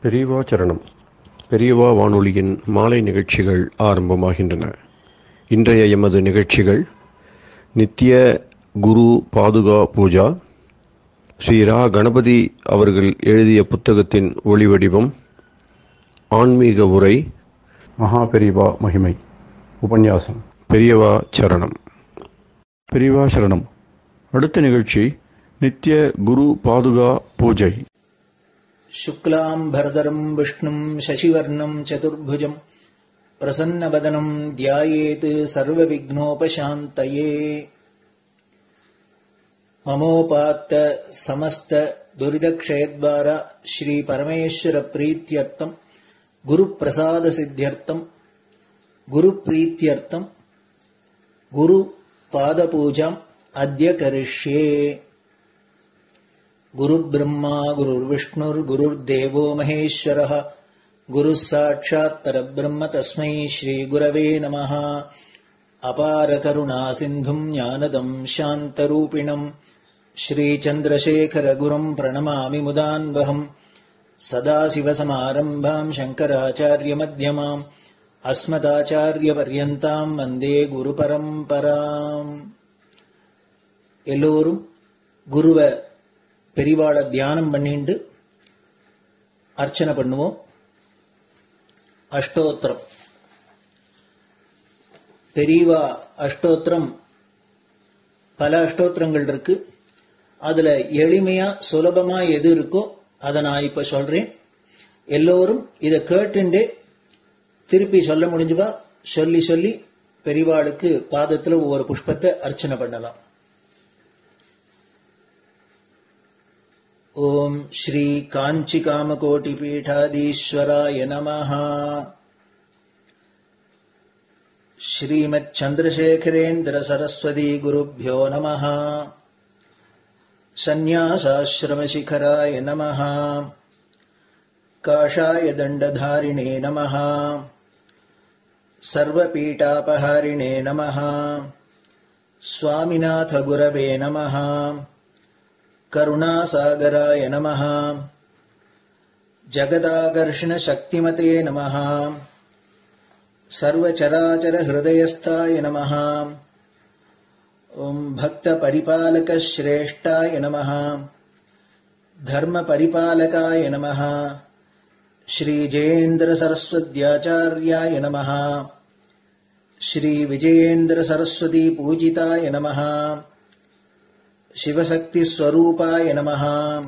பெரியவா சரணம் பெரியவா வானொலியின் மாலை நிகழ்ச்சிகள் ஆரம்பமாகின்றன இன்றைய எமது நிகழ்ச்சிகள் நித்திய குரு பாதுகா பூஜா ஸ்ரீ ரா கணபதி அவர்கள் எழுதிய புத்தகத்தின் ஒளிவடிவம் ஆன்மீக உரை மகா பெரியவா மகிமை உபன்யாசம் பெரியவா சரணம் பெரியவா சரணம் அடுத்த நிகழ்ச்சி நித்திய குரு பாதுகா பூஜை शुक्लाम्भरधरम् विष्णुम् शशिवर्णम् चतुर्भुजम् प्रसन्नवदनम् ध्यायेत् सर्वविघ्नोपशान्तये ममोपात्त समस्त दुरिदक्षयद्वार श्रीपरमेश्वरप्रीत्यर्थम् गुरुप्रसादसिद्ध्यर्थम् गुरुप्रीत्यर्थम् गुरुपादपूजाम् अद्य करिष्ये गुरुब्रह्मा गुरुर्विष्णुर्गुरुर्देवो महेश्वरः गुरुः साक्षात् परब्रह्म तस्मै श्रीगुरवे नमः अपारकरुणासिन्धुम् ज्ञानदम् शान्तरूपिणम् श्रीचन्द्रशेखरगुरुम् प्रणमामि मुदान्वहम् सदाशिवसमारम्भाम् शङ्कराचार्यमध्यमाम् अस्मदाचार्यपर्यन्ताम् वन्दे குருபரம்பராம் எல்லோரும் குருவை பெரிவாளை தியானம் பண்ணிண்டு அர்ச்சனை பண்ணுவோம் அஷ்டோத்திரம் பெரியவா அஷ்டோத்திரம் பல அஷ்டோத்திரங்கள் இருக்கு அதுல எளிமையா சுலபமா எது இருக்கோ அதை நான் இப்ப சொல்றேன் எல்லோரும் இதை கேட்டுண்டே திருப்பி சொல்ல முடிஞ்சுபா சொல்லி சொல்லி பெரிவாளுக்கு பாதத்துல ஒவ்வொரு புஷ்பத்தை அர்ச்சனை பண்ணலாம் ॐ श्रीकाञ्चिकामकोटिपीठाधीश्वराय नमः श्रीमच्छन्द्रशेखरेन्द्रसरस्वती नमः सन्न्यासाश्रमशिखराय नमः काषाय दण्डधारिणे नमः सर्वपीठापहारिणे नमः स्वामिनाथगुरवे नमः करुणासागराय नमः जगदाकर्षणशक्तिमते नमः सर्वचराचरहृदयस्थाय नमः ॐ भक्तपरिपालकश्रेष्ठाय नमः धर्मपरिपालकाय नमः श्रीजयेन्द्रसरस्वत्याचार्याय नमः श्रीविजयेन्द्रसरस्वतीपूजिताय नमः शिवशक्तिस्वरूपाय नमः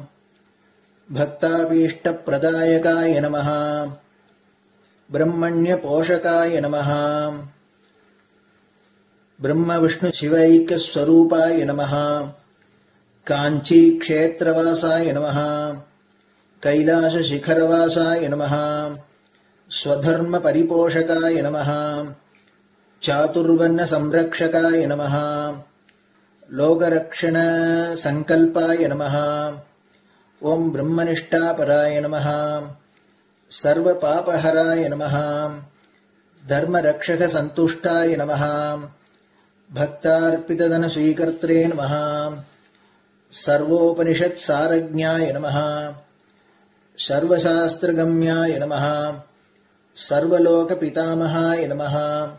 भक्ताभीष्टप्रदायकाय नमः ब्रह्मण्यपोषकाय नमः ब्रह्मविष्णुशिवैक्यस्वरूपाय नमः काञ्चीक्षेत्रवासाय नमः कैलासशिखरवासाय नमः स्वधर्मपरिपोषकाय नमः चातुर्वर्णसंरक्षकाय नमः लोकरक्षणसङ्कल्पाय नमः ॐ ब्रह्मनिष्ठापराय नमः सर्वपापहराय नमः धर्मरक्षकसन्तुष्टाय नमः भक्तार्पितधनस्वीकर्त्रे नमः सर्वोपनिषत्सारज्ञाय नमः सर्वशास्त्रगम्याय नमः सर्वलोकपितामहाय नमः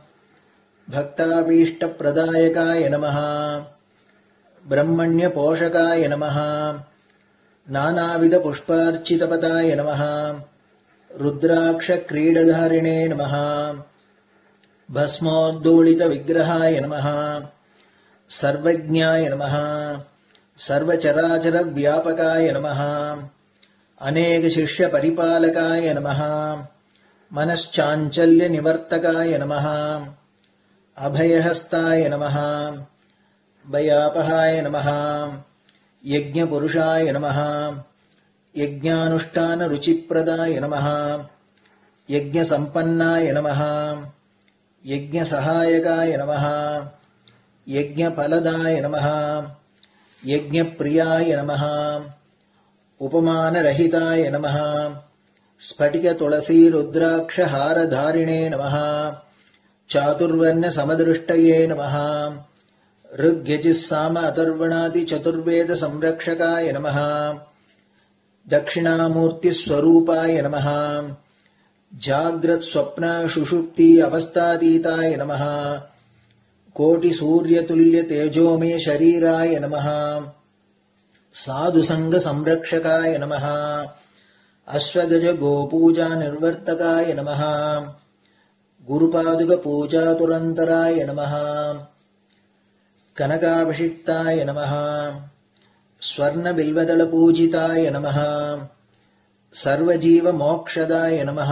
भक्ताभीष्टप्रदायकाय नमः ब्रह्मण्यपोषकाय नमः नानाविधपुष्पार्चितपदाय नमः रुद्राक्षक्रीडधारिणे नमः भस्मोद्दोलितविग्रहाय नमः सर्वज्ञाय नमः सर्वचराचरव्यापकाय नमः अनेकशिष्यपरिपालकाय नमः मनश्चाञ्चल्यनिवर्तकाय नमः अभयहस्ताय नमः भयापहाय नमः यज्ञपुरुषाय नमः यज्ञानुष्ठानरुचिप्रदाय नमः यज्ञसम्पन्नाय नमः यज्ञसहायकाय नमः यज्ञफलदाय नमः यज्ञप्रियाय नमः उपमानरहिताय नमः स्फटिकतुलसीरुद्राक्षहारधारिणे नमः चातुर्वर्णसमदृष्टये नमः ऋग्यजिस्साम अथर्वणादिचतुर्वेदसंरक्षकाय नमः दक्षिणामूर्तिस्वरूपाय नमः जाग्रत्स्वप्नशुषुप्ति अवस्थातीताय नमः कोटिसूर्यतुल्यतेजोमे शरीराय नमः साधुसङ्गसंरक्षकाय नमः अश्वगजगोपूजानिर्वर्तकाय नमः गुरुपादुकपूजातुरन्तराय नमः कनकाभिषिक्ताय नमः स्वर्णबिल्वदलपूजिताय नमः सर्वजीवमोक्षदाय नमः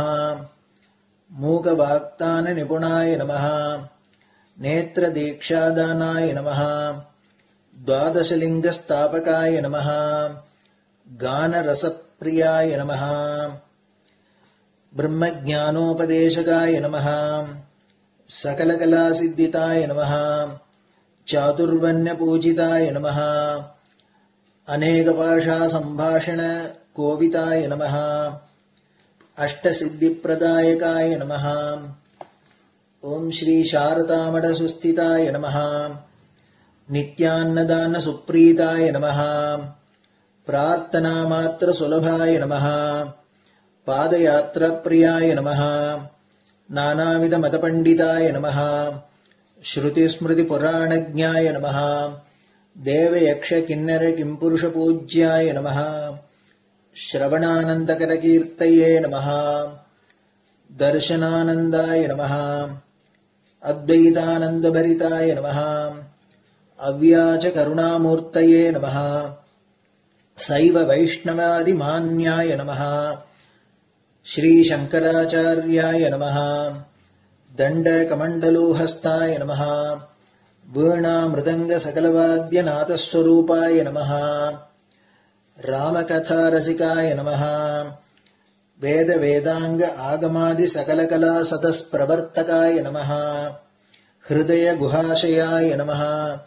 मूकवाक्ताननिपुणाय नमः नेत्रदीक्षादानाय नमः द्वादशलिङ्गस्थापकाय नमः गानरसप्रियाय नमः ब्रह्मज्ञानोपदेशकाय नमः सकलकलासिद्धिताय नमः चातुर्वण्यपूजिताय नमः अनेकभाषासम्भाषणकोविताय नमः अष्टसिद्धिप्रदायकाय नमः ॐ श्रीशारदामठसुस्थिताय नमः नित्यान्नदानसुप्रीताय नमः प्रार्थनामात्रसुलभाय नमः पादयात्राप्रियाय नमः नानाविधमतपण्डिताय नमः श्रुतिस्मृतिपुराणज्ञाय नमः देवयक्षकिन्नरकिम्पुरुषपूज्याय नमः श्रवणानन्दकरकीर्तये नमः दर्शनानन्दाय नमः अद्वैतानन्दभरिताय नमः अव्याचकरुणामूर्तये नमः सैव वैष्णवादिमान्याय नमः श्रीशङ्कराचार्याय नमः दण्डकमण्डलोहस्ताय नमः वीणामृदङ्गसकलवाद्यनाथस्वरूपाय नमः रामकथारसिकाय नमः वेदवेदाङ्ग आगमादिसकलकलासतस्प्रवर्तकाय नमः हृदयगुहाशयाय नमः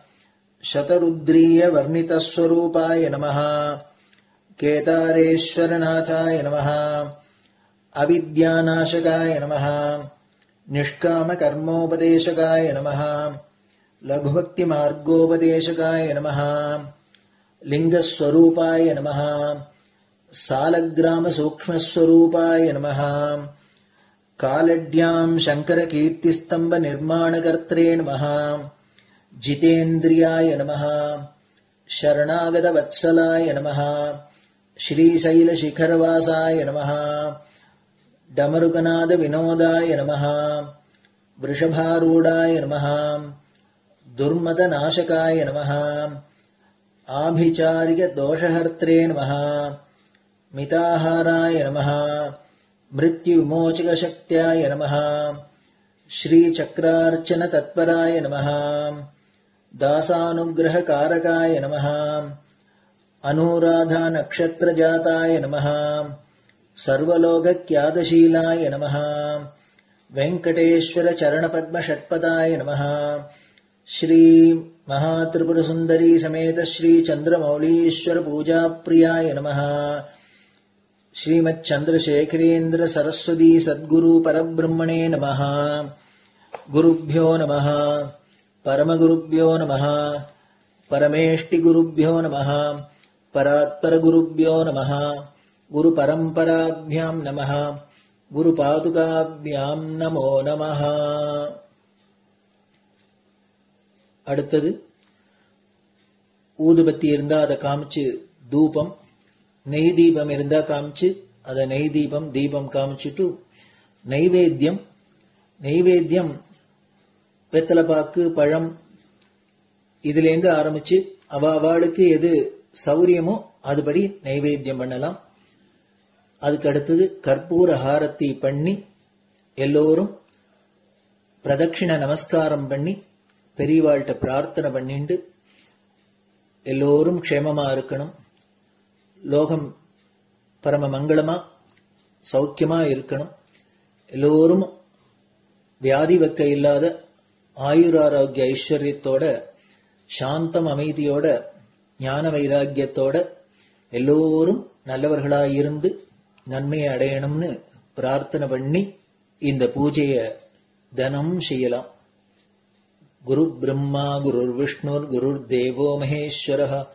शतरुद्रीयवर्णितस्वरूपाय नमः केदारेश्वरनाथाय नमः अविद्यानाशकाय नमः निष्कामकर्मोपदेशकाय नमः लघुभक्तिमार्गोपदेशकाय नमः लिङ्गस्वरूपाय नमः सालग्रामसूक्ष्मस्वरूपाय नमः कालड्याम् शङ्करकीर्तिस्तम्भनिर्माणकर्त्रे नमः जितेन्द्रियाय नमः शरणागतवत्सलाय नमः श्रीशैलशिखरवासाय नमः डमरुकनादविनोदाय नमः वृषभारूढाय नमः दुर्मदनाशकाय नमः आभिचारिकदोषहर्त्रे नमः मिताहाराय नमः मृत्युविमोचकशक्त्याय नमः श्रीचक्रार्चनतत्पराय नमः दासानुग्रहकारकाय नमः अनुराधानक्षत्रजाताय नमः सर्वलोकक्यादशीलाय नमः वेङ्कटेश्वरचरणपद्मषट्पदाय नमः श्रीमहात्रिपुरसुन्दरी समेत श्रीचन्द्रमौलीश्वरपूजाप्रियाय नमः श्रीमच्चन्द्रशेखरेन्द्र सरस्वती सद्गुरु परब्रह्मणे नमः गुरुभ्यो नमः परमगुरुभ्यो नमः परमेष्टिगुरुभ्यो नमः परात्परगुरुभ्यो नमः गुरुपरम्पराभ्यां नमः குருபாதுகாபியாம் நமோ நமः அடுத்தது ஊதுபத்தி இருந்தா அதை காமிச்சு தூபம் நெய் தீபம் இருந்தா காமிச்சு அதை நெய் தீபம் தீபம் காமிச்சுட்டு நைவேத்தியம் நைவேத்தியம் வெத்தலைப்பாக்கு பழம் இதுலேருந்து ஆரம்பிச்சு அவ அவளுக்கு எது சௌரியமோ அதுபடி நைவேத்தியம் பண்ணலாம் அதுக்கு அடுத்தது கற்பூர ஹாரத்தி பண்ணி எல்லோரும் பிரதட்சிண நமஸ்காரம் பண்ணி பெரியவாள்கிட்ட பிரார்த்தனை பண்ணிண்டு எல்லோரும் க்ஷேமமா இருக்கணும் லோகம் பரம மங்களமா சௌக்கியமா இருக்கணும் எல்லோரும் வியாதி வெக்க இல்லாத ஆயுராரோக்கிய ஐஸ்வர்யத்தோட சாந்தம் அமைதியோட ஞான வைராக்கியத்தோட எல்லோரும் நல்லவர்களாய் இருந்து நன்மையை அடையணும்னு பிரார்த்தனை பண்ணி இந்த பூஜைய தினம் செய்யலாம் குரு பிரம்மா குருர் விஷ்ணுர் குருர் தேவோ மகேஸ்வர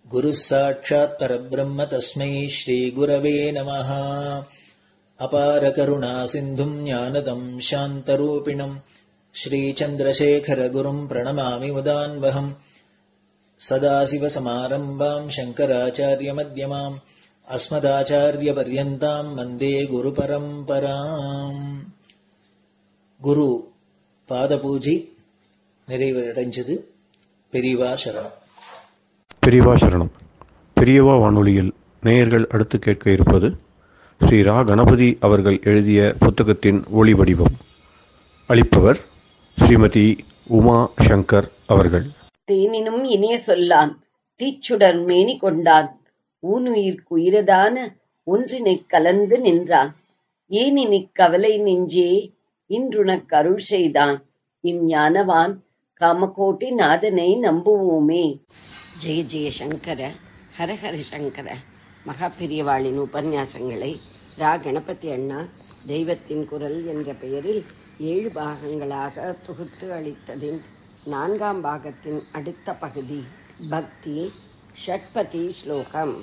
गुरुः साक्षात् परब्रह्म तस्मै श्रीगुरवे नमः अपारकरुणासिन्धुम् ज्ञानदम् शान्तरूपिणम् श्रीचन्द्रशेखरगुरुम् प्रणमामि मुदान्वहम् सदाशिवसमारम्भाम् शङ्कराचार्यमध्यमाम् अस्मदाचार्यपर्यन्ताम् वन्दे गुरुपरम्पराम् குரு பாதபூஜை நிறைவடைஞ்சது பெரியவா சரணம் பெரியவா சரணம் பெரியவா வானொலியில் நேயர்கள் அடுத்து கேட்க இருப்பது ஸ்ரீ ரா கணபதி அவர்கள் எழுதிய புத்தகத்தின் ஒளி வடிவம் அளிப்பவர் ஸ்ரீமதி உமா சங்கர் அவர்கள் தேனினும் இனிய சொல்லான் தீச்சுடர் மேனி கொண்டான் ஊனுயிர்க்கு உயிரதான ஒன்றினைக் கலந்து நின்றான் ஏனினிக் கவலை நெஞ்சே இன்றுனக் அருள் செய்தான் இஞ்ஞானவான் காமகோட்டி நாதனை நம்புவோமே ஜெய ஜெய சங்கர ஹரஹர சங்கர மகாபெரியவாளின் உபன்யாசங்களை ரா கணபதி அண்ணா தெய்வத்தின் குரல் என்ற பெயரில் ஏழு பாகங்களாக தொகுத்து அளித்ததின் நான்காம் பாகத்தின் அடுத்த பகுதி பக்தி ஷட்பதி ஸ்லோகம்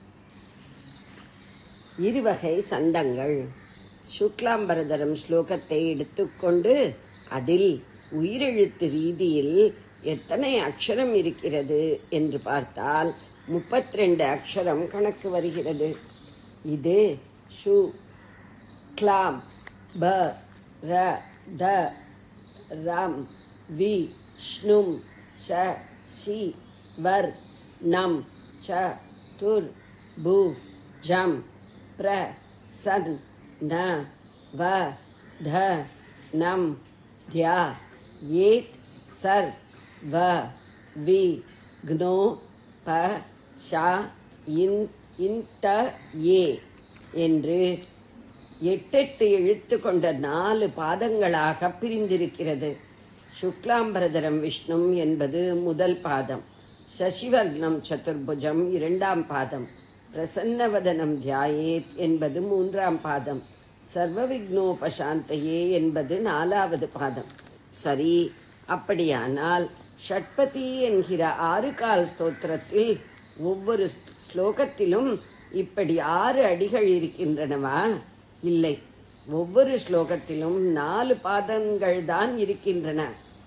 இருவகை சந்தங்கள் சுக்லாம்பரதரம் ஸ்லோகத்தை எடுத்துக்கொண்டு அதில் உயிரெழுத்து ரீதியில் எத்தனை அக்ஷரம் இருக்கிறது என்று பார்த்தால் முப்பத்தி ரெண்டு அக்ஷரம் கணக்கு வருகிறது இது ஷு கிளாம் ப ர த ரம் வி ஷ்ணும் ச சி வர் நம் ச துர் பு ஜம் பிர சன் ந வ த நம் தியா ஏத் சர் வ வி க்னோ ப ஷா இன் இன்த ஏ என்று எட்டெட்டு எழுத்து கொண்ட நாலு பாதங்களாக பிரிந்திருக்கிறது சுக்லாம்பரதரம் விஷ்ணும் என்பது முதல் பாதம் சசிவர்ணம் சதுர்புஜம் இரண்டாம் பாதம் பிரசன்னவதனம் தியாயேத் என்பது மூன்றாம் பாதம் சர்வ விக்னோபசாந்தையே என்பது நாலாவது பாதம் சரி அப்படியானால் ஷட்பதி என்கிற ஆறு கால் ஸ்தோத்திரத்தில் ஒவ்வொரு ஸ்லோகத்திலும் இப்படி ஆறு அடிகள் இருக்கின்றனவா இல்லை ஒவ்வொரு ஸ்லோகத்திலும் நாலு பாதங்கள் தான் இருக்கின்றன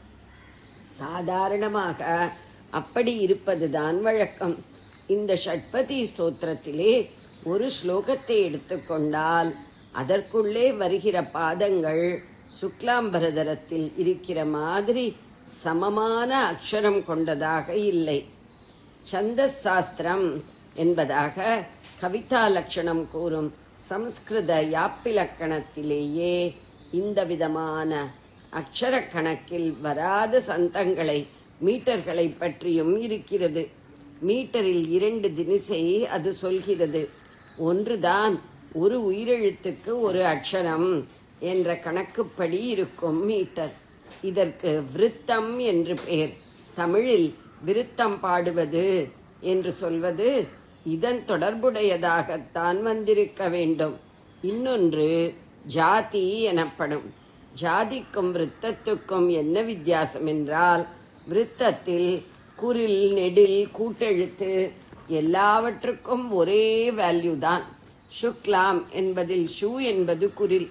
சாதாரணமாக அப்படி இருப்பதுதான் வழக்கம் இந்த ஷட்பதி ஸ்தோத்திரத்திலே ஒரு ஸ்லோகத்தை எடுத்துக்கொண்டால் அதற்குள்ளே வருகிற பாதங்கள் சுக்லாம்பரதரத்தில் இருக்கிற மாதிரி சமமான அக்ஷரம் கொண்டதாக இல்லை சந்தஸ் சாஸ்திரம் என்பதாக கவிதா லட்சணம் கூறும் சம்ஸ்கிருத யாப்பிலக்கணத்திலேயே இந்த விதமான அக்ஷர கணக்கில் வராத சந்தங்களை மீட்டர்களை பற்றியும் இருக்கிறது மீட்டரில் இரண்டு தினிசை அது சொல்கிறது ஒன்றுதான் ஒரு உயிரெழுத்துக்கு ஒரு அக்ஷரம் என்ற கணக்குப்படி இருக்கும் மீட்டர் இதற்கு விருத்தம் என்று பெயர் தமிழில் விருத்தம் பாடுவது என்று சொல்வது இதன் தொடர்புடையதாகத்தான் வந்திருக்க வேண்டும் இன்னொன்று ஜாதி எனப்படும் ஜாதிக்கும் விருத்தத்துக்கும் என்ன வித்தியாசம் என்றால் விருத்தத்தில் குரில் நெடில் கூட்டெழுத்து எல்லாவற்றுக்கும் ஒரே வேல்யூ தான் சுக்லாம் என்பதில் ஷூ என்பது குரில்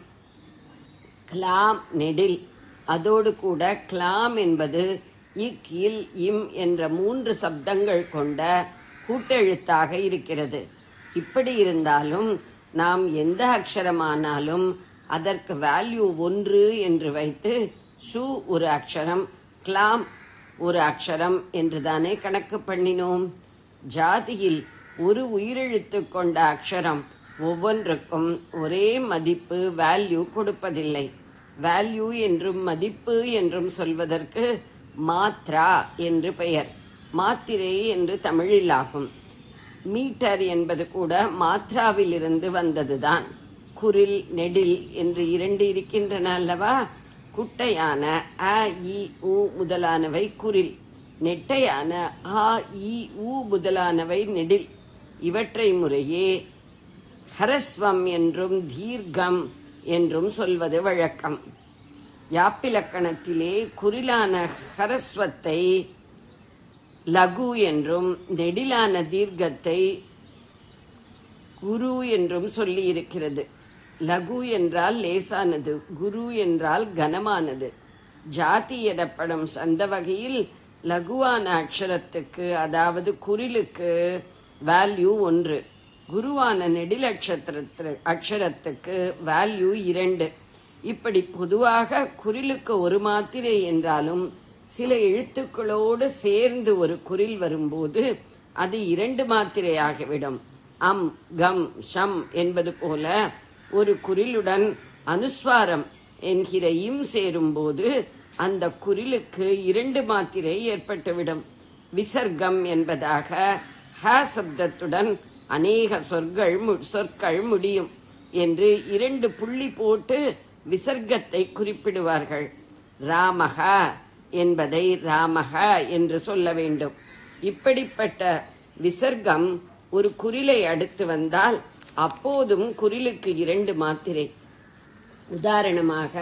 கிளாம் நெடில் அதோடு கூட கிளாம் என்பது இக் இல் இம் என்ற மூன்று சப்தங்கள் கொண்ட கூட்டெழுத்தாக இருக்கிறது இப்படி இருந்தாலும் நாம் எந்த அக்ஷரமானாலும் அதற்கு வேல்யூ ஒன்று என்று வைத்து ஷூ ஒரு அக்ஷரம் கிளாம் ஒரு அக்ஷரம் என்றுதானே கணக்கு பண்ணினோம் ஜாதியில் ஒரு உயிரெழுத்து கொண்ட அக்ஷரம் ஒவ்வொன்றுக்கும் ஒரே மதிப்பு வேல்யூ கொடுப்பதில்லை வேல்யூ என்றும் மதிப்பு என்றும் சொல்வதற்கு மாத்ரா என்று பெயர் மாத்திரை என்று தமிழில் ஆகும் மீட்டர் என்பது கூட மாத்ராவிலிருந்து வந்ததுதான் குரில் நெடில் என்று இரண்டு இருக்கின்றன அல்லவா குட்டையான அ இ உ முதலானவை குரில் நெட்டையான ஆ இ உ முதலானவை நெடில் இவற்றை முறையே ஹரஸ்வம் என்றும் தீர்க்கம் என்றும் சொல்வது வழக்கம் யாப்பிலக்கணத்திலே குறிலான ஹரஸ்வத்தை லகு என்றும் நெடிலான தீர்க்கத்தை குரு என்றும் சொல்லி இருக்கிறது லகு என்றால் லேசானது குரு என்றால் கனமானது ஜாதி எனப்படும் அந்த வகையில் லகுவான அக்ஷரத்துக்கு அதாவது குறிலுக்கு வேல்யூ ஒன்று குருவான நெடில் அக்ஷரத்து அக்ஷரத்துக்கு வேல்யூ இரண்டு இப்படி பொதுவாக குறிலுக்கு ஒரு மாத்திரை என்றாலும் சில எழுத்துக்களோடு சேர்ந்து ஒரு குறில் வரும்போது அது இரண்டு மாத்திரையாகிவிடும் அம் கம் ஷம் என்பது போல ஒரு குறிலுடன் அனுஸ்வாரம் என்கிற இம் சேரும்போது அந்த குறிலுக்கு இரண்டு மாத்திரை ஏற்பட்டுவிடும் விசர்க்கம் என்பதாக ஹ சப்தத்துடன் அநேக சொற்கள் மு- சொற்கள் முடியும் என்று இரண்டு புள்ளி போட்டு விசர்க்கத்தை குறிப்பிடுவார்கள் ராமக என்பதை ராமக என்று சொல்ல வேண்டும் இப்படிப்பட்ட விசர்க்கம் ஒரு குறிலை அடுத்து வந்தால் அப்போதும் குறிலுக்கு இரண்டு மாத்திரை உதாரணமாக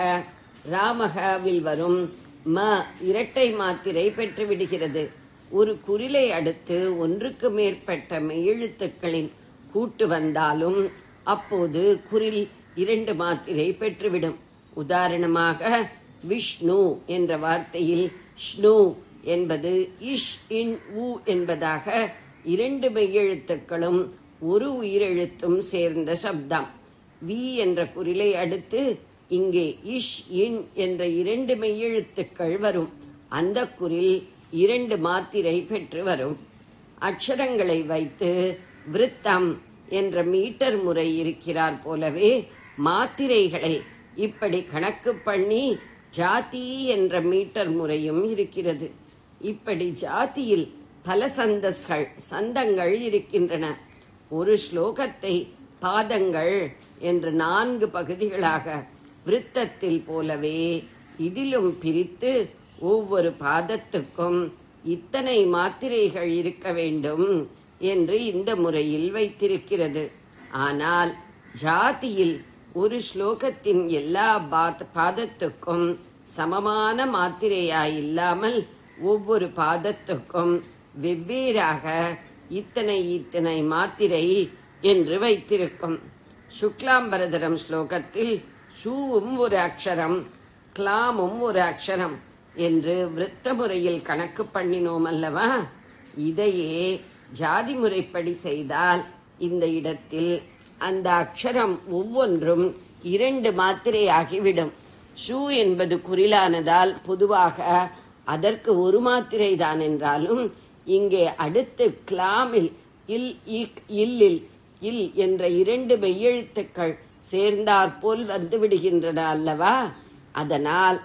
ராமகவில் வரும் ம இரட்டை மாத்திரை பெற்றுவிடுகிறது ஒரு குறிலை அடுத்து ஒன்றுக்கு மேற்பட்ட மெய்யெழுத்துக்களின் கூட்டு வந்தாலும் அப்போது குறில் இரண்டு மாத்திரை பெற்றுவிடும் உதாரணமாக விஷ்ணு என்ற வார்த்தையில் ஷ்ணு என்பது இஷ் இன் உ என்பதாக இரண்டு மெய்யெழுத்துக்களும் ஒரு உயிரெழுத்தும் சேர்ந்த சப்தம் வி என்ற குறிலை அடுத்து இங்கே இஷ் இன் என்ற இரண்டு மெய்யெழுத்துக்கள் வரும் அந்த குறில் இரண்டு மாத்திரை பெற்று வரும் அக்ஷரங்களை வைத்து விருத்தம் என்ற மீட்டர் முறை இருக்கிறார் போலவே மாத்திரைகளை இப்படி கணக்கு பண்ணி ஜாதி என்ற மீட்டர் முறையும் இருக்கிறது இப்படி ஜாதியில் பல சந்தஸ்கள் சந்தங்கள் இருக்கின்றன ஒரு ஸ்லோகத்தை பாதங்கள் என்று நான்கு பகுதிகளாக விருத்தத்தில் போலவே இதிலும் பிரித்து ஒவ்வொரு பாதத்துக்கும் இத்தனை மாத்திரைகள் இருக்க வேண்டும் என்று இந்த முறையில் வைத்திருக்கிறது ஆனால் ஜாதியில் ஒரு ஸ்லோகத்தின் எல்லா பாத்- பாதத்துக்கும் சமமான மாத்திரையாய் இல்லாமல் ஒவ்வொரு பாதத்துக்கும் வெவ்வேறாக இத்தனை இத்தனை மாத்திரை என்று வைத்திருக்கும் சுக்லாம்பரதரம் ஸ்லோகத்தில் ஷூவும் ஒரு அக்ஷரம் கிளாமும் ஒரு அக்ஷரம் என்று விருத்த முறையில் கணக்கு பண்ணினோம் அல்லவா இதையே ஜாதி முறைப்படி செய்தால் இந்த இடத்தில் அந்த அக்ஷரம் ஒவ்வொன்றும் இரண்டு மாத்திரையாகிவிடும் ஷூ என்பது குறிலானதால் பொதுவாக அதற்கு ஒரு மாத்திரை தான் என்றாலும் இங்கே அடுத்து கிளாமில் இல் இக் இல்லில் இல் என்ற இரண்டு மெய்யெழுத்துக்கள் சேர்ந்தாற்போல் வந்து விடுகின்றன அல்லவா அதனால்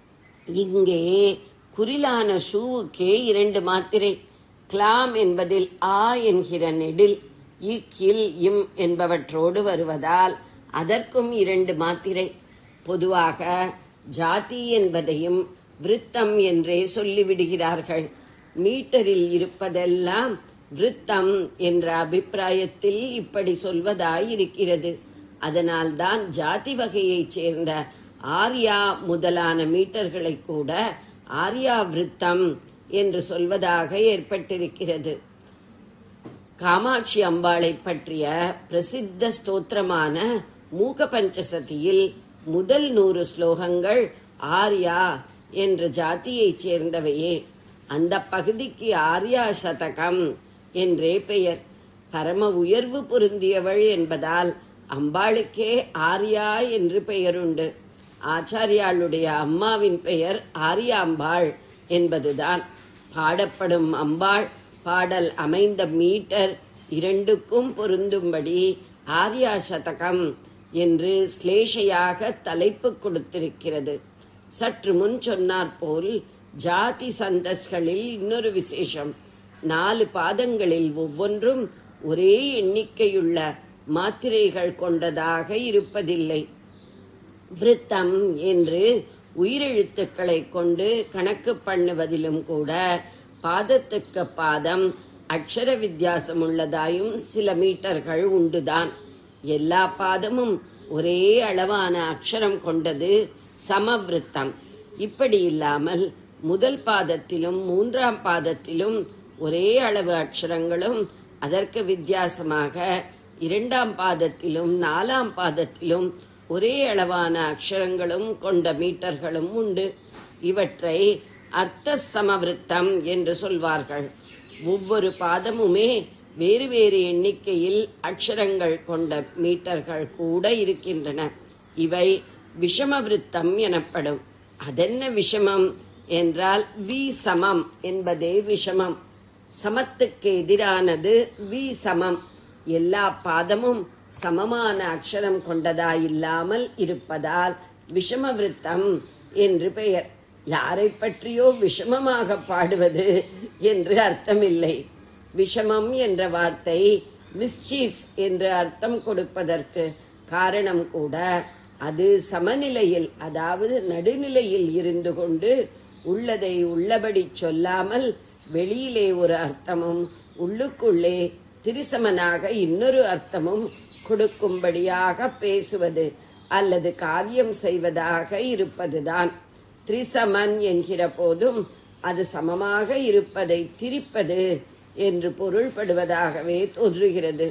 இங்கே குறிலான ஷூவுக்கே இரண்டு மாத்திரை கிளாம் என்பதில் ஆ என்கிற நெடில் இக் இல் இம் என்பவற்றோடு வருவதால் அதற்கும் இரண்டு மாத்திரை பொதுவாக ஜாதி என்பதையும் விருத்தம் என்றே சொல்லிவிடுகிறார்கள் மீட்டரில் இருப்பதெல்லாம் விருத்தம் என்ற அபிப்பிராயத்தில் இப்படி சொல்வதாய் இருக்கிறது அதனால்தான் ஜாதி வகையைச் சேர்ந்த ஆர்யா முதலான மீட்டர்களை கூட ஆர்யா விருத்தம் என்று சொல்வதாக ஏற்பட்டிருக்கிறது காமாட்சி அம்பாளை பற்றிய பிரசித்த ஸ்தோத்திரமான மூக பஞ்சசதியில் முதல் நூறு ஸ்லோகங்கள் ஆர்யா என்ற ஜாதியைச் சேர்ந்தவையே அந்த பகுதிக்கு ஆர்யா சதகம் என்றே பெயர் பரம உயர்வு பொருந்தியவள் என்பதால் அம்பாளுக்கே ஆர்யா என்று பெயருண்டு ஆச்சாரியாளுடைய அம்மாவின் பெயர் ஆரியாம்பாள் என்பதுதான் பாடப்படும் அம்பாள் பாடல் அமைந்த மீட்டர் இரண்டுக்கும் பொருந்தும்படி ஆர்யா சதகம் என்று ஸ்லேஷையாக தலைப்பு கொடுத்திருக்கிறது சற்று முன் சொன்னாற்போல் ஜாதி சந்தஸ்களில் இன்னொரு விசேஷம் நாலு பாதங்களில் ஒவ்வொன்றும் ஒரே எண்ணிக்கையுள்ள மாத்திரைகள் கொண்டதாக இருப்பதில்லை விருத்தம் என்று உயிரெழுத்துக்களை கொண்டு கணக்கு பண்ணுவதிலும் கூட பாதத்துக்கு பாதம் அக்ஷர வித்தியாசம் உள்ளதாயும் சில மீட்டர்கள் உண்டுதான் எல்லா பாதமும் ஒரே அளவான அக்ஷரம் கொண்டது சமவிருத்தம் இப்படி இல்லாமல் முதல் பாதத்திலும் மூன்றாம் பாதத்திலும் ஒரே அளவு அக்ஷரங்களும் அதற்கு வித்தியாசமாக இரண்டாம் பாதத்திலும் நாலாம் பாதத்திலும் ஒரே அளவான அக்ஷரங்களும் கொண்ட மீட்டர்களும் உண்டு இவற்றை அர்த்த சமவிருத்தம் என்று சொல்வார்கள் ஒவ்வொரு பாதமுமே வேறு வேறு எண்ணிக்கையில் அக்ஷரங்கள் கொண்ட மீட்டர்கள் கூட இருக்கின்றன இவை விஷமவிருத்தம் எனப்படும் அதென்ன விஷமம் என்றால் வி சமம் என்பதே விஷமம் சமத்துக்கு எதிரானது வி சமம் எல்லா பாதமும் சமமான அக்ஷரம் கொண்டதாயில்லாமல் இருப்பதால் விஷமவிருத்தம் என்று பெயர் யாரை பற்றியோ விஷமமாக பாடுவது என்று அர்த்தமில்லை விஷமம் என்ற வார்த்தை மிஸ்சீஃப் என்று அர்த்தம் கொடுப்பதற்கு காரணம் கூட அது சமநிலையில் அதாவது நடுநிலையில் இருந்து கொண்டு உள்ளதை உள்ளபடி சொல்லாமல் வெளியிலே ஒரு அர்த்தமும் உள்ளுக்குள்ளே திரிசமனாக இன்னொரு அர்த்தமும் கொடுக்கும்படியாக பேசுவது அல்லது காரியம் செய்வதாக இருப்பதுதான் திரிசமன் என்கிற போதும் அது சமமாக இருப்பதை திரிப்பது என்று பொருள்படுவதாகவே தோன்றுகிறது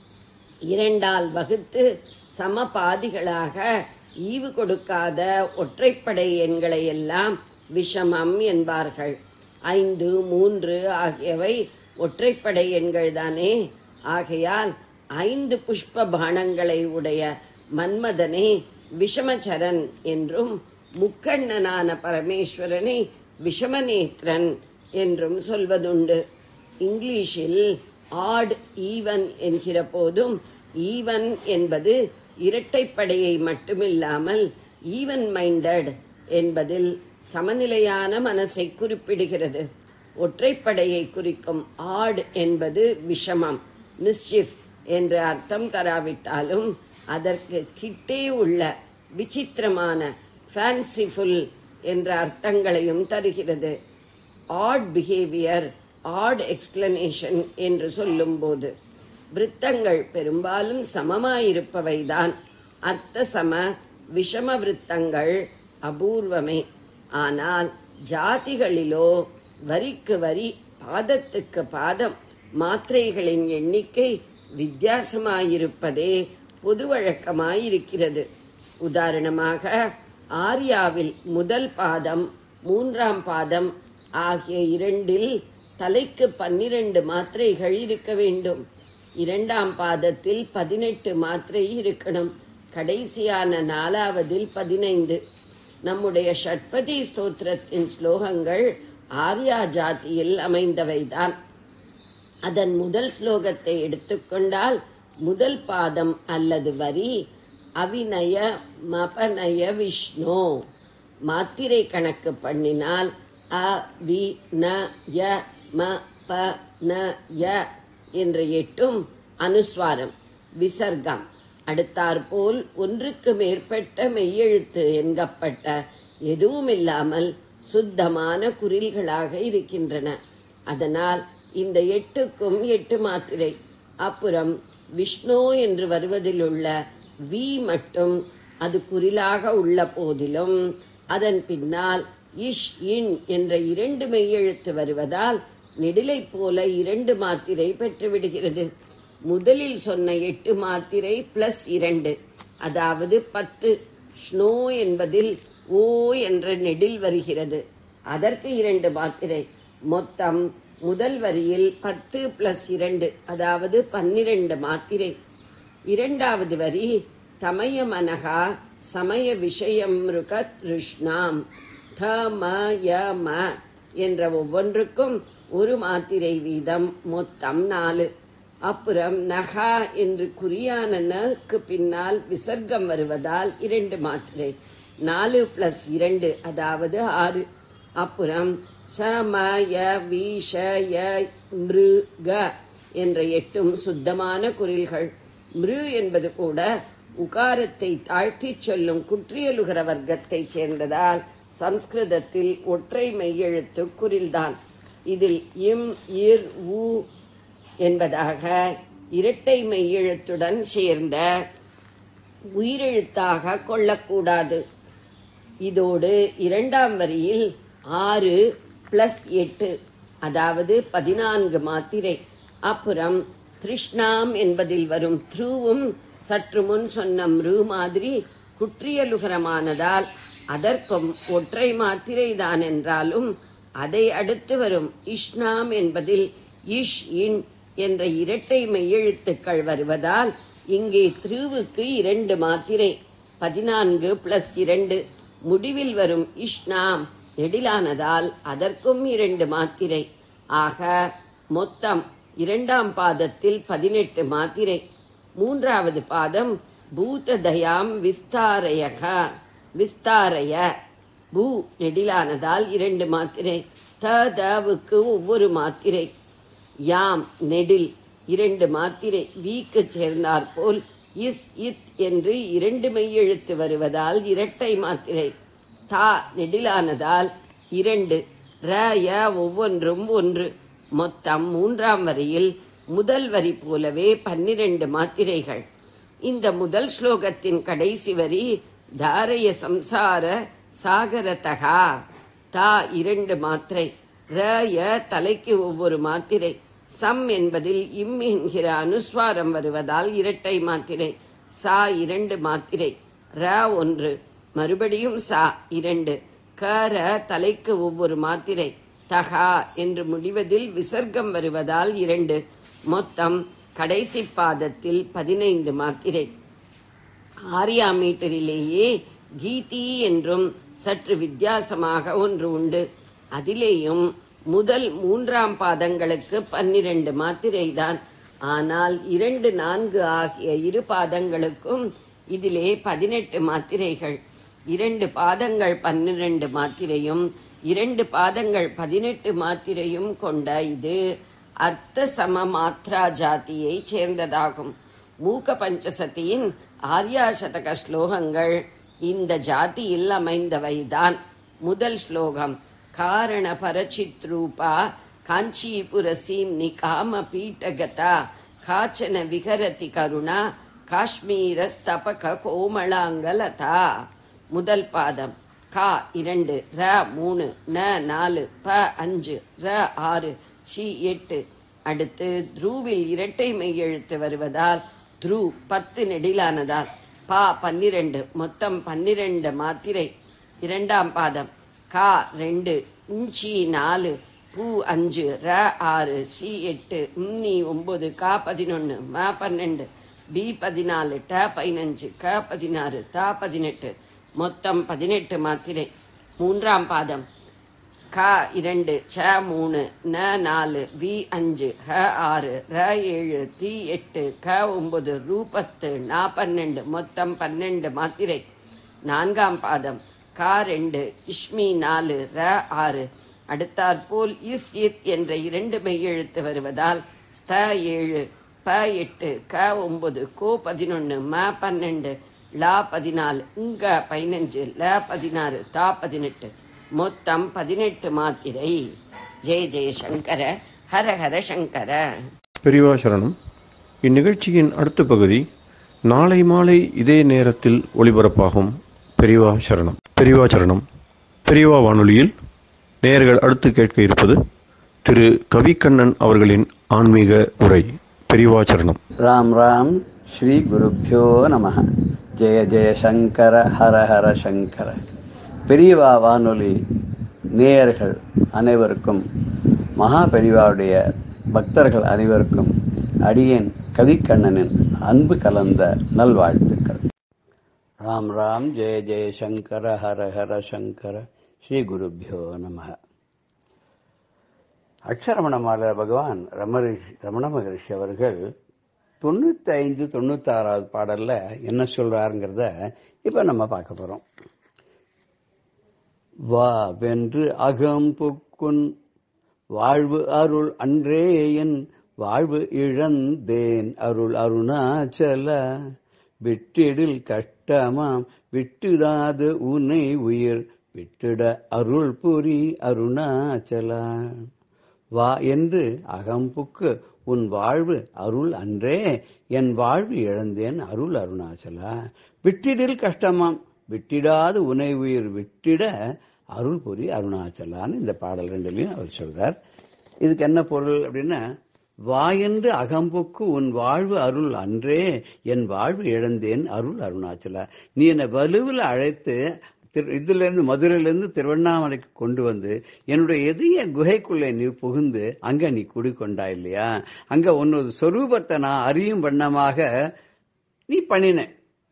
இரண்டால் வகுத்து சம பாதிகளாக ஈவு கொடுக்காத ஒற்றைப்படை எண்களை எல்லாம் விஷமம் என்பார்கள் ஐந்து மூன்று ஆகியவை ஒற்றைப்படை எண்கள் தானே ஆகையால் ஐந்து புஷ்ப பானங்களை உடைய மன்மதனே விஷமச்சரன் என்றும் முக்கண்ணனான பரமேஸ்வரனை விஷமநேத்ரன் என்றும் சொல்வதுண்டு இங்கிலீஷில் ஆட் ஈவன் என்கிற போதும் ஈவன் என்பது இரட்டைப்படையை மட்டுமில்லாமல் ஈவன் மைண்டட் என்பதில் சமநிலையான மனசை குறிப்பிடுகிறது ஒற்றைப்படையை குறிக்கும் ஆட் என்பது விஷமம் மிஸ்சிஃப் என்று அர்த்தம் தராவிட்டாலும் அதற்கு கிட்டே உள்ள விசித்திரமான ஃபேன்சிஃபுல் என்ற அர்த்தங்களையும் தருகிறது ஆட் பிஹேவியர் ஆட் எக்ஸ்பிளனேஷன் என்று சொல்லும்போது விருத்தங்கள் பெரும்பாலும் சமமாயிருப்பவைதான் அர்த்த சம விஷம விருத்தங்கள் அபூர்வமே ஆனால் ஜாதிகளிலோ வரிக்கு வரி பாதத்துக்கு பாதம் மாத்திரைகளின் எண்ணிக்கை வித்தியாசமாயிருப்பதே பொது வழக்கமாயிருக்கிறது உதாரணமாக ஆர்யாவில் முதல் பாதம் மூன்றாம் பாதம் ஆகிய இரண்டில் தலைக்கு பன்னிரண்டு மாத்திரைகள் இருக்க வேண்டும் இரண்டாம் பாதத்தில் பதினெட்டு மாத்திரை இருக்கணும் கடைசியான நாலாவதில் பதினைந்து நம்முடைய ஷட்பதி ஸ்தோத்திரத்தின் ஸ்லோகங்கள் ஆர்யா ஜாதியில் அமைந்தவைதான் அதன் முதல் ஸ்லோகத்தை எடுத்துக்கொண்டால் முதல் பாதம் அல்லது வரி அவிநய மபநய விஷ்ணு மாத்திரை கணக்கு பண்ணினால் அ வி ந ய ம ப ந ய என்ற எட்டும் அனுஸ்வாரம் விசர்க்கம் அடுத்தாற்போல் ஒன்றுக்கு மேற்பட்ட மெய்யெழுத்து என்கப்பட்ட எதுவுமில்லாமல் சுத்தமான குறில்களாக இருக்கின்றன அதனால் இந்த எட்டுக்கும் எட்டு மாத்திரை அப்புறம் விஷ்ணு என்று வருவதில் உள்ள வி மட்டும் அது குறிலாக உள்ள போதிலும் அதன் பின்னால் இஷ் இன் என்ற இரண்டு மெய்யெழுத்து வருவதால் நெடிலை போல இரண்டு மாத்திரை பெற்றுவிடுகிறது முதலில் சொன்ன எட்டு மாத்திரை பிளஸ் இரண்டு அதாவது பத்து ஸ்னோ என்பதில் ஓ என்ற நெடில் வருகிறது அதற்கு இரண்டு மாத்திரை மொத்தம் முதல் வரியில் பத்து பிளஸ் இரண்டு அதாவது பன்னிரண்டு மாத்திரை இரண்டாவது வரி தமய மனகா சமய விஷயம் ருக திருஷ்ணாம் த ம ய ம என்ற ஒவ்வொன்றுக்கும் ஒரு மாத்திரை வீதம் மொத்தம் நாலு அப்புறம் நகா என்று குறியான நக்கு பின்னால் விசர்க்கம் வருவதால் இரண்டு மாத்திரை நாலு பிளஸ் இரண்டு அதாவது ஆறு அப்புறம் ச ம ய வி ஷ ய மிரு க என்ற எட்டும் சுத்தமான குறில்கள் மிரு என்பது கூட உகாரத்தை தாழ்த்திச் சொல்லும் குற்றியலுகர வர்க்கத்தைச் சேர்ந்ததால் சம்ஸ்கிருதத்தில் ஒற்றை மெய்யெழுத்து குறில்தான் இதில் இம் இர் உ என்பதாக இரட்டை மெய்யெழுத்துடன் சேர்ந்த உயிரெழுத்தாக கொள்ளக்கூடாது இதோடு இரண்டாம் வரியில் ஆறு பிளஸ் எட்டு அதாவது பதினான்கு மாத்திரை அப்புறம் திருஷ்ணாம் என்பதில் வரும் த்ருவும் சற்று முன் சொன்ன மிரு மாதிரி குற்றியலுகரமானதால் அதற்கும் ஒற்றை மாத்திரை தான் என்றாலும் அதை அடுத்து வரும் இஷ்ணாம் என்பதில் இஷ் இன் என்ற இரட்டை மெய்யெழுத்துக்கள் வருவதால் இங்கே திருவுக்கு இரண்டு மாத்திரை பதினான்கு பிளஸ் இரண்டு முடிவில் வரும் இஷ்ணாம் நெடிலானதால் அதற்கும் இரண்டு மாத்திரை ஆக மொத்தம் இரண்டாம் பாதத்தில் பதினெட்டு மாத்திரை மூன்றாவது பாதம் பூததயாம் விஸ்தாரயக விஸ்தாரய பூ நெடிலானதால் இரண்டு மாத்திரை த தவுக்கு ஒவ்வொரு மாத்திரை யாம் நெடில் இரண்டு மாத்திரை வீக்கு சேர்ந்தாற்போல் இஸ் இத் என்று இரண்டு மெய்யெழுத்து வருவதால் இரட்டை மாத்திரை தா நெடிலானதால் இரண்டு ர ய ஒவ்வொன்றும் ஒன்று மொத்தம் மூன்றாம் வரியில் முதல் வரி போலவே பன்னிரண்டு மாத்திரைகள் இந்த முதல் ஸ்லோகத்தின் கடைசி வரி தாரய சம்சார சாகரதகா தா இரண்டு மாத்திரை ர ய தலைக்கு ஒவ்வொரு மாத்திரை சம் என்பதில் இம் என்கிற அனுஸ்வாரம் வருவதால் இரட்டை மாத்திரை சா இரண்டு மாத்திரை ர ஒன்று மறுபடியும் சா இரண்டு க ர தலைக்கு ஒவ்வொரு மாத்திரை தகா என்று முடிவதில் விசர்க்கம் வருவதால் இரண்டு மொத்தம் கடைசி பாதத்தில் பதினைந்து மாத்திரை ஆரியா மீட்டரிலேயே கீதி என்றும் சற்று வித்தியாசமாக ஒன்று உண்டு அதிலேயும் முதல் மூன்றாம் பாதங்களுக்கு பன்னிரண்டு மாத்திரைதான் ஆனால் இரண்டு நான்கு ஆகிய இரு பாதங்களுக்கும் இதிலே பதினெட்டு மாத்திரைகள் இரண்டு பாதங்கள் பன்னிரண்டு மாத்திரையும் இரண்டு பாதங்கள் பதினெட்டு மாத்திரையும் கொண்ட இது அர்த்த சம மாத்ரா ஜாதியை சேர்ந்ததாகும் மூக்க பஞ்சசதியின் ஆர்யாசதக ஸ்லோகங்கள் இந்த ஜாதியில் அமைந்தவைதான் முதல் ஸ்லோகம் காரண பரச்சித்ரூபா காஞ்சிபுரசீம் நிகாம பீட்டகதா காச்சன விகரதி கருணா காஷ்மீர ஸ்தபக கோமளாங்கலதா முதல் பாதம் கா இரண்டு ர மூணு ந நாலு ப அஞ்சு ர ஆறு சி எட்டு அடுத்து த்ரூவில் இரட்டை மெய்யெழுத்து வருவதால் த்ரூ பத்து நெடிலானதால் பா பன்னிரண்டு மொத்தம் பன்னிரண்டு மாத்திரை இரண்டாம் பாதம் கா ரெண்டு இஞ்சி நாலு பூ அஞ்சு ர ஆறு சி எட்டு உன்னி ஒன்பது கா பதினொன்னு ம பன்னெண்டு பி பதினாலு ட பதினஞ்சு க பதினாறு த பதினெட்டு மொத்தம் பதினெட்டு மாத்திரை மூன்றாம் பாதம் க இரண்டு ச மூணு ந நாலு வி அஞ்சு ஹ ஆறு ர ஏழு தி எட்டு க ஒன்பது ரூ பத்து நா பன்னெண்டு மொத்தம் பன்னெண்டு மாத்திரை நான்காம் பாதம் க ரெண்டு இஷ்மி நாலு ர ஆறு அடுத்தாற்போல் இஸ் இத் என்ற இரண்டு மெய்யெழுத்து வருவதால் ஸ்த ஏழு ப எட்டு க ஒன்பது கோ பதினொன்னு ம பன்னெண்டு லா பதினாலு உங்க பதினஞ்சு ல பதினாறு தா பதினெட்டு மொத்தம் பதினெட்டு மாத்திரை ஜெய ஜெய சங்கர ஹர ஹர சங்கர பெரியவா சரணம் இந்நிகழ்ச்சியின் அடுத்த பகுதி நாளை மாலை இதே நேரத்தில் ஒளிபரப்பாகும் பெரியவா சரணம் பெரியவா சரணம் பெரியவா வானொலியில் நேயர்கள் அடுத்து கேட்க இருப்பது திரு கவிக்கண்ணன் அவர்களின் ஆன்மீக உரை பெரியவா சரணம் ராம் ராம் ஸ்ரீ குருப்பியோ நம ஜெய ஜெய சங்கர ஹர ஹர சங்கர பெரியவா வானொலி நேயர்கள் அனைவருக்கும் மகா பெரியவாவுடைய பக்தர்கள் அனைவருக்கும் அடியேன் கவிக்கண்ணனின் அன்பு கலந்த நல்வாழ்த்துக்கள் ராம் ராம் ஜெய ஜெய சங்கர ஹர ஹர சங்கர ஸ்ரீ குருப்பியோ நம அக்ஷரமணமால பகவான் ரமரிஷி ரமண மகரிஷி அவர்கள் தொண்ணூத்தி ஐந்து தொண்ணூத்தி ஆறாவது பாடல்ல என்ன சொல்றாருங்கிறத இப்ப நம்ம பார்க்க போறோம் வா வென்று அகம் புக்குன் வாழ்வு அருள் அன்றே என் வாழ்வு இழந்தேன் அருள் அருணாச்சல விட்டிடில் கஷ்டமாம் விட்டுடாது உன்னை உயிர் விட்டிட அருள் புரி அருணாச்சலா வா என்று அகம்புக்கு உன் வாழ்வு அருள் அன்றே என் வாழ்வு இழந்தேன் அருள் அருணாச்சலா விட்டிடில் கஷ்டமாம் விட்டிடாது உனை உயிர் விட்டிட அருள் புரி அருணாச்சலான்னு இந்த பாடல் ரெண்டுலையும் அவர் சொல்றார் இதுக்கு என்ன பொருள் அப்படின்னா வாயென்று அகம்புக்கு உன் வாழ்வு அருள் அன்றே என் வாழ்வு இழந்தேன் அருள் அருணாச்சலா நீ என்னை வலுவில் அழைத்து திரு- இதுல இருந்து மதுரையில இருந்து திருவண்ணாமலைக்கு கொண்டு வந்து என்னுடைய எதிய குகைக்குள்ளே நீ புகுந்து அங்க நீ குடிக்கொண்டா இல்லையா அங்க உன்னோட சொரூபத்தை நான் அறியும் வண்ணமாக நீ பண்ணின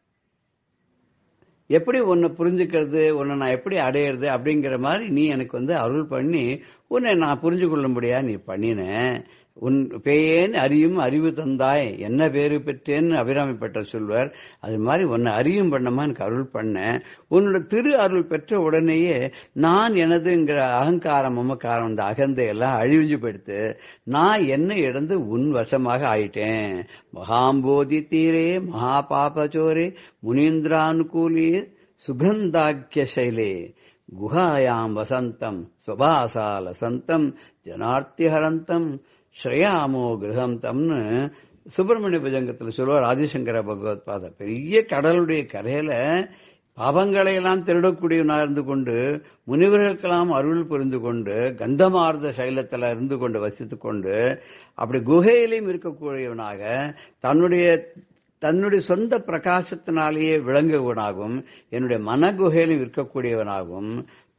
எப்படி உன்னை புரிஞ்சுக்கிறது உன்னை நான் எப்படி அடையிறது அப்படிங்கிற மாதிரி நீ எனக்கு வந்து அருள் பண்ணி உன்னை நான் புரிஞ்சு கொள்ளும்படியா நீ பண்ணின உன் பேயேன் அறியும் அறிவு தந்தாய் என்ன பேரு பெற்றேன்னு அபிராமி பெற்ற சொல்வார் அது மாதிரி உன்னை அறியும் பண்ணமா எனக்கு அருள் பண்ண உன்னோட திரு அருள் பெற்ற உடனேயே நான் எனதுங்கிற அகங்காரம் மமக்காரம் இந்த அகந்தை எல்லாம் அழிஞ்சு போயிடுத்து நான் என்ன இழந்து உன் வசமாக ஆயிட்டேன் மகாம்போதி தீரே மகா பாபச்சோரே முனீந்திரானுகூலியே சுகந்தாக்கிய சைலே குஹாயாம் வசந்தம் சுபாசால சந்தம் ஜனார்த்திஹரந்தம் ஸ்ரேயாமோ கிரகம் தம்னு சுப்பிரமணிய புஜங்கத்தில் சொல்லுவார் ஆதிசங்கர பகவத் பாதர் பெரிய கடலுடைய கரையில பாவங்களை எல்லாம் திருடக்கூடியவனா இருந்து கொண்டு முனிவர்களுக்கெல்லாம் அருள் புரிந்து கொண்டு கந்தமார்ந்த சைலத்துல இருந்து கொண்டு வசித்துக் கொண்டு அப்படி குகையிலையும் இருக்கக்கூடியவனாக தன்னுடைய தன்னுடைய சொந்த பிரகாசத்தினாலேயே விளங்குவனாகவும் என்னுடைய மனகுகையிலும் இருக்கக்கூடியவனாகவும்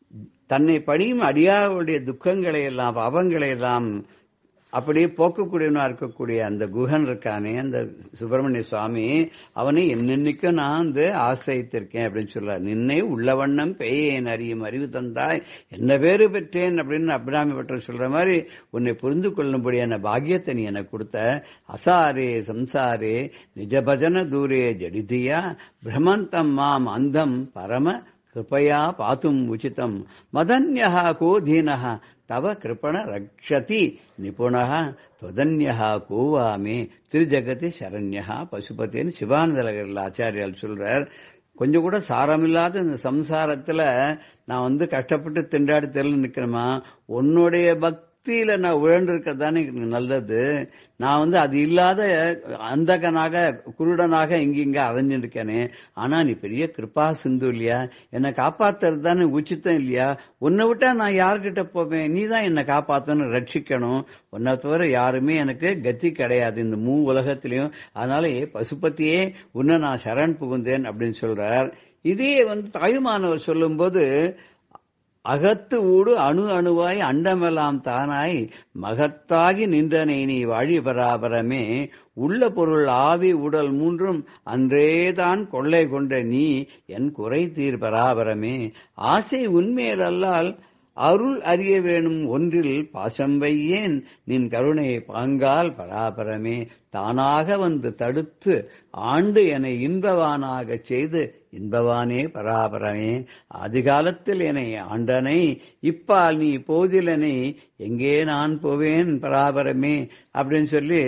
தன்னை பணியும் அடியாருடைய துக்கங்களை எல்லாம் பாவங்களை எல்லாம் அப்படியே போக்கக்கூடியவனா இருக்கக்கூடிய அந்த குகன் இருக்கானே அந்த சுப்பிரமணிய சுவாமி அவனை என்னென்னைக்கும் நான் வந்து ஆசிரியத்திருக்கேன் அப்படின்னு சொல்றார் நின்னை உள்ளவண்ணம் பேயேன் அறியும் அறிவு தந்தாய் என்ன பேரு பெற்றேன் அப்படின்னு அபிராமி பட்டர் சொல்ற மாதிரி உன்னை புரிந்து கொள்ளும்படியான பாக்கியத்தை நீ எனக்கு கொடுத்த அசாரே சம்சாரே நிஜபஜன தூரே ஜடிதியா பிரமந்தம் மாம் அந்தம் பரம கிருபயா பாத்தும் உச்சிதம் மதன்யா கோ தீனः தவ கிருபண ரக்ஷதி நிபுணः त्वदन्यः கோவாமே திருஜகதி சரண்யா பசுபதின்னு சிவானந்தலகரில் ஆச்சாரியால் சொல்றார் கொஞ்சம் கூட சாரமில்லாத இந்த சம்சாரத்துல நான் வந்து கஷ்டப்பட்டு திண்டாடி தெருல நிக்கிறேமா உன்னுடைய பக்தியில நான் உழண்டிருக்கிறது தானே எனக்கு நல்லது நான் வந்து அது இல்லாத அந்தகனாக குருடனாக இங்கிங்க அலைஞ்சிருக்கேனே ஆனா நீ பெரிய கிருபா சிந்து இல்லையா என்னை காப்பாத்துறது தானே உச்சித்தம் இல்லையா உன்னை விட்டா நான் யார்கிட்ட போவேன் நீ தான் என்னை காப்பாத்தணும் ரட்சிக்கணும் உன்னை தவிர யாருமே எனக்கு கத்தி கிடையாது இந்த மூ உலகத்திலையும் அதனால ஏ பசுபதியே உன்னை நான் சரண் புகுந்தேன் அப்படின்னு சொல்றார் இதே வந்து தாயுமானவர் சொல்லும்போது அகத்து ஊடு அணு அணுவாய் அண்டமெல்லாம் தானாய் மகத்தாகி நின்றனை நீ வாழி பராபரமே உள்ள பொருள் ஆவி உடல் மூன்றும் அன்றேதான் கொள்ளை கொண்ட நீ என் குறை தீர் பராபரமே ஆசை உண்மையில் அல்லால் அருள் அறிய வேணும் ஒன்றில் பாசம் வையேன் நின் கருணை பாங்கால் பராபரமே தானாக வந்து தடுத்து ஆண்டு என இன்பவானாகச் செய்து இன்பவானே பராபரமே அதிகாலத்தில் என்னை ஆண்டனை இப்பால் நீ போதிலனை எங்கே நான் போவேன் பராபரமே அப்படின்னு சொல்லி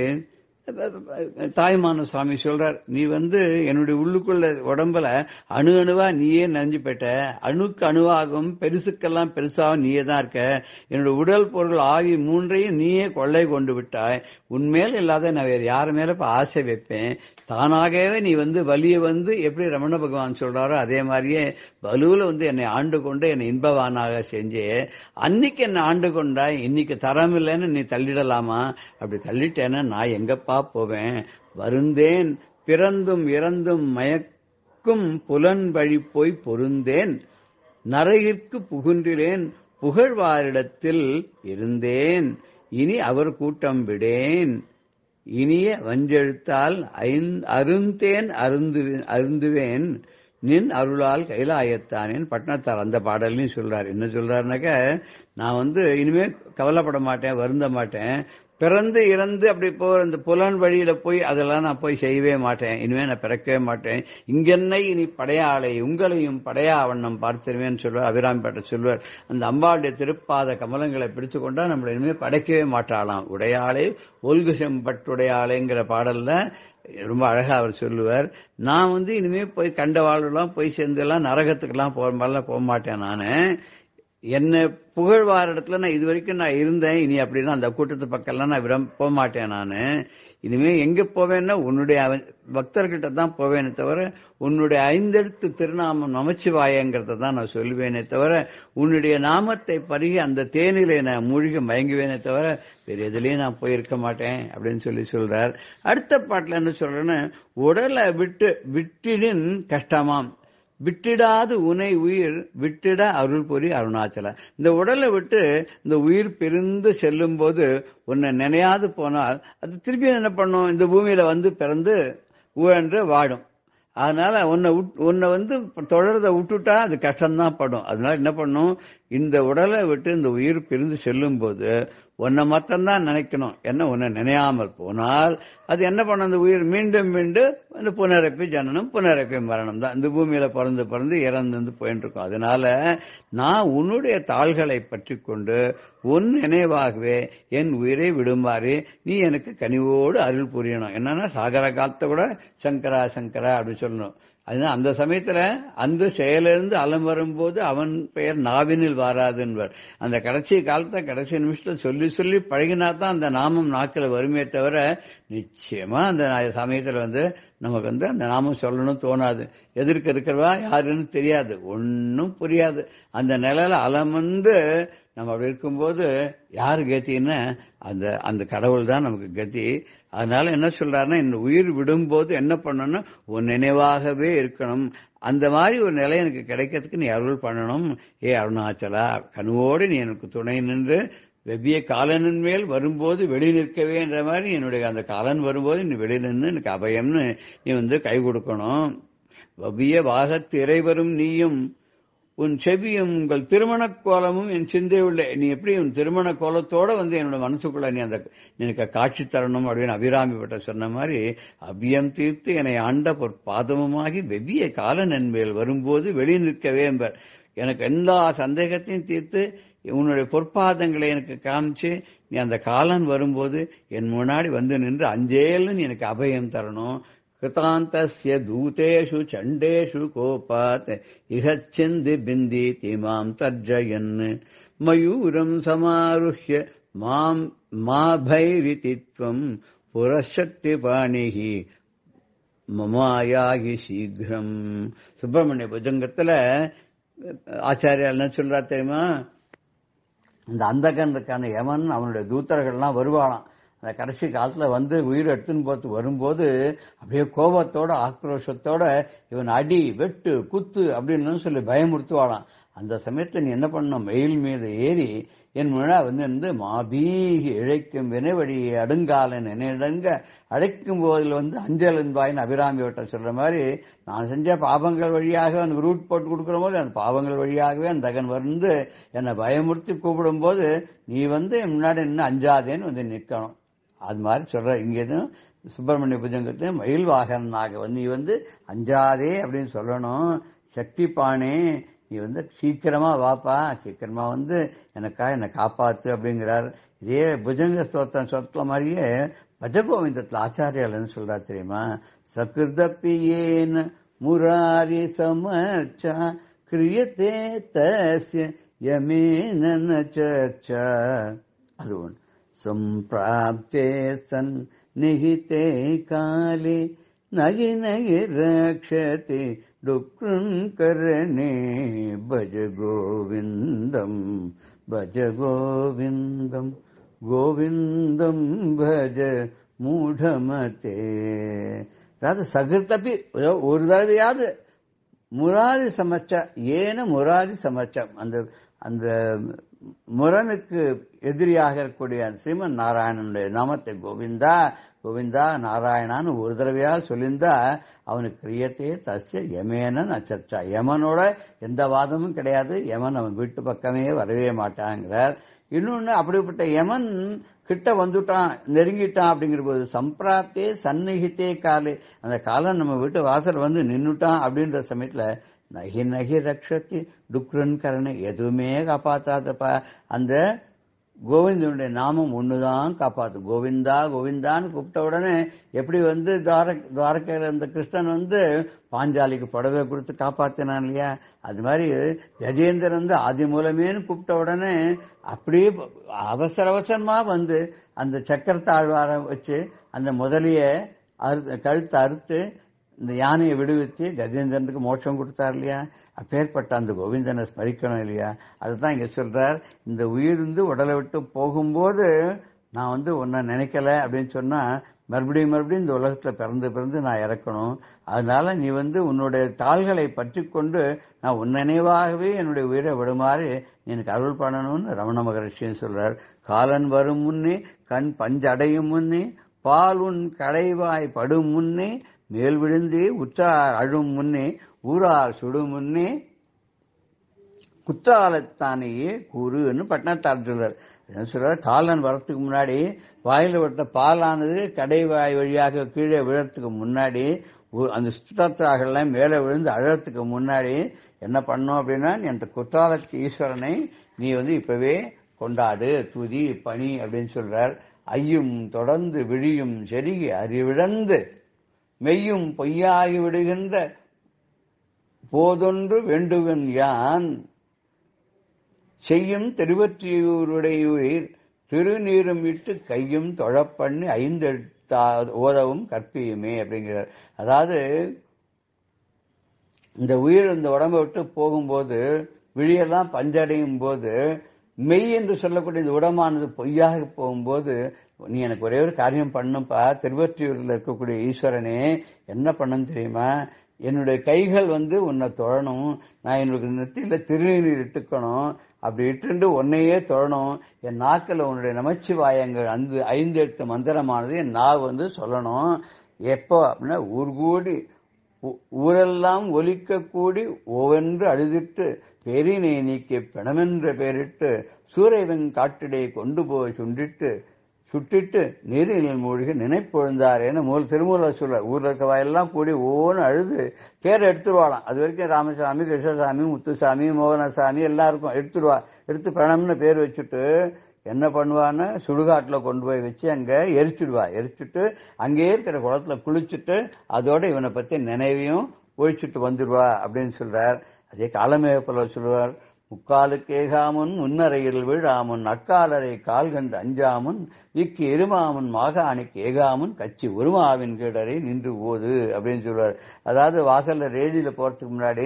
தாய்மான சுவாமி சொல்றார் நீ வந்து என்னுடைய உள்ளுக்குள்ள உடம்புல அணு அணுவா நீயே நனைஞ்சு போயிட்ட அணுக்கு அணுவாகும் பெருசுக்கெல்லாம் பெருசாகவும் நீயே தான் இருக்க என்னுடைய உடல் பொருள் ஆகி மூன்றையும் நீயே கொள்ளை கொண்டு விட்டாய் உன்மேல் இல்லாத நான் வேற யார் மேல இப்ப ஆசை வைப்பேன் தானாகவே நீ வந்து வலிய வந்து எப்படி ரமண பகவான் சொல்றாரோ அதே மாதிரியே வலுவுல வந்து என்னை ஆண்டு கொண்டு என்னை இன்பவானாக செஞ்சே அன்னைக்கு என்னை ஆண்டு கொண்டாய் இன்னைக்கு தரம் இல்லைன்னு நீ தள்ளிடலாமா அப்படி தள்ளிட்டேன்னா நான் எங்கப்பா போவேன் வருந்தேன் பிறந்தும் இறந்தும் மயக்கும் புலன் வழி போய் பொருந்தேன் நரகிற்கு புகுன்றிலேன் புகழ்வாரிடத்தில் இருந்தேன் இனி அவர் கூட்டம் விடேன் இனிய வஞ்செழுத்தால் ஐந்- அருந்தேன் அருந்து அருந்துவேன் நின் அருளால் கைலாயத்தானேன் பட்னத்தார் அந்த பாடல்லையும் சொல்றார் என்ன சொல்றாருனாக்க நான் வந்து இனிமே கவலைப்பட மாட்டேன் வருந்த மாட்டேன் பிறந்து இறந்து அப்படி போ அந்த புலன் வழியில போய் அதெல்லாம் நான் போய் செய்யவே மாட்டேன் இனிமே நான் பிறக்கவே மாட்டேன் இங்கென்னை இனி படையாளை உங்களையும் படையா வண்ணம் பார்த்திருவேன்னு சொல்லுவார் அபிராம்பேட்டை சொல்லுவார் அந்த அம்பாளுடைய திருப்பாத கமலங்களை பிடிச்சு கொண்டா நம்மளை இனிமே படைக்கவே மாட்டாளாம் உடையாளே ஒல்கு செம்பட்டுடையாளேங்கிற பாடல்ல ரொம்ப அழகா அவர் சொல்லுவார் நான் வந்து இனிமே போய் கண்ட வாழ்லாம் போய் சேர்ந்தெல்லாம் நரகத்துக்கெல்லாம் போற மாதிரிலாம் போக மாட்டேன் நானு என்ன புகழ்வார இடத்துல நான் இது வரைக்கும் நான் இருந்தேன் இனி அப்படின்னா அந்த கூட்டத்து பக்கம்லாம் நான் விரும்ப போக மாட்டேன் நானு இனிமே எங்க போவேன்னா உன்னுடைய அவ- பக்தர்கிட்ட தான் போவேனே தவிர உன்னுடைய ஐந்தெழுத்து திருநாமம் நமச்சிவாயங்கிறத தான் நான் சொல்லுவேனே தவிர உன்னுடைய நாமத்தை பருகி அந்த தேனிலே நான் மூழ்கி மயங்குவேனே தவிர வேற எதுலயும் நான் போயிருக்க மாட்டேன் அப்படின்னு சொல்லி சொல்றார் அடுத்த பாட்டுல என்ன சொல்றேன்னு உடலை விட்டு விட்டிடின் கஷ்டமாம் விட்டிடாது உனை உயிர் விட்டிட அருள் புரி அருணாச்சல இந்த உடலை விட்டு இந்த உயிர் பிரிந்து செல்லும் போது உன்னை நினையாது போனால் அது திருப்பி என்ன பண்ணும் இந்த பூமியில வந்து பிறந்து உழன்று வாடும் அதனால உன்னை விட்- உன்னை வந்து தொடர்றத விட்டுட்டா அது கஷ்டம்தான் படும் அதனால என்ன பண்ணும் இந்த உடலை விட்டு இந்த உயிர் பிரிந்து செல்லும் போது உன்னை மட்டும்தான் நினைக்கணும் என்ன உன்னை நினையாமல் போனால் அது என்ன பண்ணும் அந்த உயிர் மீண்டும் மீண்டும் இந்த புனரப்பி ஜனனம் புனரப்பி மரணம் தான் இந்த பூமியில பிறந்து பிறந்து இறந்து வந்து போயிட்டு இருக்கும் அதனால நான் உன்னுடைய தாள்களை பற்றி கொண்டு உன் நினைவாகவே என் உயிரை விடுமாறு நீ எனக்கு கனிவோடு அருள் புரியணும் என்னன்னா சாகர காலத்தை கூட சங்கரா சங்கரா அப்படின்னு சொல்லணும் அதுதான் அந்த சமயத்துல அந்த செயலிருந்து அலம் வரும்போது அவன் பெயர் நாவினில் வாராது என்பார் அந்த கடைசி காலத்தை கடைசி நிமிஷத்துல சொல்லி சொல்லி பழகினா தான் அந்த நாமம் நாக்கில் வருமே தவிர நிச்சயமா அந்த நா- சமயத்துல வந்து நமக்கு வந்து அந்த நாமம் சொல்லணும் தோணாது எதிர்க்க இருக்கிறவா யாருன்னு தெரியாது ஒன்னும் புரியாது அந்த நிலையில அலம் வந்து நம்ம அப்படி இருக்கும்போது யாரு கத்தின்னா அந்த அந்த கடவுள் தான் நமக்கு கதி அதனால என்ன சொல்றாருன்னா இந்த உயிர் விடும்போது என்ன பண்ணணும் உன் நினைவாகவே இருக்கணும் அந்த மாதிரி ஒரு நிலை எனக்கு கிடைக்கிறதுக்கு நீ அருள் பண்ணணும் ஏ அருணாச்சலா கனுவோடு நீ எனக்கு துணை நின்று வெவ்விய காலனின் மேல் வரும்போது வெளி நிற்கவே என்ற மாதிரி என்னுடைய அந்த காலன் வரும்போது நீ வெளி நின்று எனக்கு அபயம்னு நீ வந்து கை கொடுக்கணும் வவ்விய வாகத்து இறைவரும் நீயும் உன் செவியும் உங்கள் திருமண கோலமும் என் சிந்தை உள்ள நீ எப்படி உன் திருமண கோலத்தோட வந்து என்னோட மனசுக்குள்ள நீ அந்த எனக்கு காட்சி தரணும் அப்படின்னு அபிராமி பட்ட சொன்ன மாதிரி அபியம் தீர்த்து என்னை ஆண்ட பொற் பாதமுமாகி வெவ்விய காலன் என்பேல் வரும்போது வெளி நிற்கவே என்பர் எனக்கு எல்லா சந்தேகத்தையும் தீர்த்து உன்னுடைய பொற்பாதங்களை எனக்கு காமிச்சு நீ அந்த காலன் வரும்போது என் முன்னாடி வந்து நின்று அஞ்சேல்னு நீ எனக்கு அபயம் தரணும் கிருதாந்தஸ்ய தூதேஷு சண்டேஷு கோபாத் இகச்சிந்தி பிந்தீதி மாம் தர்ஜயன் மயூரம் சமாருஹ்ய மாம் மா பைரிதித்வம் புரசக்தி பாணிகி மமாயாகி சீக்கிரம் சுப்பிரமணிய புஜங்கத்துல ஆச்சாரியால் என்ன சொல்றா தெரியுமா இந்த அந்தகன் இருக்கான யமன் அவனுடைய தூத்தர்கள்லாம் வருவாளாம் அந்த கடைசி காலத்துல வந்து உயிர் எடுத்துன்னு போத்து வரும்போது அப்படியே கோபத்தோட ஆக்ரோஷத்தோட இவன் அடி வெட்டு குத்து அப்படின்னு சொல்லி பயமுறுத்துவாளாம் அந்த சமயத்துல நீ என்ன பண்ணணும் மயில் மீது ஏறி என் முன்னா வந்து இருந்து மாபீகி இழைக்கும் வினைவழி அடுங்காலன் என்னிடங்க அழைக்கும் போதில் வந்து அஞ்சல் என்பாயின்னு அபிராமி வட்ட சொல்ற மாதிரி நான் செஞ்ச பாவங்கள் வழியாக அவனுக்கு ரூட் போட்டு கொடுக்குற போது அந்த பாவங்கள் வழியாகவே அந்த தகன் வந்து என்னை பயமுறுத்தி கூப்பிடும் போது நீ வந்து என் முன்னாடி நின்று அஞ்சாதேன்னு வந்து நிற்கணும் அது மாதிரி சொல்ற இங்க எதுவும் சுப்பிரமணிய புஜங்கத்தை மயில் வாகனாக வந்து நீ வந்து அஞ்சாதே அப்படின்னு சொல்லணும் சக்தி பானே நீ வந்து சீக்கிரமா வாப்பா சீக்கிரமா வந்து எனக்கா என்னை காப்பாத்து அப்படிங்கிறார் இதே புஜங்க ஸ்தோத்திரம் சொல்ல மாதிரியே பஜகோவிந்தத்துல ஆச்சாரியால் என்ன சொல்றா தெரியுமா சகிருதப்பியேன முராரி சமர்ச்சா கிரியத்தே தஸ்ய யமேன ந சர்ச்சா அது ஒன்று सम्प्राप्ते सन् निहिते काले नगि नगि रक्षति डुकृङ्करणे भज गोविन्दम् भज गोविन्दम् गोविन्दम् भज மூடமதே அதாவது சகிருத்தப்பி ஒரு தடவையாவது முராரி சமச்ச ஏன முராரி சமச்சம் அந்த அந்த முரனுக்கு எதிரியாக இருக்கக்கூடிய ஸ்ரீமன் நாராயணனுடைய நாமத்தை கோவிந்தா கோவிந்தா நாராயணான்னு ஒரு தடவையா சொல்லியிருந்தா அவனுக்கு கிரியத்தையே தசிய யமேன நச்சர்ச்சா யமனோட எந்த வாதமும் கிடையாது யமன் அவன் வீட்டு பக்கமே வரவே மாட்டாங்கிறார் இன்னொன்னு அப்படிப்பட்ட யமன் கிட்ட வந்துட்டான் நெருங்கிட்டான் அப்படிங்கிற போது சம்பிராப்தே சந்நிகித்தே காலே அந்த காலம் நம்ம வீட்டு வாசல் வந்து நின்னுட்டான் அப்படின்ற சமயத்துல நகி நகி ரக்ஷத்தி டுக்ரன் கரணை எதுவுமே காப்பாத்தாதப்பா அந்த கோவிந்தனுடைய நாமம் ஒண்ணுதான் காப்பாத்தும் கோவிந்தா கோவிந்தான்னு கூப்பிட்ட உடனே எப்படி வந்து துவார துவாரகையில இருந்த கிருஷ்ணன் வந்து பாஞ்சாலிக்கு புடவை கொடுத்து காப்பாத்தினான் இல்லையா அது மாதிரி கஜேந்திரன் வந்து ஆதி மூலமேன்னு கூப்பிட்ட உடனே அப்படியே அவசர அவசரமா வந்து அந்த சக்கரத்தாழ்வார வச்சு அந்த முதலிய அறு கழுத்தை அறுத்து இந்த யானையை விடுவித்து கஜேந்திரனுக்கு மோட்சம் கொடுத்தார் இல்லையா அப்பேற்பட்ட அந்த கோவிந்தனை ஸ்மரிக்கணும் இல்லையா அதுதான் இங்க சொல்றார் இந்த உயிர் வந்து உடலை விட்டு போகும்போது நான் வந்து உன்னை நினைக்கல அப்படின்னு சொன்னா மறுபடியும் மறுபடியும் இந்த உலகத்துல பிறந்து பிறந்து நான் இறக்கணும் அதனால நீ வந்து உன்னுடைய தாள்களை பற்றி கொண்டு நான் உன் நினைவாகவே என்னுடைய உயிரை விடுமாறு நீ எனக்கு அருள் பண்ணணும்னு ரமண மகரிஷின்னு சொல்றார் காலன் வரும் முன்னே கண் பஞ்சடையும் முன்னே பால் உன் கடைவாய் படும் முன்னே மேல் விழுந்து உற்றார் அழும் முன்னே ஊரார் சுடும் முன்னே குற்றாலத்தானேயே கூறுன்னு பட்டினத்தார் சொல்றார் என்ன சொல்றார் காலன் வரத்துக்கு முன்னாடி வாயில விட்ட பாலானது கடைவாய் வழியாக கீழே விழறதுக்கு முன்னாடி உ- அந்த சுற்றத்தார்கள்லாம் மேலே விழுந்து அழறதுக்கு முன்னாடி என்ன பண்ணோம் அப்படின்னா நீ அந்த குற்றாலத்து ஈஸ்வரனை நீ வந்து இப்பவே கொண்டாடு துதி பணி அப்படின்னு சொல்றார் ஐயும் தொடர்ந்து விழியும் செருகி அறிவிழந்து மெய்யும் பொய்யாகி விடுகின்ற போதொன்று வேண்டுவன் யான் செய்யும் திருவற்றியூருடையூரில் திருநீரும் இட்டு கையும் தொழப்பண்ணி ஐந்தெழுத்தா ஓதவும் கற்பியுமே அப்படிங்கிறார் அதாவது இந்த உயிர் இந்த உடம்பை விட்டு போகும்போது விழியெல்லாம் பஞ்சடையும் போது மெய் என்று சொல்லக்கூடிய இந்த உடமானது பொய்யாக போகும்போது நீ எனக்கு ஒரே ஒரு காரியம் பண்ணுப்பா திருவற்றியூரில் இருக்கக்கூடிய ஈஸ்வரனே என்ன பண்ணணும் தெரியுமா என்னுடைய கைகள் வந்து உன்னை தொழணும் நான் என்னுடைய நெத்தியில திருநீர் இட்டுக்கணும் அப்படி இட்டுண்டு உன்னையே தொழணும் என் நாக்கில் உன்னுடைய நமச்சிவாயங்கள் அந்த ஐந்து எழுத்து மந்திரமானது என் நாவு வந்து சொல்லணும் எப்போ அப்படின்னா ஊர் கூடி ஊ- ஊரெல்லாம் ஒலிக்க கூடி ஓவென்று அழுதிட்டு பெரினை நீக்கி பிணமென்ற பெயரிட்டு சூரைவன் காட்டிடை கொண்டு போய் சுண்டிட்டு சுட்டிட்டு நீரில் மூழ்கி நினைப்பொழுந்தார் என மூல திருமூலர் சொல்றார் ஊர்ல இருக்கவா எல்லாம் கூடி ஓன்னு அழுது பேர் எடுத்துருவாளாம் அது வரைக்கும் ராமசாமி கிருஷ்ணசாமி முத்துசாமி மோகனசாமி எல்லாருக்கும் எடுத்துருவா எடுத்து பிரணம்னு பேர் வச்சுட்டு என்ன பண்ணுவான்னு சுடுகாட்டுல கொண்டு போய் வச்சு அங்க எரிச்சிடுவா எரிச்சிட்டு அங்கேயே இருக்கிற குளத்துல குளிச்சுட்டு அதோட இவனை பத்தி நினைவையும் ஒழிச்சிட்டு வந்துடுவா அப்படின்னு சொல்றார் அதே காலமேகப்பல சொல்லுவார் முக்காலுக்கு ஏகாமுன் முன்னரையில் விழாமுன் அக்காலரை கால் கண்டு அஞ்சாமுன் விக்கு எருமாமுன் மாகாணிக்கு ஏகாமுன் கச்சி உருமாவின் கீழரை நின்று ஓது அப்படின்னு சொல்லுவார் அதாவது வாசல்ல ரேடியில போறதுக்கு முன்னாடி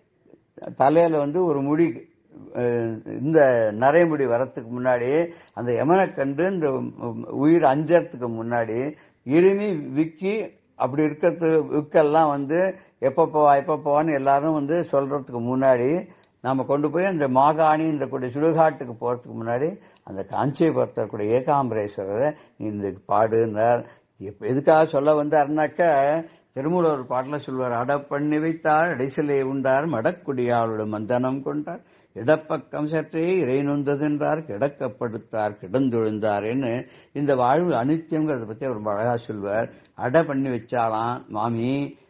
தலையில வந்து ஒரு முடி அஹ், இந்த நரைமுடி வரத்துக்கு முன்னாடி அந்த யமனை கண்டு இந்த உயிர் அஞ்சறதுக்கு முன்னாடி இருமி விக்கி அப்படி இருக்கிறது விக்கெல்லாம் வந்து எப்ப போவா எப்ப போவான்னு எல்லாரும் வந்து சொல்றதுக்கு முன்னாடி நாம கொண்டு போய் அந்த மாகாணின்ற கூடிய சுடுகாட்டுக்கு போறதுக்கு முன்னாடி அந்த காஞ்சிபுரத்தில் கூடிய ஏகாம்பரேஸ்வரரை நீ இந்த பாடுனார் இப்ப எதுக்காக சொல்ல வந்தாருனாக்க திருமூலர் ஒரு பாட்டுல சொல்வார் அட பண்ணி வைத்தார் அடைசிலை உண்டார் மடக்குடியாளோட மந்தனம் கொண்டார் இடப்பக்கம் சற்றே இறை நொந்ததென்றார் கிடக்கப்படுத்தார் கிடந்தொழுந்தார்னு இந்த வாழ்வு அனித்தியங்கிறத பத்தி அவர் ரொம்ப அழகா சொல்வார் அடை பண்ணி வச்சாலாம் மாமி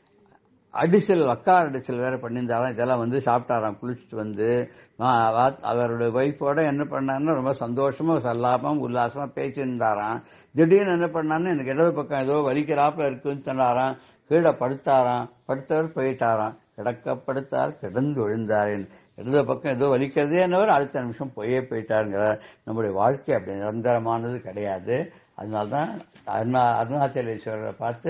அடிசல் வக்கார் அடிசல் வேற பண்ணியிருந்தாலும் இதெல்லாம் வந்து சாப்பிட்டாராம் குளிச்சுட்டு வந்து நான் அவ- அவருடைய ஒய்ஃபோட என்ன பண்ணாருன்னா ரொம்ப சந்தோஷமா சல்லாபமா உல்லாசமா பேசியிருந்தாராம் திடீர்னு என்ன பண்ணாருன்னு எனக்கு இடது பக்கம் ஏதோ வலிக்கிறாப்புல இருக்குன்னு சொன்னாராம் கீழே படுத்தாராம் படுத்தவர் போயிட்டாராம் கிடக்கப்படுத்தார் கிடந்து விழுந்தாரேன் இடது பக்கம் ஏதோ வலிக்கிறதே என்னவர் அடுத்த நிமிஷம் போயே போயிட்டாருங்கிறார் நம்முடைய வாழ்க்கை அப்படி நிரந்தரமானது கிடையாது அதனால்தான் அருணா அருணாச்சலேஸ்வரரை பார்த்து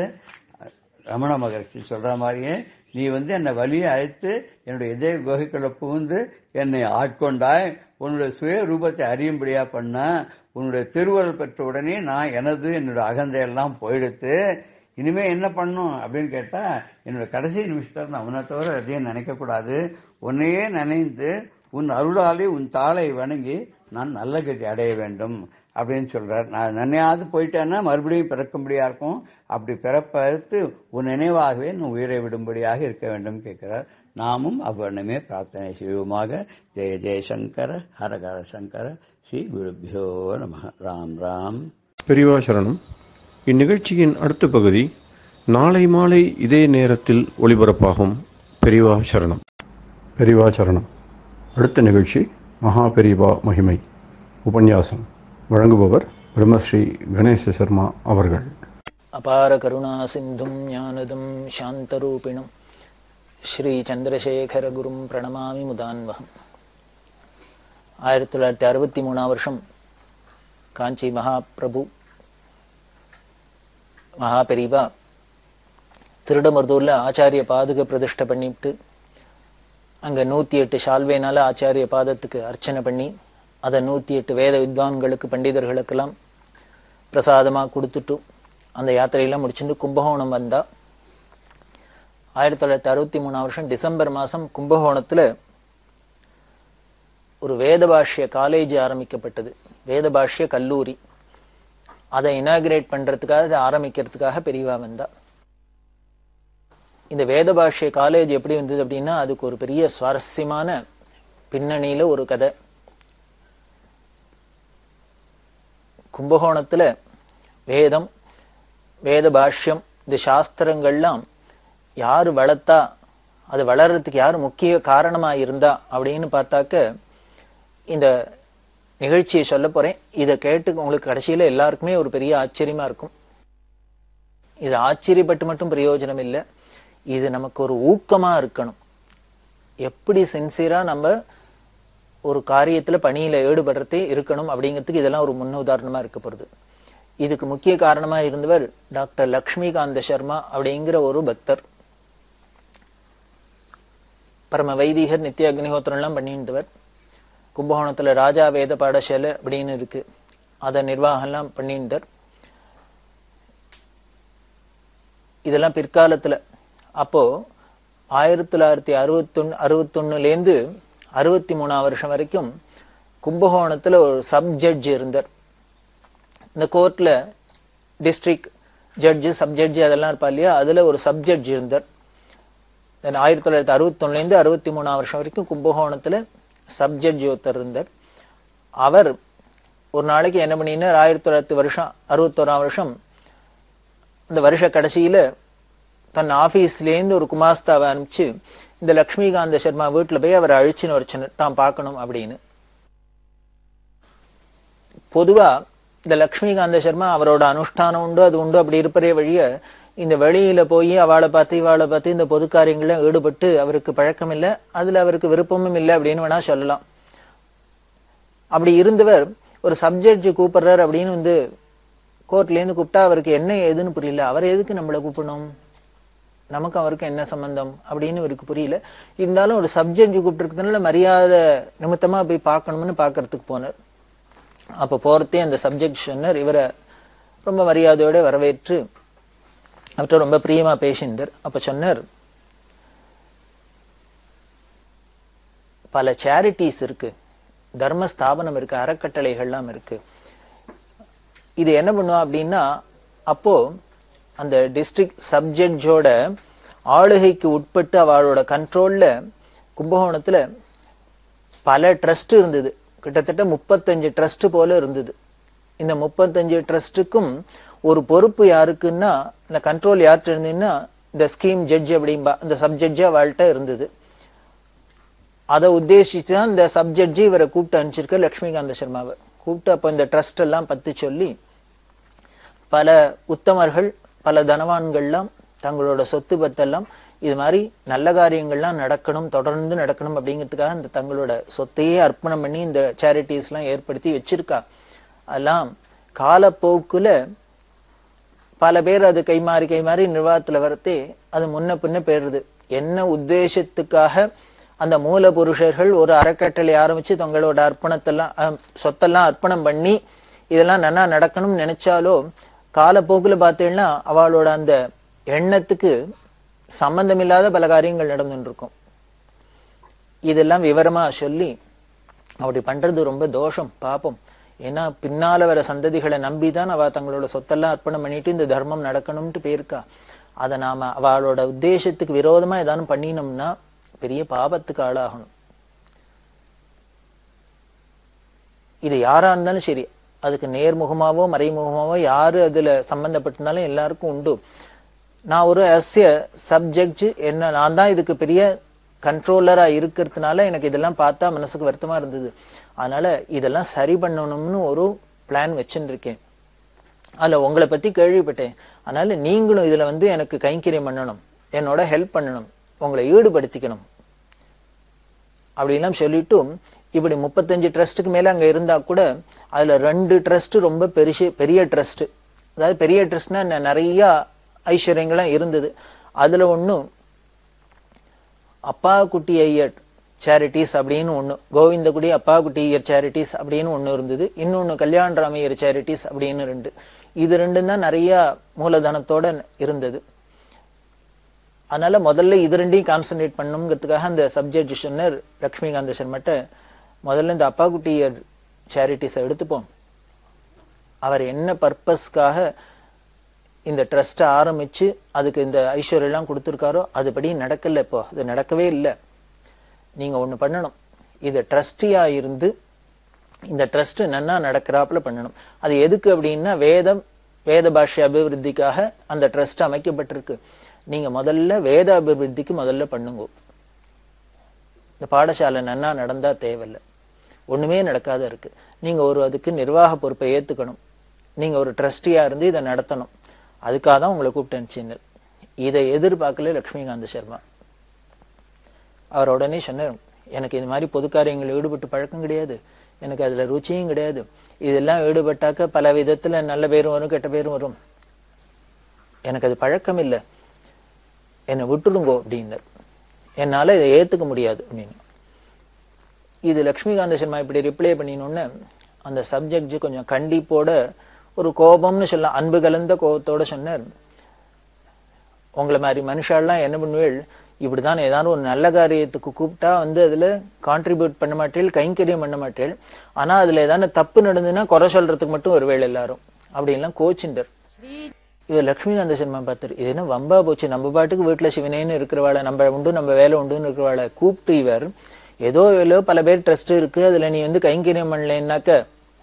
ரமண மகர்ஷி சொல்ற மாதிரியே நீ வந்து என்னை வழியை அழைத்து என்னுடைய இதய குகைக்குள்ள புகுந்து என்னை ஆட்கொண்டாய் உன்னுடைய சுய ரூபத்தை அறியும்படியா பண்ண உன்னுடைய திருவருள் பெற்ற உடனே நான் எனது என்னுடைய அகந்தையெல்லாம் போயிடுத்து இனிமே என்ன பண்ணும் அப்படின்னு கேட்டா என்னோட கடைசி நிமிஷத்துல நான் உன்னை தவிர எதையும் நினைக்க கூடாது உன்னையே நினைந்து உன் அருளாலே உன் தாளை வணங்கி நான் நல்ல கதி அடைய வேண்டும் அப்படின்னு சொல்றார் நான் நினையாது போயிட்டேன்னா மறுபடியும் பிறக்கும்படியா இருக்கும் அப்படி பிறப்பறுத்து உன் நினைவாகவே நான் உயிரை விடும்படியாக இருக்க வேண்டும் கேட்கிறார் நாமும் அவ்வண்ணமே பிரார்த்தனை செய்வோமாக ஜெய ஜெயசங்கர ஹரஹர சங்கர ஸ்ரீ குருபியோ நம ராம் ராம் பெரியவா சரணம் இந்நிகழ்ச்சியின் அடுத்த பகுதி நாளை மாலை இதே நேரத்தில் ஒளிபரப்பாகும் பெரியவா சரணம் பெரியவா சரணம் அடுத்த நிகழ்ச்சி மகா பெரியவா மகிமை உபன்யாசம் வழங்குபவர் பிரம்மஸ்ரீ கணேச சர்மா அவர்கள் அபார கருணா சிந்தும் ஞானதம் சாந்தரூபிணம் ஸ்ரீ சந்திரசேகரகுரும் பிரணமாமி முதான்வகம் ஆயிரத்தி தொள்ளாயிரத்தி அறுபத்தி மூணாம் வருஷம் காஞ்சி மகாபிரபு மகாபெரிவா திருடமருதூர்ல ஆச்சாரிய பாதுக பிரதிஷ்டை பண்ணிவிட்டு அங்க நூத்தி எட்டு ஷால்வேனால ஆச்சாரிய பாதத்துக்கு அர்ச்சனை பண்ணி அதை நூத்தி எட்டு வேத வித்வான்களுக்கு பண்டிதர்களுக்கெல்லாம் பிரசாதமா கொடுத்துட்டு அந்த யாத்திரையெல்லாம் முடிச்சுட்டு கும்பகோணம் வந்தா ஆயிரத்தி தொள்ளாயிரத்தி அறுபத்தி மூணாம் வருஷம் டிசம்பர் மாசம் கும்பகோணத்துல ஒரு வேத பாஷ்ய காலேஜ் ஆரம்பிக்கப்பட்டது வேத பாஷ்ய கல்லூரி அதை இனாகிரேட் பண்றதுக்காக அதை ஆரம்பிக்கிறதுக்காக பெரியவா வந்தா இந்த வேத பாஷ்ய காலேஜ் எப்படி வந்தது அப்படின்னா அதுக்கு ஒரு பெரிய சுவாரஸ்யமான பின்னணியில ஒரு கதை கும்பகோணத்துல வேதம் வேத பாஷ்யம் இந்த சாஸ்திரங்கள்லாம் யாரு வளர்த்தா அது வளர்றதுக்கு யார் முக்கிய காரணமா இருந்தா அப்படின்னு பார்த்தாக்க இந்த நிகழ்ச்சியை சொல்ல போறேன் இதை கேட்டு உங்களுக்கு கடைசியில எல்லாருக்குமே ஒரு பெரிய ஆச்சரியமா இருக்கும் இது ஆச்சரியப்பட்டு மட்டும் பிரயோஜனம் இல்லை இது நமக்கு ஒரு ஊக்கமா இருக்கணும் எப்படி சின்சியரா நம்ம ஒரு காரியத்துல பணியில ஈடுபடுறதே இருக்கணும் அப்படிங்கிறதுக்கு இதெல்லாம் ஒரு முன் உதாரணமா இருக்க போறது இதுக்கு முக்கிய காரணமா இருந்தவர் டாக்டர் லக்ஷ்மிகாந்த சர்மா அப்படிங்கிற ஒரு பக்தர் பரம வைதிகர் நித்திய அக்னிஹோத்திரம் எல்லாம் பண்ணியிருந்தவர் கும்பகோணத்துல ராஜா வேத பாடசாலை அப்படின்னு இருக்கு அதை நிர்வாகம் எல்லாம் பண்ணியிருந்தார் இதெல்லாம் பிற்காலத்துல அப்போ ஆயிரத்தி தொள்ளாயிரத்தி அறுபத்தொன்னு அறுபத்தொன்னுலேருந்து அறுபத்தி மூணாம் வருஷம் வரைக்கும் கும்பகோணத்துல ஒரு சப் ஜட்ஜ் இருந்தார் இந்த கோர்ட்ல டிஸ்ட்ரிக்ட் ஜட்ஜு சப் ஜட்ஜு அதெல்லாம் இருப்பா இல்லையா அதுல ஒரு சப் ஜட்ஜ் இருந்தார் தென் ஆயிரத்தி தொள்ளாயிரத்தி அறுபத்தொன்னுலேருந்து அறுபத்தி மூணாம் வருஷம் வரைக்கும் கும்பகோணத்துல சப் ஜட்ஜ் ஒருத்தர் இருந்தார் அவர் ஒரு நாளைக்கு என்ன பண்ணினார் ஆயிரத்தி தொள்ளாயிரத்தி வருஷம் அறுபத்தோராம் வருஷம் இந்த வருஷ கடைசியில தன் ஆபீஸ்லேருந்து ஒரு குமாஸ்தாவை அனுப்பிச்சு இந்த லக்ஷ்மிகாந்த சர்மா வீட்டுல போய் அவரை அழிச்சுன்னு வச்சுன்னு தான் பார்க்கணும் அப்படின்னு பொதுவா இந்த லக்ஷ்மிகாந்த சர்மா அவரோட அனுஷ்டானம் உண்டு அது உண்டு அப்படி இருப்பதே வழிய இந்த வெளியில போய் அவளை பார்த்து இவாளை பார்த்து இந்த பொது காரியங்கள ஈடுபட்டு அவருக்கு பழக்கம் இல்லை அதுல அவருக்கு விருப்பமும் இல்லை அப்படின்னு வேணா சொல்லலாம் அப்படி இருந்தவர் ஒரு சப்ஜெக்ட் கூப்பிடுறாரு அப்படின்னு வந்து கோர்ட்ல இருந்து கூப்பிட்டா அவருக்கு என்ன ஏதுன்னு புரியல அவர் எதுக்கு நம்மளை கூப்பிடணும் நமக்கு அவருக்கு என்ன சம்பந்தம் அப்படின்னு இவருக்கு புரியல இருந்தாலும் ஒரு சப்ஜெக்ட் கூப்பிட்டுருக்கிறதுனால மரியாதை நிமித்தமா போய் பார்க்கணும்னு பார்க்கறதுக்கு போனார் அப்ப போறதே அந்த சப்ஜெக்ட் சொன்னார் இவரை ரொம்ப மரியாதையோட வரவேற்று அவர்கிட்ட ரொம்ப பிரியமா பேசியிருந்தார் அப்ப சொன்னார் பல சேரிட்டிஸ் இருக்கு தர்ம ஸ்தாபனம் இருக்கு அறக்கட்டளைகள்லாம் இருக்கு இது என்ன பண்ணுவோம் அப்படின்னா அப்போ அந்த டிஸ்ட்ரிக்ட் சப்ஜெக்டோட ஆளுகைக்கு உட்பட்டு அவளோட கண்ட்ரோல்ல கும்பகோணத்துல பல ட்ரஸ்ட் இருந்தது கிட்டத்தட்ட முப்பத்தஞ்சு ட்ரஸ்ட் போல இருந்தது இந்த முப்பத்தஞ்சு ட்ரஸ்ட்டுக்கும் ஒரு பொறுப்பு யாருக்குன்னா இந்த கண்ட்ரோல் யார்கிட்ட இருந்ததுன்னா இந்த ஸ்கீம் ஜட்ஜ் அப்படிம்பா இந்த சப்ஜெக்டா அவள்கிட்ட இருந்தது அதை உத்தேசிச்சு தான் இந்த சப்ஜெக்ட் இவரை கூப்பிட்டு அனுப்பிச்சிருக்க லக்ஷ்மிகாந்த சர்மாவை கூப்பிட்டு அப்போ இந்த ட்ரஸ்ட் எல்லாம் பத்தி சொல்லி பல உத்தமர்கள் பல தனவான்கள்லாம் தங்களோட சொத்து பத்தெல்லாம் இது மாதிரி நல்ல காரியங்கள்லாம் நடக்கணும் தொடர்ந்து நடக்கணும் அப்படிங்கிறதுக்காக இந்த தங்களோட சொத்தையே அர்ப்பணம் பண்ணி இந்த சேரிட்டிஸ் எல்லாம் ஏற்படுத்தி வச்சிருக்கா அதெல்லாம் காலப்போக்குல பல பேர் அது கைமாறி கைமாறி நிர்வாகத்துல வரத்தே அது முன்ன பின்ன போயிடுது என்ன உத்தேசத்துக்காக அந்த மூல புருஷர்கள் ஒரு அறக்கட்டளை ஆரம்பிச்சு தங்களோட அர்ப்பணத்தெல்லாம் அஹ், சொத்தெல்லாம் அர்ப்பணம் பண்ணி இதெல்லாம் நன்னா நடக்கணும்னு நினைச்சாலோ காலப்போக்குல பார்த்தீங்கன்னா அவளோட அந்த எண்ணத்துக்கு சம்பந்தமில்லாத பல காரியங்கள் நடந்துட்டு இருக்கும் இதெல்லாம் விவரமா சொல்லி அப்படி பண்றது ரொம்ப தோஷம் பாப்போம் ஏன்னா பின்னால வர சந்ததிகளை நம்பிதான் அவ தங்களோட சொத்தெல்லாம் அர்ப்பணம் பண்ணிட்டு இந்த தர்மம் நடக்கணும்ட்டு போயிருக்கா அதை நாம அவளோட உத்தேசத்துக்கு விரோதமா ஏதானும் பண்ணினோம்னா பெரிய பாபத்துக்கு ஆளாகணும் இது யாரா இருந்தாலும் சரி அதுக்கு நேர்முகமாவோ மறைமுகமாவோ யாரு அதுல சம்பந்தப்பட்டிருந்தாலும் எல்லாருக்கும் உண்டு நான் ஒரு அஸ்ய சப்ஜெக்ட் என்ன நான் தான் இதுக்கு பெரிய கண்ட்ரோலரா இருக்கிறதுனால எனக்கு இதெல்லாம் பார்த்தா மனசுக்கு வருத்தமா இருந்தது அதனால இதெல்லாம் சரி பண்ணணும்னு ஒரு பிளான் வச்சுட்டு இருக்கேன் அதுல உங்களை பத்தி கேள்விப்பட்டேன் அதனால நீங்களும் இதுல வந்து எனக்கு கைங்கரியம் பண்ணணும் என்னோட ஹெல்ப் பண்ணணும் உங்களை ஈடுபடுத்திக்கணும் அப்படிலாம் சொல்லிட்டு இப்படி முப்பத்தஞ்சு ட்ரஸ்ட்டுக்கு மேல அங்க இருந்தா கூட அதுல ரெண்டு ட்ரஸ்ட் ரொம்ப பெருசு பெரிய ட்ரஸ்ட் அதாவது பெரிய ட்ரஸ்ட்னா நிறைய ஐஸ்வர்யங்கள்லாம் இருந்தது அதுல ஒண்ணும் அப்பா குட்டி ஐயர் சேரிட்டிஸ் அப்படின்னு ஒண்ணு கோவிந்தகுடி அப்பா குட்டி ஐயர் சேரிட்டிஸ் அப்படின்னு ஒண்ணு இருந்தது இன்னொன்னு கல்யாணராமையர் சேரிட்டிஸ் அப்படின்னு ரெண்டு இது ரெண்டும் தான் நிறைய மூலதனத்தோட இருந்தது அதனால முதல்ல இது ரெண்டையும் கான்சென்ட்ரேட் பண்ணணுங்கிறதுக்காக அந்த சப்ஜெக்ட் சொன்னார் லக்ஷ்மிகாந்த சர்மட்ட முதல்ல இந்த அப்பா குட்டியர் சேரிட்டிஸை எடுத்துப்போம் அவர் என்ன பர்பஸ்க்காக இந்த ட்ரஸ்ட்டை ஆரம்பிச்சு அதுக்கு இந்த ஐஸ்வர்யம் எல்லாம் கொடுத்துருக்காரோ அதுபடி நடக்கல இப்போ அது நடக்கவே இல்லை நீங்க ஒண்ணு பண்ணணும் இது ட்ரஸ்டியா இருந்து இந்த ட்ரஸ்ட் நன்னா நடக்கிறாப்புல பண்ணணும் அது எதுக்கு அப்படின்னா வேதம் வேத பாஷ்ய அபிவிருத்திக்காக அந்த ட்ரஸ்ட் அமைக்கப்பட்டிருக்கு நீங்க முதல்ல வேத அபிவிருத்திக்கு முதல்ல பண்ணுங்க இந்த பாடசாலை நன்னா நடந்தா தேவையில்லை ஒண்ணுமே நடக்காத இருக்கு நீங்க ஒரு அதுக்கு நிர்வாக பொறுப்பை ஏத்துக்கணும் நீங்க ஒரு ட்ரஸ்டியா இருந்து இதை நடத்தணும் அதுக்காக தான் உங்களை கூப்பிட்டேன் இதை எதிர்பார்க்கல லக்ஷ்மிகாந்த சர்மா அவர் உடனே சொன்னார் எனக்கு இது மாதிரி பொது காரியங்கள் ஈடுபட்டு பழக்கம் கிடையாது எனக்கு அதுல ருச்சியும் கிடையாது இதெல்லாம் ஈடுபட்டாக்க பல விதத்துல நல்ல பேரும் வரும் கெட்ட பேரும் வரும் எனக்கு அது பழக்கம் இல்லை என்னை விட்டுடுங்கோ அப்படின்னார் என்னால இதை ஏத்துக்க முடியாது அப்படின்னு இது லக்ஷ்மிகாந்த சர்மா இப்படி ரிப்ளை பண்ணினோன்னு அந்த சப்ஜெக்ட் கொஞ்சம் கண்டிப்போட ஒரு கோபம்னு சொல்லலாம் அன்பு கலந்த கோபத்தோட சொன்னார் உங்களை மாதிரி மனுஷாலாம் என்ன பண்ணுவேள் இப்படிதான் ஏதாவது ஒரு நல்ல காரியத்துக்கு கூப்பிட்டா வந்து அதுல கான்ட்ரிபியூட் பண்ண மாட்டேள் கைங்கரியம் பண்ண மாட்டேள் ஆனா அதுல ஏதாவது தப்பு நடந்ததுன்னா குறை சொல்றதுக்கு மட்டும் வருவேள் எல்லாரும் அப்படின்லாம் கோச்சிண்டர் இவர் லக்ஷ்மிகாந்த சர்மா பார்த்தாரு இது என்ன வம்பா போச்சு நம்ம பாட்டுக்கு வீட்டுல சிவனேன்னு இருக்கிறவாளை நம்ம உண்டு நம்ம வேலை உண்டுன்னு இருக்கிறவாளை கூப்பிட்டு இவர் ஏதோ ஏதோ பல பேர் ட்ரஸ்ட் இருக்கு அதுல நீ வந்து கைங்கரியம் பண்ணலைன்னாக்க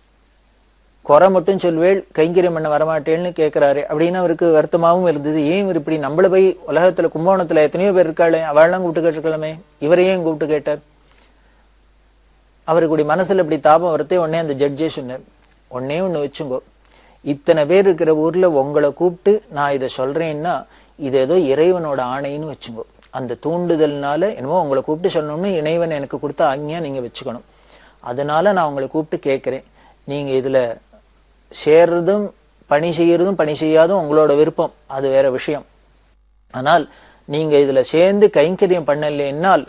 குறை மட்டும் சொல்வேள் கைங்கரியம் பண்ண வரமாட்டேன்னு கேட்கிறாரு அப்படின்னு அவருக்கு வருத்தமாவும் இருந்தது ஏன் இவர் இப்படி நம்மள போய் உலகத்துல கும்பகோணத்துல எத்தனையோ பேர் இருக்காளே அவள்லாம் கூப்பிட்டு கேட்டிருக்கலாமே இவரையும் கூப்பிட்டு கேட்டார் அவருக்கு இப்படி மனசுல இப்படி தாபம் வரத்தே உடனே அந்த ஜட்ஜே சொன்னார் ஒன்னே ஒண்ணு வச்சுங்கோ இத்தனை பேர் இருக்கிற ஊர்ல உங்களை கூப்பிட்டு நான் இதை சொல்றேன்னா இது ஏதோ இறைவனோட ஆணைன்னு வச்சுங்கோ அந்த தூண்டுதல்னால என்னமோ உங்களை கூப்பிட்டு சொல்லணும்னு இறைவன் எனக்கு கொடுத்த ஆக்ஞா நீங்க வச்சுக்கணும் அதனால நான் உங்களை கூப்பிட்டு கேட்கிறேன் நீங்க இதுல சேர்றதும் பணி செய்யறதும் பணி செய்யாதும் உங்களோட விருப்பம் அது வேற விஷயம் ஆனால் நீங்க இதுல சேர்ந்து கைங்கரியம் பண்ணலைன்னால்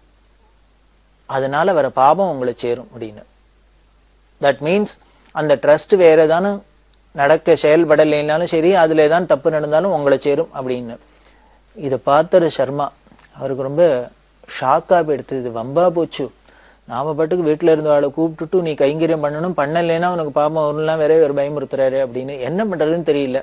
அதனால வர பாபம் உங்களை சேரும் அப்படின்னு தட் மீன்ஸ் அந்த ட்ரஸ்ட் வேற ஏதானு நடக்க செயல்படலைனாலும் சரி அதுல ஏதான் தப்பு நடந்தாலும் உங்களை சேரும் அப்படின்னு இதை பார்த்தாரு சர்மா அவருக்கு ரொம்ப ஷாக்கா போயிடுத்து இது வம்பா போச்சு நாம பாட்டுக்கு வீட்டுல இருந்த ஆளை கூப்பிட்டுட்டு நீ கைங்கரியம் பண்ணணும் பண்ணலைன்னா உனக்கு பாப்பம் வரும்லாம் வேற ஒரு பயமுறுத்துறாரு அப்படின்னு என்ன பண்றதுன்னு தெரியல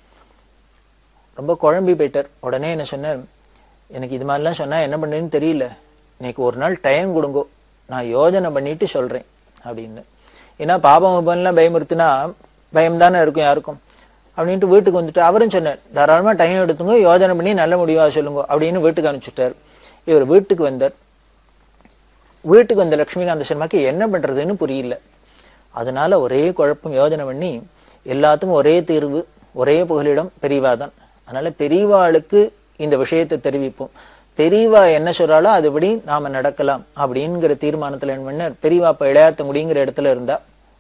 ரொம்ப குழம்பி போயிட்டார் உடனே என்ன சொன்னார் எனக்கு இது மாதிரிலாம் சொன்னா என்ன பண்ணுறதுன்னு தெரியல இன்னைக்கு ஒரு நாள் டைம் கொடுங்கோ நான் யோஜனை பண்ணிட்டு சொல்றேன் அப்படின்னு ஏன்னா பாபம் உபன்லாம் பயமுறுத்துனா பயம் தானே இருக்கும் யாருக்கும் அப்படின்ட்டு வீட்டுக்கு வந்துட்டு அவரும் சொன்னார் தாராளமா டைம் எடுத்துங்க யோஜனை பண்ணி நல்ல முடிவா சொல்லுங்க அப்படின்னு வீட்டுக்கு அனுப்பிச்சுட்டார் இவர் வீட்டுக்கு வந்தார் வீட்டுக்கு வந்த லட்சுமிகாந்த சர்மாக்கு என்ன பண்றதுன்னு புரியல அதனால ஒரே குழப்பம் யோஜனை பண்ணி எல்லாத்துக்கும் ஒரே தீர்வு ஒரே புகலிடம் பெரியவாதான் அதனால பெரியவாளுக்கு இந்த விஷயத்தை தெரிவிப்போம் பெரியவா என்ன சொல்றாளோ அதுபடி நாம நடக்கலாம் அப்படிங்கிற தீர்மானத்துல என்ன பண்ண பெரியவா இப்ப இளையாத்தங்குடிங்கிற இடத்துல இருந்தா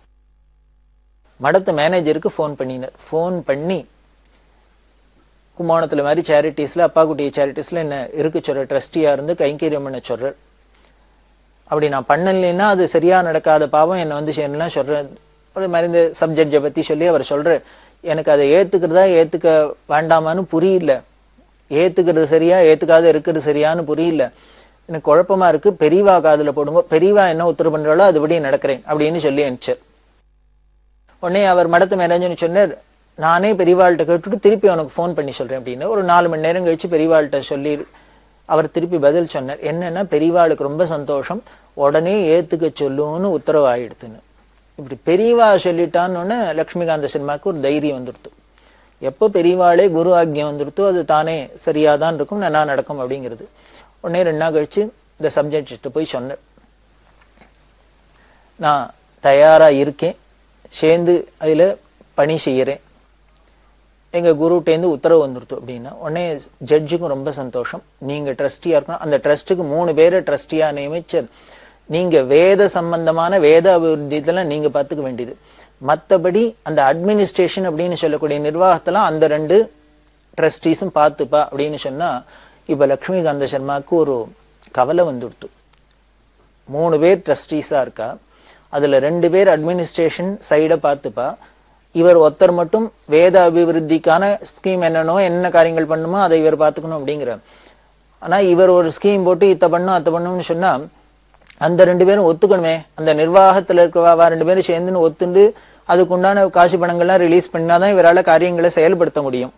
மடத்து மேனேஜருக்கு ஃபோன் பண்ணினார் ஃபோன் பண்ணி கும்போணத்துல மாதிரி சேரிட்டிஸ்ல அப்பா குட்டிய சேரிட்டிஸ்ல என்ன இருக்கு சொல்ற ட்ரஸ்டியா இருந்து கைங்கரியம் பண்ண சொல்றார் அப்படி நான் பண்ணலைன்னா அது சரியா நடக்காத பாவம் என்னை வந்து சேரலாம் சொல்றேன் ஒரு மாதிரி இந்த சப்ஜெக்டை பத்தி சொல்லி அவர் சொல்றார் எனக்கு அதை ஏத்துக்கிறதா ஏத்துக்க வேண்டாமான்னு புரியல ஏத்துக்கிறது சரியா ஏத்துக்காத இருக்கிறது சரியான்னு புரியல எனக்கு குழப்பமா இருக்கு பெரியவா காதுல போடுங்க பெரியவா என்ன உத்தரவு பண்றாளோ அதுபடி நடக்கிறேன் அப்படின்னு சொல்லி அனுப்பிச்சார் உடனே அவர் மடத்து மேனேஜர்னு சொன்னார் நானே பெரியவாள்கிட்ட கேட்டுட்டு திருப்பி அவனுக்கு ஃபோன் பண்ணி சொல்றேன் அப்படின்னு ஒரு நாலு மணி நேரம் கழிச்சு பெரியவாள்கிட்ட சொல்லி அவர் திருப்பி பதில் சொன்னார் என்னன்னா பெரியவாளுக்கு ரொம்ப சந்தோஷம் உடனே ஏத்துக்க சொல்லுன்னு உத்தரவு ஆயிடுத்துன்னு இப்படி பெரியவா சொல்லிட்டான்னு லக்ஷ்மிகாந்த சினிமாவுக்கு ஒரு தைரியம் வந்துடுத்து எப்போ பெரியவாளே குரு ஆக்ஞம் வந்துடுத்தோ அது தானே சரியாதான் இருக்கும் நல்லா நடக்கும் அப்படிங்கிறது உடனே ரெண்டு நாள் கழிச்சு இந்த சப்ஜெக்ட் போய் சொன்னேன் நான் தயாரா இருக்கேன் சேர்ந்து அதில் பணி செய்கிறேன் எங்கள் குருட்டேந்து உத்தரவு வந்துருத்து அப்படின்னா உடனே ஜட்ஜுக்கும் ரொம்ப சந்தோஷம் நீங்கள் ட்ரஸ்டியாக இருக்கணும் அந்த ட்ரஸ்ட்டுக்கு மூணு பேரை ட்ரஸ்டியாக நியமிச்சர் நீங்கள் வேத சம்பந்தமான வேத அபிவிருத்தியெல்லாம் நீங்கள் பார்த்துக்க வேண்டியது மற்றபடி அந்த அட்மினிஸ்ட்ரேஷன் அப்படின்னு சொல்லக்கூடிய நிர்வாகத்தெல்லாம் அந்த ரெண்டு ட்ரஸ்டீஸும் பார்த்துப்பா அப்படின்னு சொன்னால் இப்போ லக்ஷ்மிகாந்த சர்மாவுக்கு ஒரு கவலை வந்துடுத்து மூணு பேர் ட்ரஸ்டீஸாக இருக்கா அதில் ரெண்டு பேர் அட்மினிஸ்ட்ரேஷன் சைடை பார்த்துப்பா இவர் ஒருத்தர் மட்டும் வேத அபிவிருத்திக்கான ஸ்கீம் என்னன்னோ என்ன காரியங்கள் பண்ணுமோ அதை இவர் பார்த்துக்கணும் அப்படிங்கிற ஆனால் இவர் ஒரு ஸ்கீம் போட்டு இத்த பண்ணும் அத்த பண்ணும்னு சொன்னால் அந்த ரெண்டு பேரும் ஒத்துக்கணுமே அந்த நிர்வாகத்தில் இருக்கிறவா ரெண்டு பேரும் சேர்ந்துன்னு ஒத்துண்டு அதுக்குண்டான காசு பணங்கள்லாம் ரிலீஸ் பண்ணாதான் இவரால் காரியங்களை செயல்படுத்த முடியும்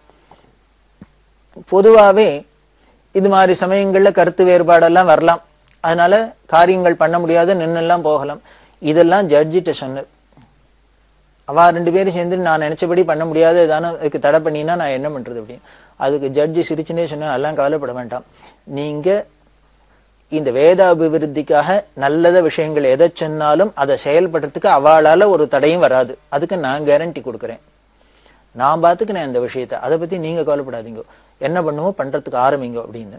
பொதுவாகவே இது மாதிரி சமயங்களில் கருத்து வேறுபாடெல்லாம் வரலாம் அதனால காரியங்கள் பண்ண முடியாத நின்னெல்லாம் போகலாம் இதெல்லாம் ஜட்ஜிட்ட சொன்னார் அவ ரெண்டு பேரும் சேர்ந்து நான் நினைச்சபடி பண்ண முடியாத ஏதானு அதுக்கு தடை பண்ணினா நான் என்ன பண்றது அப்படின்னு அதுக்கு ஜட்ஜி சிரிச்சுனே சொன்னா எல்லாம் கவலைப்பட வேண்டாம் நீங்க இந்த வேத அபிவிருத்திக்காக நல்லத விஷயங்கள் எதை சொன்னாலும் அதை செயல்படுறதுக்கு அவளால ஒரு தடையும் வராது அதுக்கு நான் கேரண்டி கொடுக்குறேன் நான் பார்த்துக்கினேன் இந்த விஷயத்தை அதை பத்தி நீங்க கவலைப்படாதீங்க என்ன பண்ணுமோ பண்றதுக்கு ஆரம்பிங்க அப்படின்னு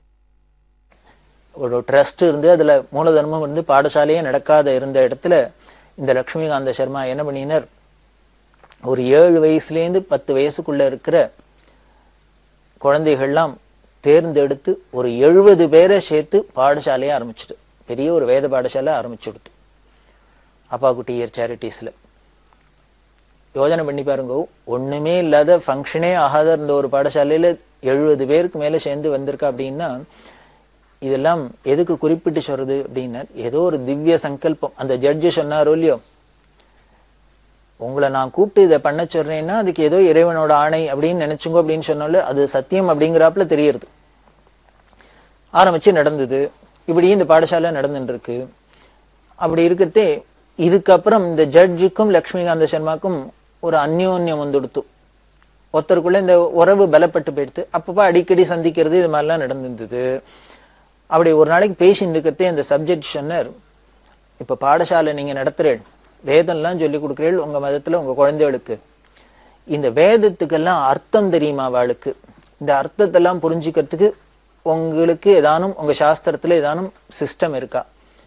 ஒரு ட்ரஸ்ட் இருந்து அதுல மூலதனமும் இருந்து பாடசாலையே நடக்காத இருந்த இடத்துல இந்த லக்ஷ்மிகாந்த சர்மா என்ன பண்ணினார் ஒரு ஏழு வயசுலேருந்து பத்து வயசுக்குள்ள இருக்கிற குழந்தைகள்லாம் தேர்ந்தெடுத்து ஒரு எழுபது பேரை சேர்த்து பாடசாலையை ஆரம்பிச்சிட்டு பெரிய ஒரு வேத பாடசாலை ஆரம்பிச்சுடுத்து அப்பா குட்டியர் சேரிட்டிஸில் யோஜனை பண்ணி பாருங்க ஒண்ணுமே இல்லாத ஃபங்க்ஷனே ஆகாத இருந்த ஒரு பாடசாலையில எழுபது பேருக்கு மேல சேர்ந்து வந்திருக்கா அப்படின்னா இதெல்லாம் எதுக்கு குறிப்பிட்டு சொல்றது அப்படின்னா ஏதோ ஒரு திவ்ய சங்கல்பம் அந்த ஜட்ஜு சொன்னாரோ இல்லையோ உங்களை நான் கூப்பிட்டு இதை பண்ண சொல்றேன்னா அதுக்கு ஏதோ இறைவனோட ஆணை அப்படின்னு நினைச்சுங்க அப்படின்னு சொன்னாலும் அது சத்தியம் அப்படிங்கிறாப்புல தெரியறது ஆரம்பிச்சு நடந்தது இப்படி இந்த பாடசாலை நடந்துட்டு இருக்கு அப்படி இருக்கிறதே இதுக்கப்புறம் இந்த ஜட்ஜுக்கும் லக்ஷ்மிகாந்த சர்மாக்கும் ஒரு அந்யோன்யம் வந்துடுத்து ஒருத்தருக்குள்ள இந்த உறவு பலப்பட்டு போயிடுத்து அப்பப்போ அடிக்கடி சந்திக்கிறது இது மாதிரிலாம் நடந்திருந்தது அப்படி ஒரு நாளைக்கு பேசிட்டு இருக்கிறதே அந்த சப்ஜெக்ட் சொன்னார் இப்ப பாடசாலை நீங்க நடத்துறீள் வேதம்லாம் சொல்லி கொடுக்குறீள் உங்க மதத்துல உங்க குழந்தைகளுக்கு இந்த வேதத்துக்கெல்லாம் அர்த்தம் தெரியுமா அவளுக்கு இந்த அர்த்தத்தெல்லாம் புரிஞ்சுக்கிறதுக்கு உங்களுக்கு ஏதானும் உங்க சாஸ்திரத்துல ஏதானும் சிஸ்டம் இருக்கா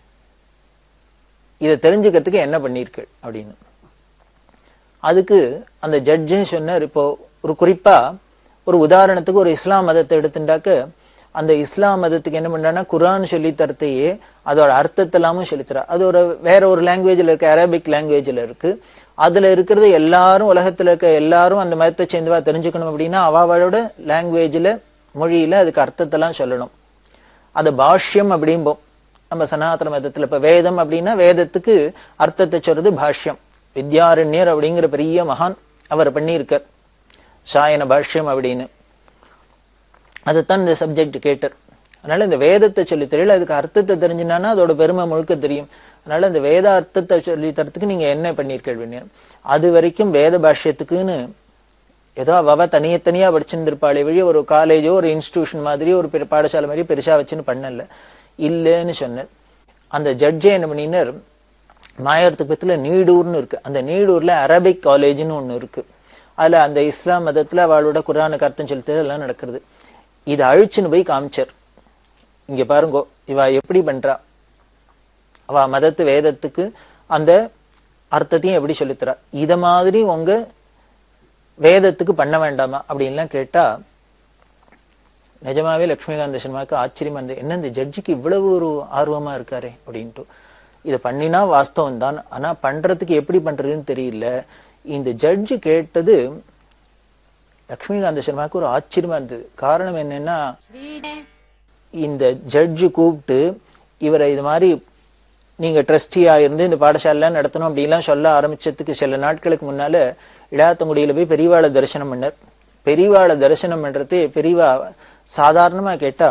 இதை தெரிஞ்சுக்கிறதுக்கு என்ன பண்ணிருக்கு அப்படின்னு அதுக்கு அந்த ஜட்ஜு சொன்னார் இப்போ ஒரு குறிப்பா ஒரு உதாரணத்துக்கு ஒரு இஸ்லாம் மதத்தை எடுத்துட்டாக்க அந்த இஸ்லாம் மதத்துக்கு என்ன பண்றான்னா குரான் சொல்லி தரத்தையே அதோட அர்த்தத்தை எல்லாமும் சொல்லித்தரா அது ஒரு வேற ஒரு லாங்குவேஜ்ல இருக்கு அரபிக் லாங்குவேஜ்ல இருக்கு அதுல இருக்கிறது எல்லாரும் உலகத்துல இருக்க எல்லாரும் அந்த மதத்தை சேர்ந்தவா தெரிஞ்சுக்கணும் அப்படின்னா அவளோட லாங்குவேஜ்ல மொழியில அதுக்கு அர்த்தத்தெல்லாம் சொல்லணும் அது பாஷ்யம் அப்படிம்போம் நம்ம சனாதன மதத்துல இப்ப வேதம் அப்படின்னா வேதத்துக்கு அர்த்தத்தை சொல்றது பாஷ்யம் வித்யாரண்யர் அப்படிங்கிற பெரிய மகான் அவர் பண்ணியிருக்கார் சாயன பாஷ்யம் அப்படின்னு அதைத்தான் இந்த சப்ஜெக்ட் கேட்டார் அதனால இந்த வேதத்தை சொல்லி தெரியல அதுக்கு அர்த்தத்தை தெரிஞ்சுனானா அதோட பெருமை முழுக்க தெரியும் அதனால இந்த வேத அர்த்தத்தை சொல்லி தரத்துக்கு நீங்க என்ன பண்ணியிருக்கீங்க அது வரைக்கும் வேத பாஷ்யத்துக்குன்னு ஏதோ அவ தனியத்தனியா படிச்சிருந்திருப்பாளே வழி ஒரு காலேஜோ ஒரு இன்ஸ்டிடியூஷன் மாதிரி ஒரு பெரிய பாடசாலை மாதிரி பெருசா வச்சுன்னு பண்ணல இல்லைன்னு சொன்னார் அந்த ஜட்ஜே என்ன பண்ணினார் மாயவரத்துக்கு பக்கத்துல நீடூர்னு இருக்கு அந்த நீடூர்ல அரபிக் காலேஜ்னு ஒண்ணு இருக்கு அதுல அந்த இஸ்லாம் மதத்துல அவளோட குரானுக்கு அர்த்தம் செலுத்துறது எல்லாம் நடக்கிறது இதை அழிச்சுன்னு போய் காமிச்சார் இங்க பாருங்கோ இவ எப்படி பண்றா அவ மதத்து வேதத்துக்கு அந்த அர்த்தத்தையும் எப்படி சொல்லித்தரா இத மாதிரி உங்க வேதத்துக்கு பண்ண வேண்டாமா அப்படின்லாம் கேட்டா நிஜமாவே லக்ஷ்மிகாந்த சர்மாவுக்கு ஆச்சரியமா இருந்தது என்ன இந்த ஜட்ஜுக்கு இவ்வளவு ஒரு ஆர்வமா இருக்காரே அப்படின்ட்டு இதை பண்ணினா வாஸ்தவம் தான் ஆனா பண்றதுக்கு எப்படி பண்றதுன்னு தெரியல இந்த ஜட்ஜு கேட்டது லக்ஷ்மிகாந்த சர்மாவுக்கு ஒரு ஆச்சரியமா இருந்தது காரணம் என்னன்னா இந்த ஜட்ஜு கூப்பிட்டு இவரை இது மாதிரி நீங்க ட்ரஸ்டியா இருந்து இந்த பாடசாலை நடத்தணும் அப்படிலாம் சொல்ல ஆரம்பிச்சதுக்கு சில நாட்களுக்கு முன்னால இளையாத்தங்குடியில போய் பெரியவாளை தரிசனம் பண்ணார் பெரியவாளை தரிசனம் பண்றது பெரியவா சாதாரணமா கேட்டா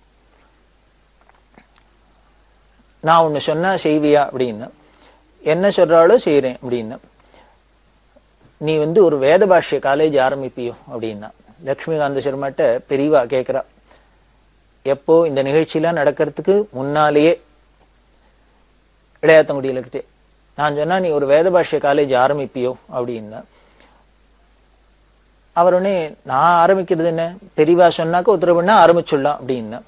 நான் ஒண்ணு சொன்னா செய்வியா அப்படின்னு என்ன சொல்றாளோ செய்யறேன் அப்படின்னு நீ வந்து ஒரு வேத பாஷ்ய காலேஜ் ஆரம்பிப்பியோ அப்படின்னா லக்ஷ்மிகாந்த சர்மாட்ட பெரியவா கேட்கிறா எப்போ இந்த நிகழ்ச்சியெல்லாம் நடக்கிறதுக்கு முன்னாலேயே இளையாத்தங்குடியில் இருக்குது நான் சொன்னா நீ ஒரு வேத பாஷ்ய காலேஜ் ஆரம்பிப்பியோ அப்படின்னா அவர் உடனே நான் ஆரம்பிக்கிறது என்ன பெரியவா சொன்னாக்க உத்தரவு பண்ணா ஆரம்பிச்சுடலாம் அப்படின்னா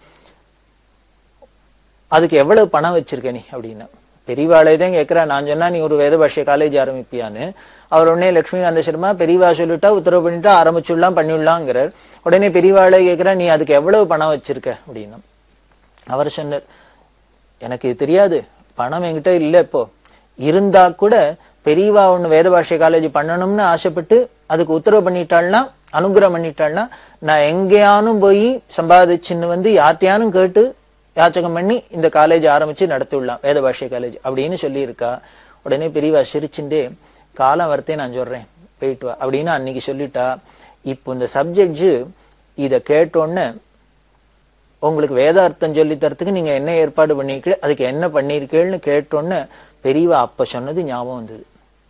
அதுக்கு எவ்வளவு பணம் வச்சிருக்க நீ அப்படின்னா பெரியவாளே தான் கேட்கிறா நான் சொன்னா நீ ஒரு வேத பாஷ்ய காலேஜ் ஆரம்பிப்பியான்னு அவர் உடனே லட்சுமிகாந்த சர்மா பெரியவா சொல்லிட்டா உத்தரவு பண்ணிட்டா ஆரம்பிச்சுடலாம் பண்ணிடலாங்கிறார் உடனே பெரியவாளே கேட்கிறா நீ அதுக்கு எவ்வளவு பணம் வச்சிருக்க அப்படின்னா அவர் சொன்னார் எனக்கு இது தெரியாது பணம் என்கிட்ட இல்ல இப்போ இருந்தா கூட பெரியவா ஒண்ணு வேத பாஷ்ய காலேஜ் பண்ணணும்னு ஆசைப்பட்டு அதுக்கு உத்தரவு பண்ணிட்டாள்னா அனுகிரகம் பண்ணிட்டாள்னா நான் எங்கேயானும் போய் சம்பாதிச்சுன்னு வந்து யார்ட்டையானும் கேட்டு யாச்சகம் பண்ணி இந்த காலேஜ் ஆரம்பிச்சு நடத்திவிடலாம் வேத பாஷ்ய காலேஜ் அப்படின்னு சொல்லியிருக்கா உடனே பெரியவா சிரிச்சுட்டே காலம் வரத்தே நான் சொல்றேன் போயிட்டு வா அப்படின்னு அன்னைக்கு சொல்லிட்டா இப்போ இந்த சப்ஜெக்ட் இதை கேட்டோன்னே உங்களுக்கு வேதார்த்தம் சொல்லி தரத்துக்கு நீங்க என்ன ஏற்பாடு பண்ணிருக்கீங்க அதுக்கு என்ன பண்ணிருக்கீங்கன்னு கேட்டோன்னு பெரியவா அப்ப சொன்னது ஞாபகம் வந்தது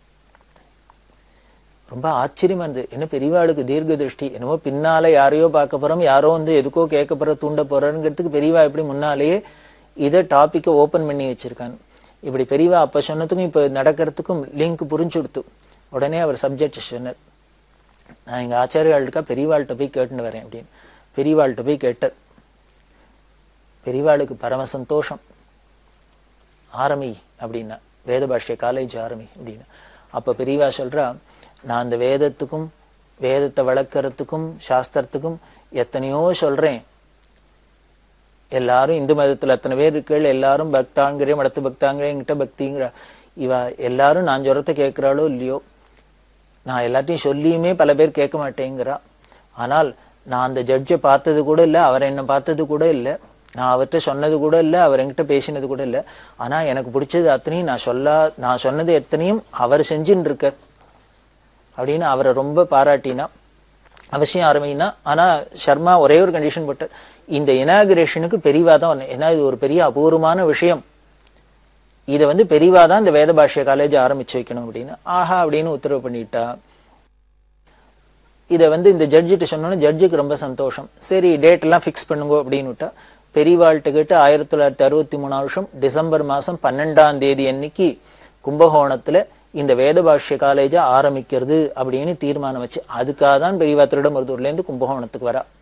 ரொம்ப ஆச்சரியமா இருந்தது என்ன பெரியவாளுக்கு தீர்க்க திருஷ்டி என்னமோ பின்னால யாரையோ பார்க்க போறோம் யாரோ வந்து எதுக்கோ கேட்க போற தூண்ட போறோங்கிறதுக்கு பெரியவா எப்படி முன்னாலேயே இதை டாபிக்கை ஓபன் பண்ணி வச்சிருக்காங்க இப்படி பெரியவா அப்ப சொன்னதுக்கும் இப்ப நடக்கிறதுக்கும் லிங்க் புரிஞ்சு கொடுத்து உடனே அவர் சப்ஜெக்ட் சொன்னார் நான் எங்க ஆச்சாரியாள்கிட்ட பெரியவாள்கிட்ட போய் கேட்டுன்னு வரேன் அப்படின்னு பெரியவாள்கிட்ட போய் கேட்டார் பெரியவாளுக்கு பரம சந்தோஷம் ஆரம்பி அப்படின்னா வேத பாஷ்ய காலேஜ் ஆரம்பி அப்படின்னா அப்ப பெரியவா சொல்றா நான் அந்த வேதத்துக்கும் வேதத்தை வளர்க்கறதுக்கும் சாஸ்திரத்துக்கும் எத்தனையோ சொல்றேன் எல்லாரும் இந்து மதத்துல அத்தனை பேர் இருக்கீள் எல்லாரும் பக்தாங்கிற மடத்து பக்தாங்கிற என்கிட்ட பக்திங்கிற இவ எல்லாரும் நான் சொல்றத கேட்கிறாளோ இல்லையோ நான் எல்லாத்தையும் சொல்லியுமே பல பேர் கேட்க மாட்டேங்கிறா ஆனால் நான் அந்த ஜட்ஜை பார்த்தது கூட இல்லை அவர் என்ன பார்த்தது கூட இல்லை நான் அவர்கிட்ட சொன்னது கூட இல்லை அவர் என்கிட்ட பேசினது கூட இல்லை ஆனா எனக்கு பிடிச்சது அத்தனையும் நான் சொல்ல நான் சொன்னது எத்தனையும் அவர் செஞ்சுன்னு இருக்கார் அப்படின்னு அவரை ரொம்ப பாராட்டினா அவசியம் ஆரம்பினா ஆனா சர்மா ஒரே ஒரு கண்டிஷன் போட்டார் இந்த இனாகிரேஷனுக்கு பெரியவா தான் வரணும். ஏன்னா இது ஒரு பெரிய அபூர்வமான விஷயம் இதை வந்து பெரியவா தான் இந்த வேத பாஷ்ய காலேஜ் ஆரம்பிச்சு வைக்கணும் அப்படின்னு ஆஹா அப்படின்னு உத்தரவு பண்ணிட்டா இதை வந்து இந்த ஜட்ஜிட்ட சொன்னோன்னே ஜட்ஜுக்கு ரொம்ப சந்தோஷம் சரி டேட் எல்லாம் ஃபிக்ஸ் பண்ணுங்க அப்படின்னு விட்டா பெரியவாள்கிட்ட கேட்டு ஆயிரத்தி தொள்ளாயிரத்தி அறுபத்தி மூணாம் வருஷம் டிசம்பர் மாசம் பன்னெண்டாம் தேதி அன்னைக்கு கும்பகோணத்துல இந்த வேத பாஷ்ய காலேஜ ஆரம்பிக்கிறது அப்படின்னு தீர்மானம் வச்சு அதுக்காக தான் பெரியவா திருடமருதூர்ல இருந்து கும்பகோணத்துக்கு வரா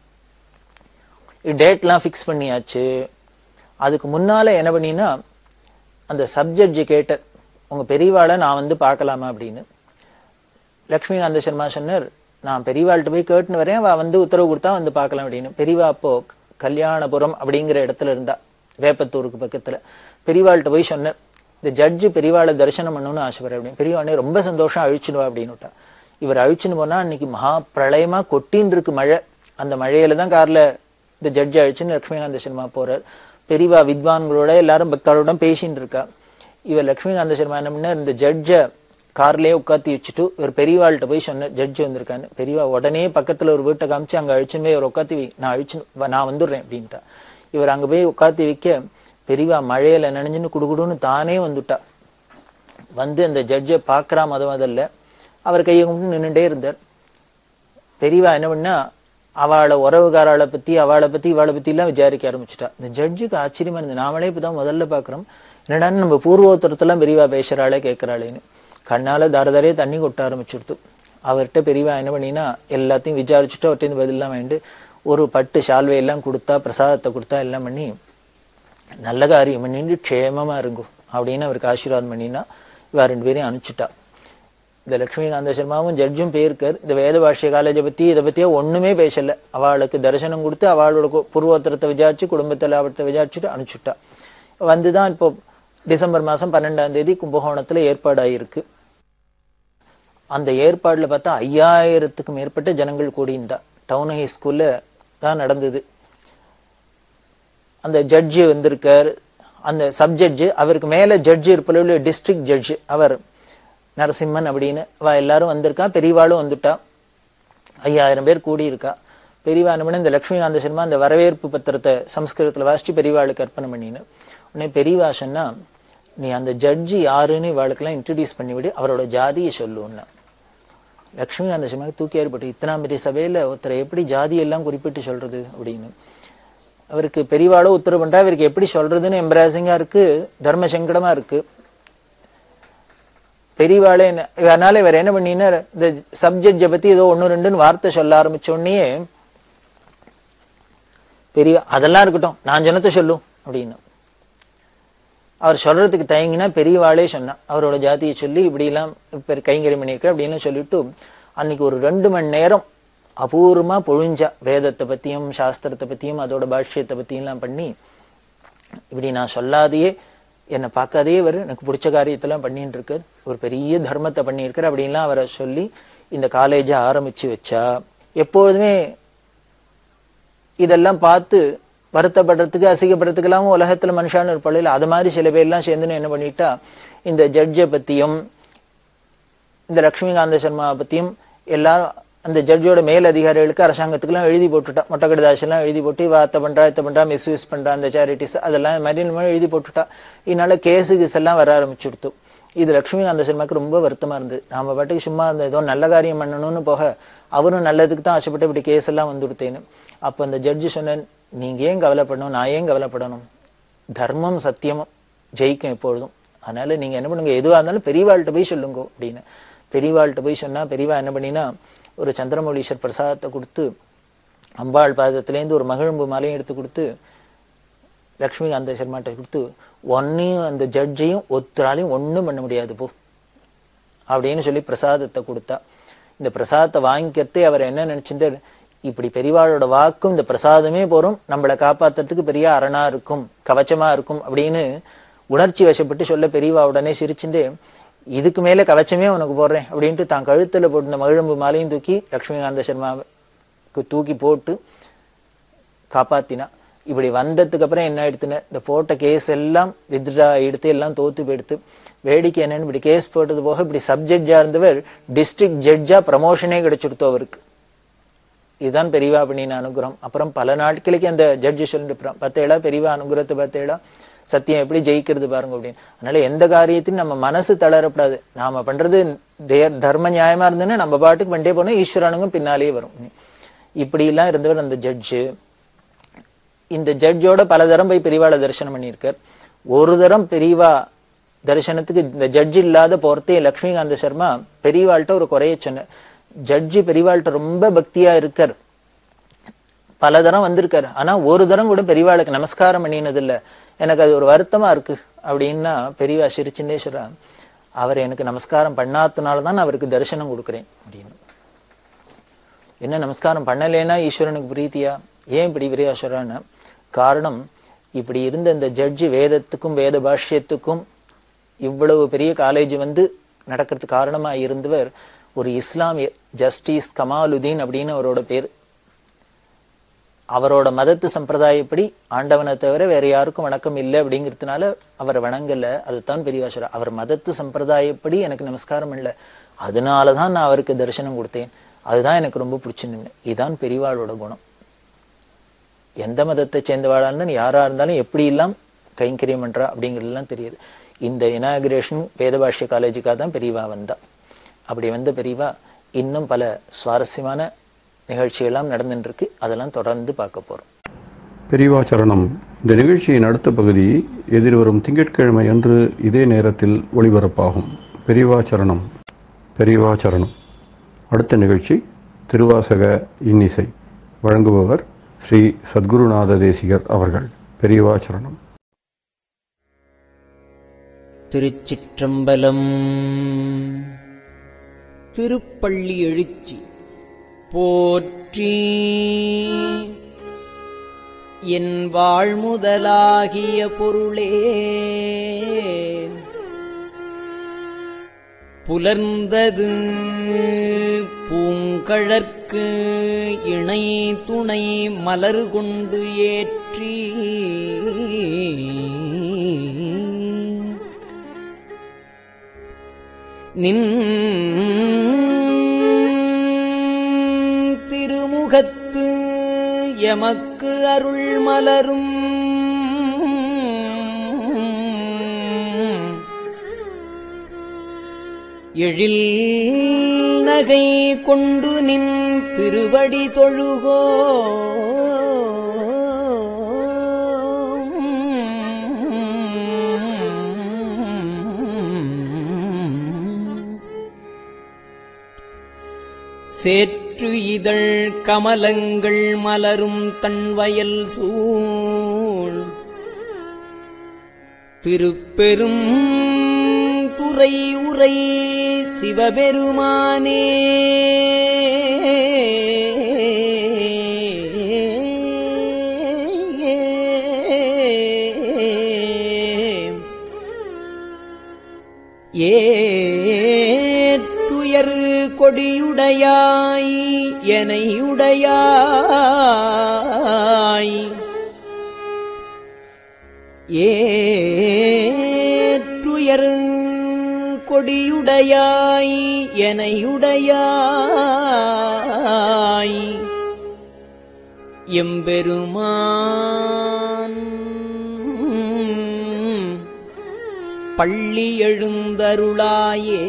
டேட்லாம் ஃபிக்ஸ் பண்ணியாச்சு அதுக்கு முன்னால என்ன பண்ணினா அந்த சப்ஜெக்ட் கேட்டர் உங்க பெரியவாளை நான் வந்து பார்க்கலாமா அப்படின்னு லக்ஷ்மிகாந்த சர்மா சொன்னார் நான் பெரியவாள்கிட்ட போய் கேட்டுன்னு வரேன் அவ வந்து உத்தரவு கொடுத்தா வந்து பார்க்கலாம் அப்படின்னு பெரியவா அப்போ கல்யாணபுரம் அப்படிங்கிற இடத்துல இருந்தா வேப்பத்தூருக்கு பக்கத்துல பெரியவாள்கிட்ட போய் சொன்னார் இந்த ஜட்ஜு பெரியவாளை தரிசனம் பண்ணணும்னு ஆசைப்படுறேன் அப்படின்னு பெரியவாளே ரொம்ப சந்தோஷம் அழிச்சுடுவா அப்படின்னு விட்டா இவர் அழிச்சுன்னு போனா அன்னைக்கு மகா பிரளயமா கொட்டின்னு இருக்கு மழை அந்த மழையில தான் கார்ல இந்த ஜட்ஜ் அழிச்சுன்னு லட்சுமிகாந்த சர்மா போறார் பெரியவா வித்வான்களோட எல்லாரும் பக்தாளோட பேசின்னு இருக்கா இவர் லட்சுமிகாந்த சர்மா என்ன பண்ணார் இந்த ஜட்ஜை கார்லயே உட்காத்தி வச்சுட்டு ஒரு பெரியவாள்கிட்ட போய் சொன்ன ஜட்ஜ் வந்திருக்கான்னு பெரியவா உடனே பக்கத்துல ஒரு வீட்டை காமிச்சு அங்க அழிச்சுன்னு போய் இவர் உட்காத்தி வை நான் அழிச்சு நான் வந்துடுறேன் அப்படின்ட்டா இவர் அங்க போய் உட்காத்தி வைக்க பெரியவா மழையில நனைஞ்சுன்னு குடுகுடுன்னு தானே வந்துட்டா வந்து அந்த ஜட்ஜை பாக்குறா மத முதல்ல அவர் கையை கும்பிட்டு நின்னுட்டே இருந்தார் பெரியவா என்ன பண்ணா அவளை உறவுகாராளை பத்தி அவளை பத்தி இவாளை பத்தி எல்லாம் விசாரிக்க ஆரம்பிச்சுட்டா இந்த ஜட்ஜுக்கு ஆச்சரியமா இருந்தது நாமளே இப்பதான் முதல்ல பாக்குறோம் என்னடான்னு நம்ம பூர்வோத்தரத்தெல்லாம் பெரியவா பேசுறாளே கேட்கறாளேன்னு கண்ணால தாரதாரே தண்ணி கொட்ட ஆரம்பிச்சுடுத்து அவர்கிட்ட பெரியவா என்ன பண்ணினா எல்லாத்தையும் விசாரிச்சுட்டு அவர்கிட்ட பதிலாம் வேண்டு ஒரு பட்டு சால்வை எல்லாம் கொடுத்தா பிரசாதத்தை கொடுத்தா எல்லாம் பண்ணி நல்ல காரியம் பண்ணிட்டு க்ஷேமமா இருங்கும் அப்படின்னு அவருக்கு ஆசீர்வாதம் பண்ணினா இவ ரெண்டு பேரையும் அனுப்பிச்சுட்டா இந்த லட்சுமிகாந்த சர்மாவும் ஜட்ஜும் போயிருக்கார் இந்த வேத பாஷ்ய காலேஜை பத்தி இதை பத்தியே ஒண்ணுமே பேசல அவளுக்கு தரிசனம் கொடுத்து அவளோட கு- பூர்வோத்தரத்தை விசாரிச்சு குடும்பத்தை லாபத்தை விசாரிச்சுட்டு அனுப்பிச்சுட்டா வந்துதான் இப்போ டிசம்பர் மாசம் பன்னெண்டாம் தேதி கும்பகோணத்துல ஏற்பாடாயிருக்கு அந்த ஏற்பாடுல பார்த்தா ஐயாயிரத்துக்கும் மேற்பட்ட ஜனங்கள் கூடியிருந்தா டவுன் ஹை ஸ்கூல்ல தான் நடந்தது அந்த ஜட்ஜு வந்திருக்கார் அந்த சப்ஜட்ஜு அவருக்கு மேல ஜட்ஜு இருப்பளவு டிஸ்ட்ரிக்ட் ஜட்ஜு அவர் நரசிம்மன் அப்படின்னு அவ எல்லாரும் வந்திருக்கா பெரியவாளும் வந்துட்டா ஐயாயிரம் பேர் கூடியிருக்கா பெரியவா என்ன பண்ணா, இந்த லட்சுமிகாந்த சர்மா அந்த வரவேற்பு பத்திரத்தை சம்ஸ்கிருதத்துல வாசிச்சு பெரியவாளுக்கு அர்ப்பணம் பண்ணின்னு உடனே பெரியவா சொன்னா நீ அந்த ஜட்ஜி யாருன்னு இவாளுக்கெல்லாம் இன்ட்ரடியூஸ் பண்ணிவிடு அவரோட ஜாதியை சொல்லுன்னா லக்ஷ்மிகாந்த சர்மா தூக்கி ஏற்பட்டு இத்தனாம் பெரிய சபையில ஒருத்தரை எப்படி ஜாதி எல்லாம் குறிப்பிட்டு சொல்றது அப்படின்னு அவருக்கு பெரியவாளோ உத்தரவு பண்றா இவருக்கு எப்படி சொல்றதுன்னு எம்பராசிங்கா இருக்கு தர்ம சங்கடமா இருக்கு பெரியவாளே என்ன அதனால இவர் என்ன பண்ணினார் இந்த சப்ஜெக்டை பத்தி ஏதோ ஒன்று ரெண்டுன்னு வார்த்தை சொல்ல ஆரம்பிச்ச உடனே பெரிய அதெல்லாம் இருக்கட்டும் நான் சொன்னதை சொல்லும் அப்படின்னு அவர் சொல்றதுக்கு தயங்கினா பெரியவாளே சொன்னா அவரோட ஜாதியை சொல்லி இப்படிலாம் இப்போ கைங்கரியம் பண்ணியிருக்க அப்படின்னு சொல்லிட்டு அன்னைக்கு ஒரு ரெண்டு மணி நேரம் அபூர்வமா பொழிஞ்சா வேதத்தை பத்தியும் சாஸ்திரத்தை பத்தியும் அதோட பாஷ்யத்தை பத்தியெல்லாம் பண்ணி இப்படி நான் சொல்லாதையே என்னை பார்க்காதே இவர் எனக்கு பிடிச்ச காரியத்தெல்லாம் பண்ணிட்டு இருக்கார் ஒரு பெரிய தர்மத்தை பண்ணியிருக்கார் அப்படின்லாம் அவரை சொல்லி இந்த காலேஜை ஆரம்பிச்சு வச்சா எப்பொழுதுமே இதெல்லாம் பார்த்து வருத்தப்படுறதுக்கு அசிங்கப்படுறதுக்கெல்லாம் உலகத்துல மனுஷான்னு இருப்பாள் இல்லை அது மாதிரி சில பேர்லாம் சேர்ந்துன்னு என்ன பண்ணிட்டா இந்த ஜட்ஜை பத்தியும் இந்த லக்ஷ்மிகாந்த சர்மா பத்தியும் எல்லாரும் அந்த ஜட்ஜோட மேல் அதிகாரிகளுக்கு அரசாங்கத்துக்குலாம் எழுதி போட்டுட்டா மொட்டை கடிதாசெல்லாம் எழுதி போட்டு இவ அத்தை பண்றா இத்தை பண்றா மிஸ்யூஸ் பண்றா அந்த சேரிட்டிஸ் அதெல்லாம் இது மாதிரி இந்த மாதிரி எழுதி போட்டுட்டா இதனால கேஸு கிஸ் எல்லாம் வர ஆரம்பிச்சுடுத்து இது லக்ஷ்மிகாந்த சர்மாக்கு ரொம்ப வருத்தமா இருந்தது நாம பாட்டுக்கு சும்மா அந்த ஏதோ நல்ல காரியம் பண்ணணும்னு போக அவரும் நல்லதுக்கு தான் ஆசைப்பட்டு இப்படி கேஸ் எல்லாம் வந்துடுத்தேன்னு அப்ப அந்த ஜட்ஜு சொன்னேன் நீங்க ஏன் கவலைப்படணும் நான் ஏன் கவலைப்படணும் தர்மம் சத்தியமும் ஜெயிக்கும் எப்பொழுதும் அதனால நீங்க என்ன பண்ணுங்க எதுவா இருந்தாலும் பெரியவாள்கிட்ட போய் சொல்லுங்க அப்படின்னு பெரியவாள்கிட்ட போய் சொன்னா பெரியவா என்ன பண்ணினா ஒரு சந்திரமௌலீஸ்வர் பிரசாதத்தை கொடுத்து அம்பாள் பாதத்திலேருந்து ஒரு மகிழம்பு மாலையும் எடுத்து கொடுத்து லக்ஷ்மிகாந்த சர்மாட்ட கொடுத்து ஒன்னையும் அந்த ஜட்ஜையும் ஒருத்தராலையும் ஒண்ணும் பண்ண முடியாது போ அப்படின்னு சொல்லி பிரசாதத்தை கொடுத்தா இந்த பிரசாதத்தை வாங்கிக்கிறதே அவர் என்ன நினைச்சிட்டார் இப்படி பெரியவாளோட வாக்கும் இந்த பிரசாதமே போறோம் நம்மளை காப்பாத்துறதுக்கு பெரிய அரணா இருக்கும் கவச்சமா இருக்கும் அப்படின்னு உணர்ச்சி வசப்பட்டு சொல்ல பெரியவா உடனே சிரிச்சுட்டு இதுக்கு மேல கவச்சமே உனக்கு போடுறேன் அப்படின்ட்டு தான் கழுத்துல போட்டு மகிழம்பு மாலையும் தூக்கி லக்ஷ்மிகாந்த சர்மாவுக்கு தூக்கி போட்டு காப்பாத்தினா இப்படி வந்ததுக்கு அப்புறம் என்ன ஆயிடுத்துன்னு இந்த போட்ட கேஸ் எல்லாம் வித்ரா எடுத்து எல்லாம் தோத்து போயிடுத்து வேடிக்கை என்னன்னு இப்படி கேஸ் போட்டது போக இப்படி சப்ஜெக்டா இருந்தவர் டிஸ்ட்ரிக்ட் ஜட்ஜா ப்ரமோஷனே கிடைச்சிடுத்து அவருக்கு இதுதான் பெரியவா பண்ணின அனுகிரகம் அப்புறம் பல நாட்களுக்கு அந்த ஜட்ஜி சொல்லிட்டு பத்தேடா பெரியவா அனுகிரகத்தை பத்தேடா சத்தியம் எப்படி ஜெயிக்கிறது பாருங்க அப்படின்னு அதனால எந்த காரியத்தையும் நம்ம மனசு தளரப்படாது நாம பண்றது தே- தர்ம நியாயமா இருந்ததுன்னா நம்ம பாட்டுக்கு பண்ணிட்டே போனோம் ஈஸ்வரனுக்கும் பின்னாலேயே வரும் இப்படி எல்லாம் இருந்தவர் அந்த ஜட்ஜு இந்த ஜட்ஜோட பல தரம் போய் பெரியவாளை தரிசனம் பண்ணியிருக்கார் ஒரு தரம் பெரியவா தரிசனத்துக்கு இந்த ஜட்ஜ் இல்லாத போறதே லக்ஷ்மிகாந்த சர்மா பெரியவாள்கிட்ட ஒரு குறைய சொன்னார் ஜட்ஜி பெரியவாள்கிட்ட ரொம்ப பக்தியா இருக்கார் பல தரம் வந்திருக்காரு ஆனா ஒரு தரம் கூட பெரியவாளுக்கு நமஸ்காரம் பண்ணினது இல்ல எனக்கு அது ஒரு வருத்தமா இருக்கு அப்படின்னா பெரியவா சிரிச்சுட்டே சொல்றா அவர் எனக்கு நமஸ்காரம் பண்ணாதனால தான் நான் அவருக்கு தரிசனம் கொடுக்குறேன் அப்படின்னு என்ன நமஸ்காரம் பண்ணலைன்னா ஈஸ்வரனுக்கு பிரீத்தியா ஏன் இப்படி பெரியவா சொல்றான்னா காரணம் இப்படி இருந்த இந்த ஜட்ஜி வேதத்துக்கும் வேத பாஷ்யத்துக்கும் இவ்வளவு பெரிய காலேஜ் வந்து நடக்கிறதுக்கு காரணமா இருந்தவர் ஒரு இஸ்லாமிய ஜஸ்டிஸ் கமாலுதீன் அப்படின்னு அவரோட பேர் அவரோட மதத்து சம்பிரதாயப்படி ஆண்டவனை தவிர வேற யாருக்கும் வணக்கம் இல்லை அப்படிங்கிறதுனால அவரை வணங்கல அதுதான் பெரியவா சொல்ற அவர் மதத்து சம்பிரதாயப்படி எனக்கு நமஸ்காரம் இல்லை அதனாலதான் நான் அவருக்கு தரிசனம் கொடுத்தேன் அதுதான் எனக்கு ரொம்ப பிடிச்சிருந்தது இதுதான் பெரியவாளோட குணம் எந்த மதத்தை சேர்ந்தவாளா இருந்தாலும் யாரா இருந்தாலும் எப்படி எல்லாம் கைங்கரியம் பண்றா அப்படிங்கிறதுலாம் தெரியுது இந்த இனாகிரேஷன் வேதபாஷ்ய காலேஜுக்காக தான் பெரியவா வந்தா அப்படி வந்த பெரியவா இன்னும் பல சுவாரஸ்யமான நிகழ்ச்சியெல்லாம் நடந்துட்டு இருக்கு அதெல்லாம் தொடர்ந்து பார்க்க போறோம் பெரியவாச்சரணம் இந்த நிகழ்ச்சியின் அடுத்த பகுதி எதிர்வரும் திங்கட்கிழமை அன்று இதே நேரத்தில் ஒளிபரப்பாகும் பெரியவாச்சரணம் பெரியவாச்சரணம் அடுத்த நிகழ்ச்சி திருவாசக இன்னிசை வழங்குபவர் ஸ்ரீ சத்குருநாத தேசிகர் அவர்கள் பெரியவாச்சரணம் திருச்சிற்றம்பலம் திருப்பள்ளி எழுச்சி போற்றி என் வாழ்முதலாகிய பொருளே புலர்ந்தது பூங்கழற்கு இணை துணை மலர் கொண்டு ஏற்றி நின் திருமுகத்து எமக்கு அருள் மலரும் எழில் நகை கொண்டு நின் திருவடி தொழுகோ சேற்று இதழ் கமலங்கள் மலரும் தன்வயல் சூழ் திருப்பெரும் துறை உரை சிவபெருமானே ஏற்றுயரு கொடியுடையாய் எனையுடையாய் ஏற்றுயரு கொடியுடையாய் எனையுடையாய் எம்பெருமான் பள்ளி எழுந்தருளாயே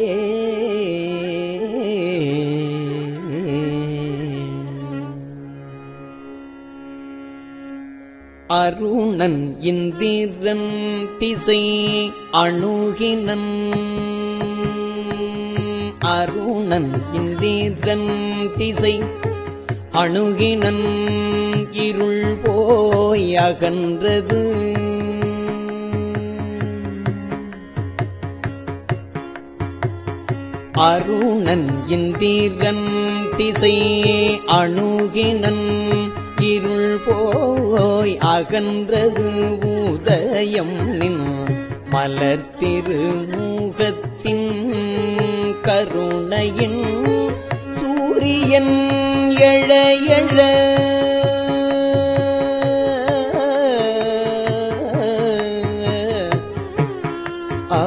அருணன் இந்திரன் திசை அணுகினன் அருணன் இந்திரன் திசை அணுகினன் இருள் போய் அகன்றது அருணன் இந்திரன் திசை அணுகினன் இருள் போய் அகன்றது உதயம் நின் மலர் திருமுகத்தின் கருணையின் சூரியன் எழ எழ ஆ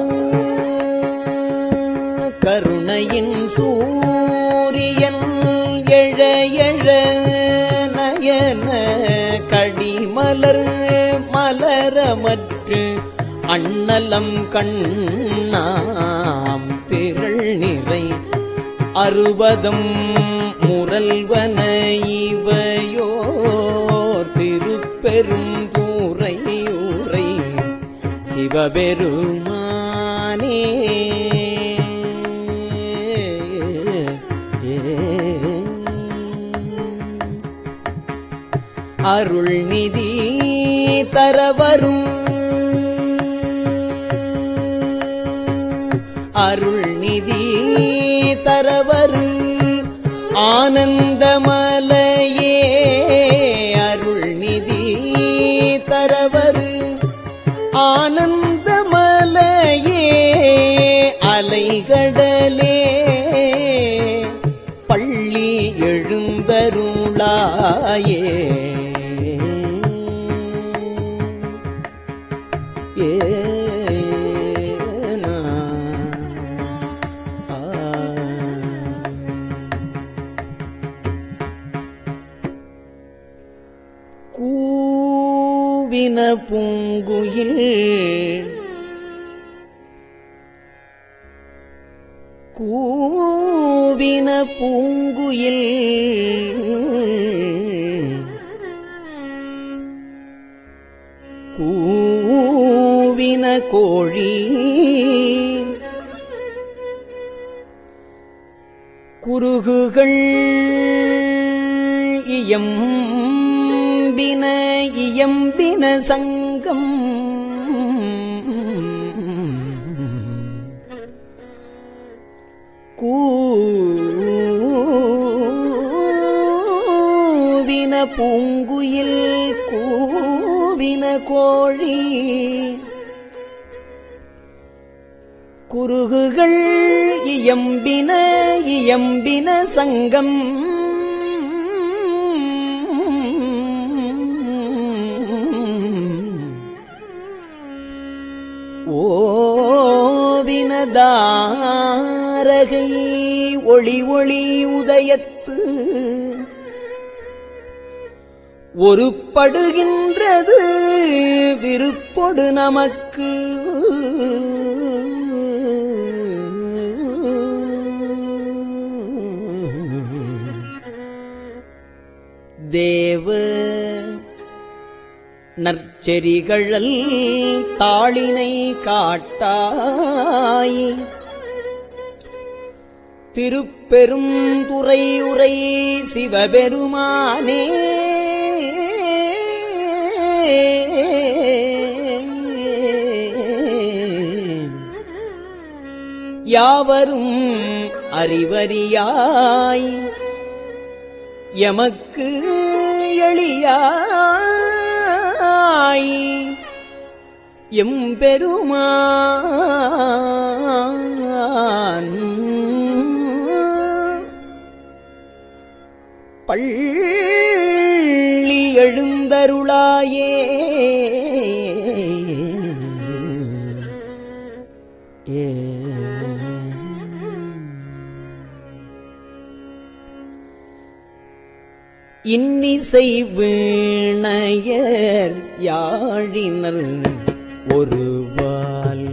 கருணையின் சூரியன் எழ எழ நயன கடிமலர் மலரமற்று அண்ணலம் கண்ணாம் திரள் நிறை அறுபதம் முரல்வன இவையோர் திருப்பெரும் தூரை உரை சிவபெருமானே அருள் நிதி தரவரும் அருள் நிதி தரவரு ஆனந்தமலையே அருள் நிதி தரவரு ஆனந்தமலையே அலைகடலே பள்ளி எழுந்தருளாயே ஏனா ஆ கூவின பூங்குயில் கூவின பூங்குயில் கூவின கோழி குருகுகள் இயம்பின இயம்பின சங்கம் கூவின பூங்குயில் கூவின கோழி குருகுகள் இயம்பின இயம்பின சங்கம் ஓவினதாரகை ஒளி ஒளி உதயத்து ஒருப்படுகின்றது விருப்பொடு நமக்கு தேவ நற்செறிகழல் தாளினை காட்டாய் திருப்பெரும் துறை உரை சிவபெருமானே யாவரும் அறிவறியாய் எமக்கு எளியாய் எம்பெருமான் பள்ளி எழுந்தருளாயே இன்னிசை வீணையர் யாழினர் ஒருவால்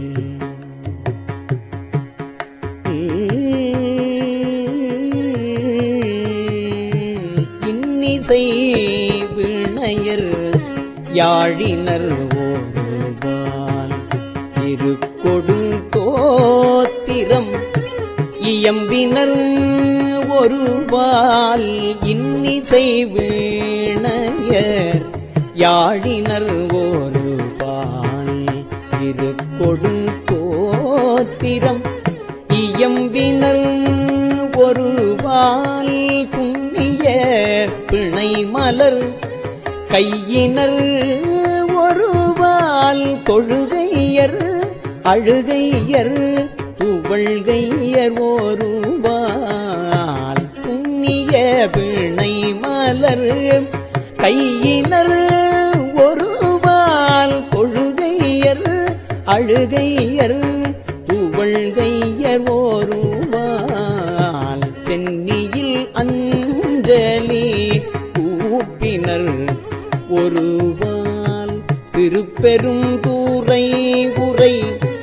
இன்னிசை வீணையர் யாழினர் ஒருவால் இருக்கொடு கோத்திரம் இயம்பினர் ஒருவால் இன்னிசை வீணையர் யாழினர் ஒருவால் இருக்கொடு கோத்திரம் இயம்பினர் ஒருவால் குந்திய பிணை மலர் கையினர் ஒருவால் தொழுகையர் அழுகையர் துவள்கையர் ஒருவால் புண்ணிய பிணை மலர் கையினர் ஒருவால் தொழுகையர் அழுகையர் துவள்கையர் ஒருவால் சென்னியில் அஞ்சலி கூப்பினர் ஒருவால் திருப்பெரும் தூரை உரை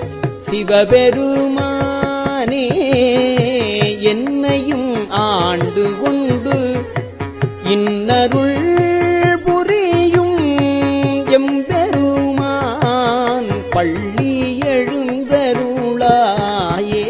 சிவபெருமானே என்னையும் ஆண்டு கொண்டு இன்னருள் புரியும் எம்பெருமான் பள்ளி எழுந்தருளாயே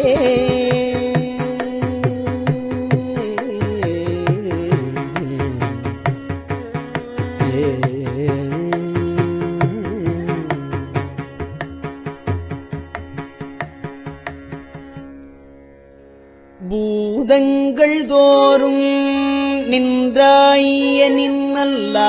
பூதங்கள் தோறும் நின்றாய நின்னல்லா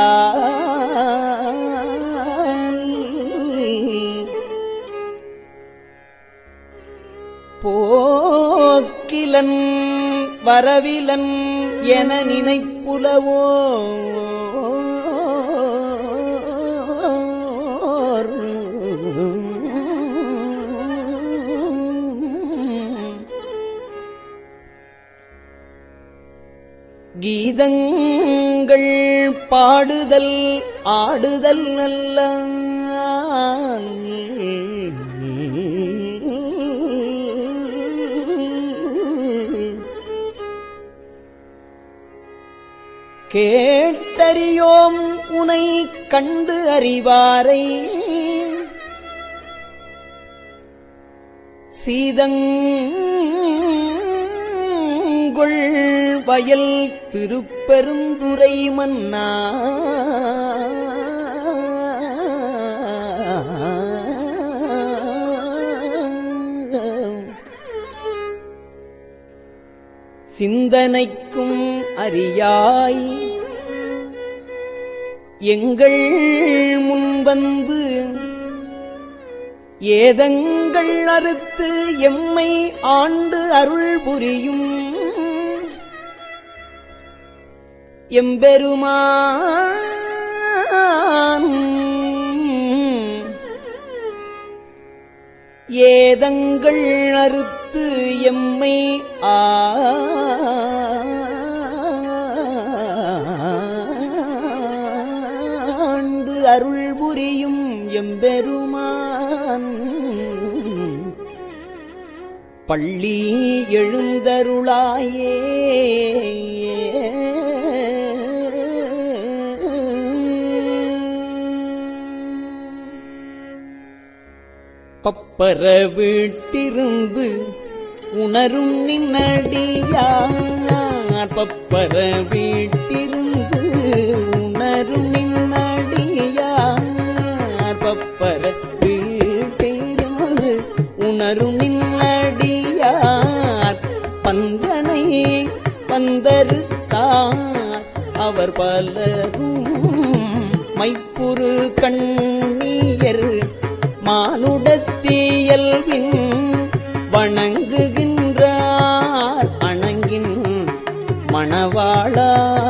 போக்கிலன் வரவிலன் என நினைப்புலவோ கீதங்கள் பாடுதல் ஆடுதல் நல்ல கேட்டறியோம் உனை கண்டு அறிவாரை சீதங்கொள் வயல் திருப்பெருந்துரை மன்னா சிந்தனைக்கும் அறியாய் எங்கள் முன்வந்து ஏதங்கள் அறுத்து எம்மை ஆண்டு அருள் புரியும் எம்பெருமான் ஏதங்கள் அறுத்து எம்மை ஆண்டு அருள் புரியும் எம்பெருமான் பள்ளி எழுந்தருளாயே பப்பர வீட்டிருந்து உணரும் நின்னடியார் பப்பர வீட்டிருந்து உணரும் நின்னடியார் பப்பர வீட்டிருந்து உணரும் நின்னடியார் பந்தனை பந்தருத்தார் அவர் பலரும் மைப்புரு கண்ணியர் மானுடத்தியல்வின் வணங்குகின்றார் அணங்கின் மணவாளா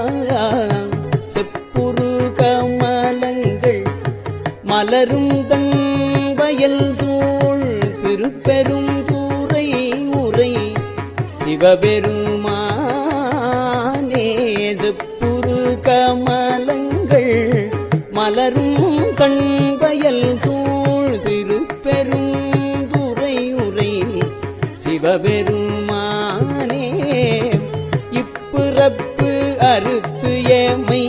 செப்புரு கமலங்கள் மலரும் தன் வயல் சூழ் திருப்பெரும் தூரை உரை சிவபெருமானே செப்புரு கமலங்கள் மலரும் கண் வயல் சூழ் திருப்பெரும் துறை உரை சிவபெருமானே இப்பிறப்பு அறுத்து ஏமை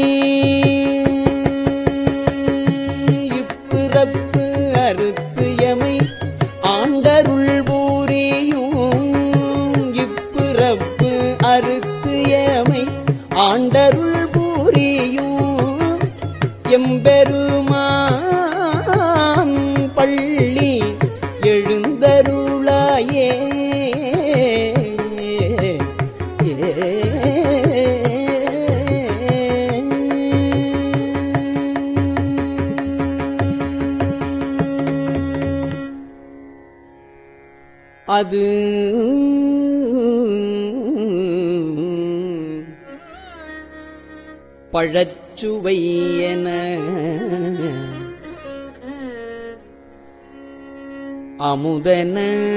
இப்பிறப்பு அறுத்து எமை ஆண்டருள் பூரியும் இப்பிறப்பு அறுத்து எமை ஆண்டருள் பூரியும் எம்பெருமான் பள்ளி எழுந்தருளாயே அது பழச்சுவை என அமுதன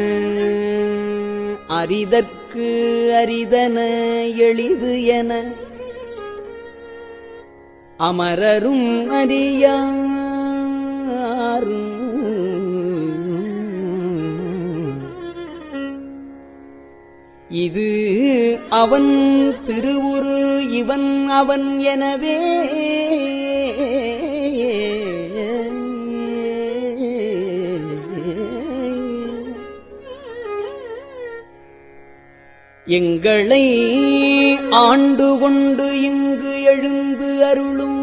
அரிதற்கு அரிதன எளிது என அமரரும் அறியாரும் இது அவன் திருவுரு இவன் அவன் எனவே எங்களை ஆண்டு கொண்டு இங்கு எழுந்து அருளும்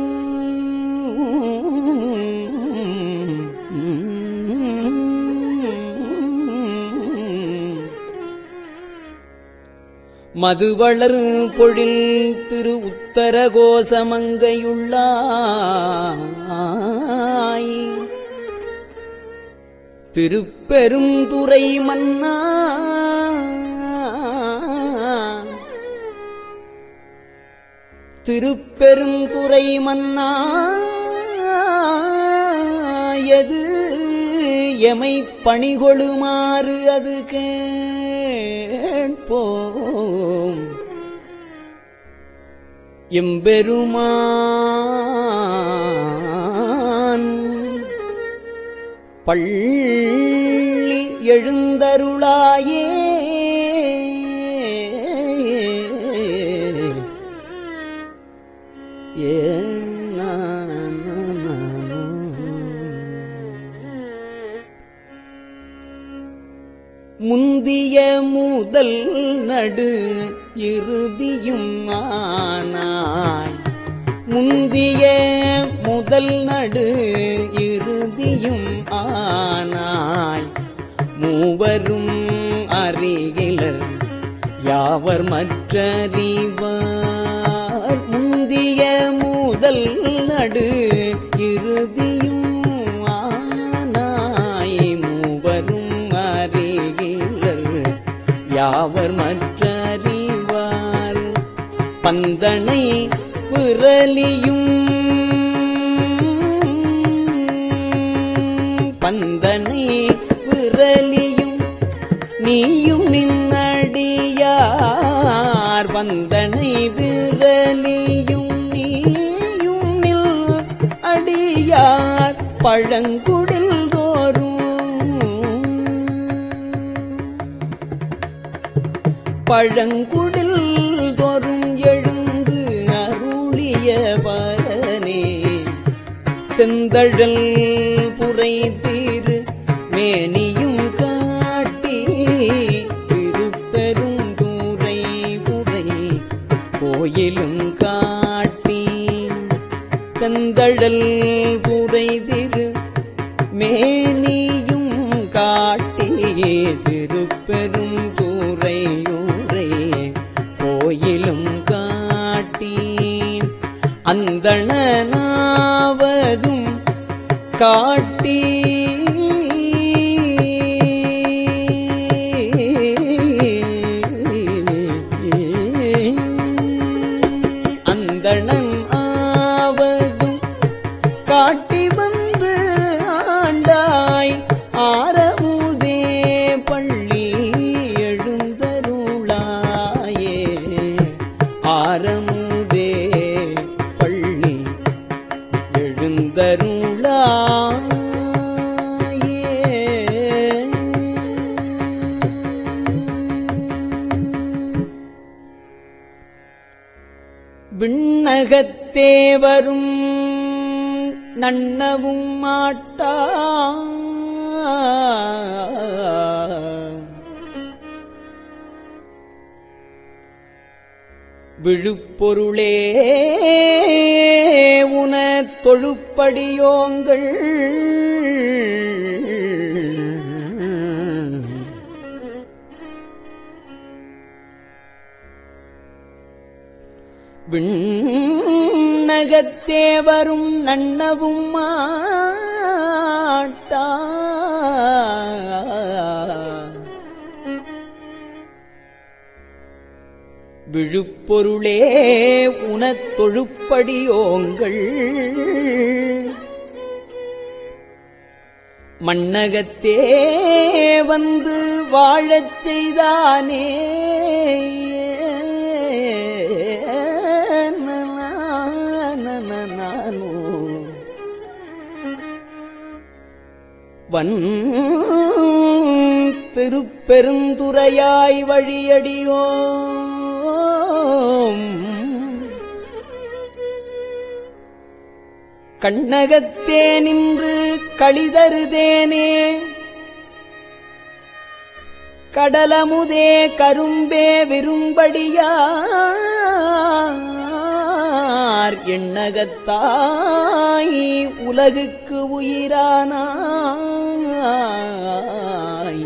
மதுவளர் பொழில் திரு உத்தர கோசமங்கையுள்ளாய் திருப்பெரும் துறை மன்னா திருப்பெருந்துறை மன்னா எது எமை பணிகொளுமாறு அது கேட்போம் எம்பெருமான் பள்ளி எழுந்தருளாயே முந்திய முதல் நடு இறுதியும் ஆனாய் முந்திய முதல் நடு இறுதியும் ஆனாய் மூவரும் அறிகிலர் யாவர் மற்றறிவார் முந்திய முதல் நடு இறுதியும் ஆனாய் மூவரும் அறிகிலர் யாவர் மற்றறிவார் பந்தனை விரலியும் பந்தனை விரலியும் நீயும் நின்னடியார் வந்தனை விரலியும் நீயும் நில் அடியார் பழங்குடில் தோறும் பழங்குடில் தோறும் எழுந்து அருளிய பரனே செந்தழல் புரை தீரு மேனியும் காட்டி திருப்பெரும் தூரையூரே கோயிலும் காட்டி அந்தணனாவதும் காட்டி அந்தணன் ஆவதும் காட்டி வந்து ஆண்டாய் ஆரமுதே பள்ளி எழுந்தருளாயே ஆரமுதே பள்ளி எழுந்தருளாயே விண்ணகத்தே வரும் நன்னவும் மாட்டா விழுப்பொருளே உன தொழுப்படியோங்கள் விண்ணகத்தே வரும் நன்னவும் மாட்டா விழுப்பொருளே உனத் தொழுப்படியோங்கள் மண்ணகத்தே வந்து வாழச் செய்தானே நானோ வன் திருப்பெருந்துறையாய் வழியடியோம் கண்ணகத்தே நின்று களிதருதேனே கடலமுதே கரும்பே விரும்படியார் எண்ணகத்தாய் உலகுக்கு உயிரானாய்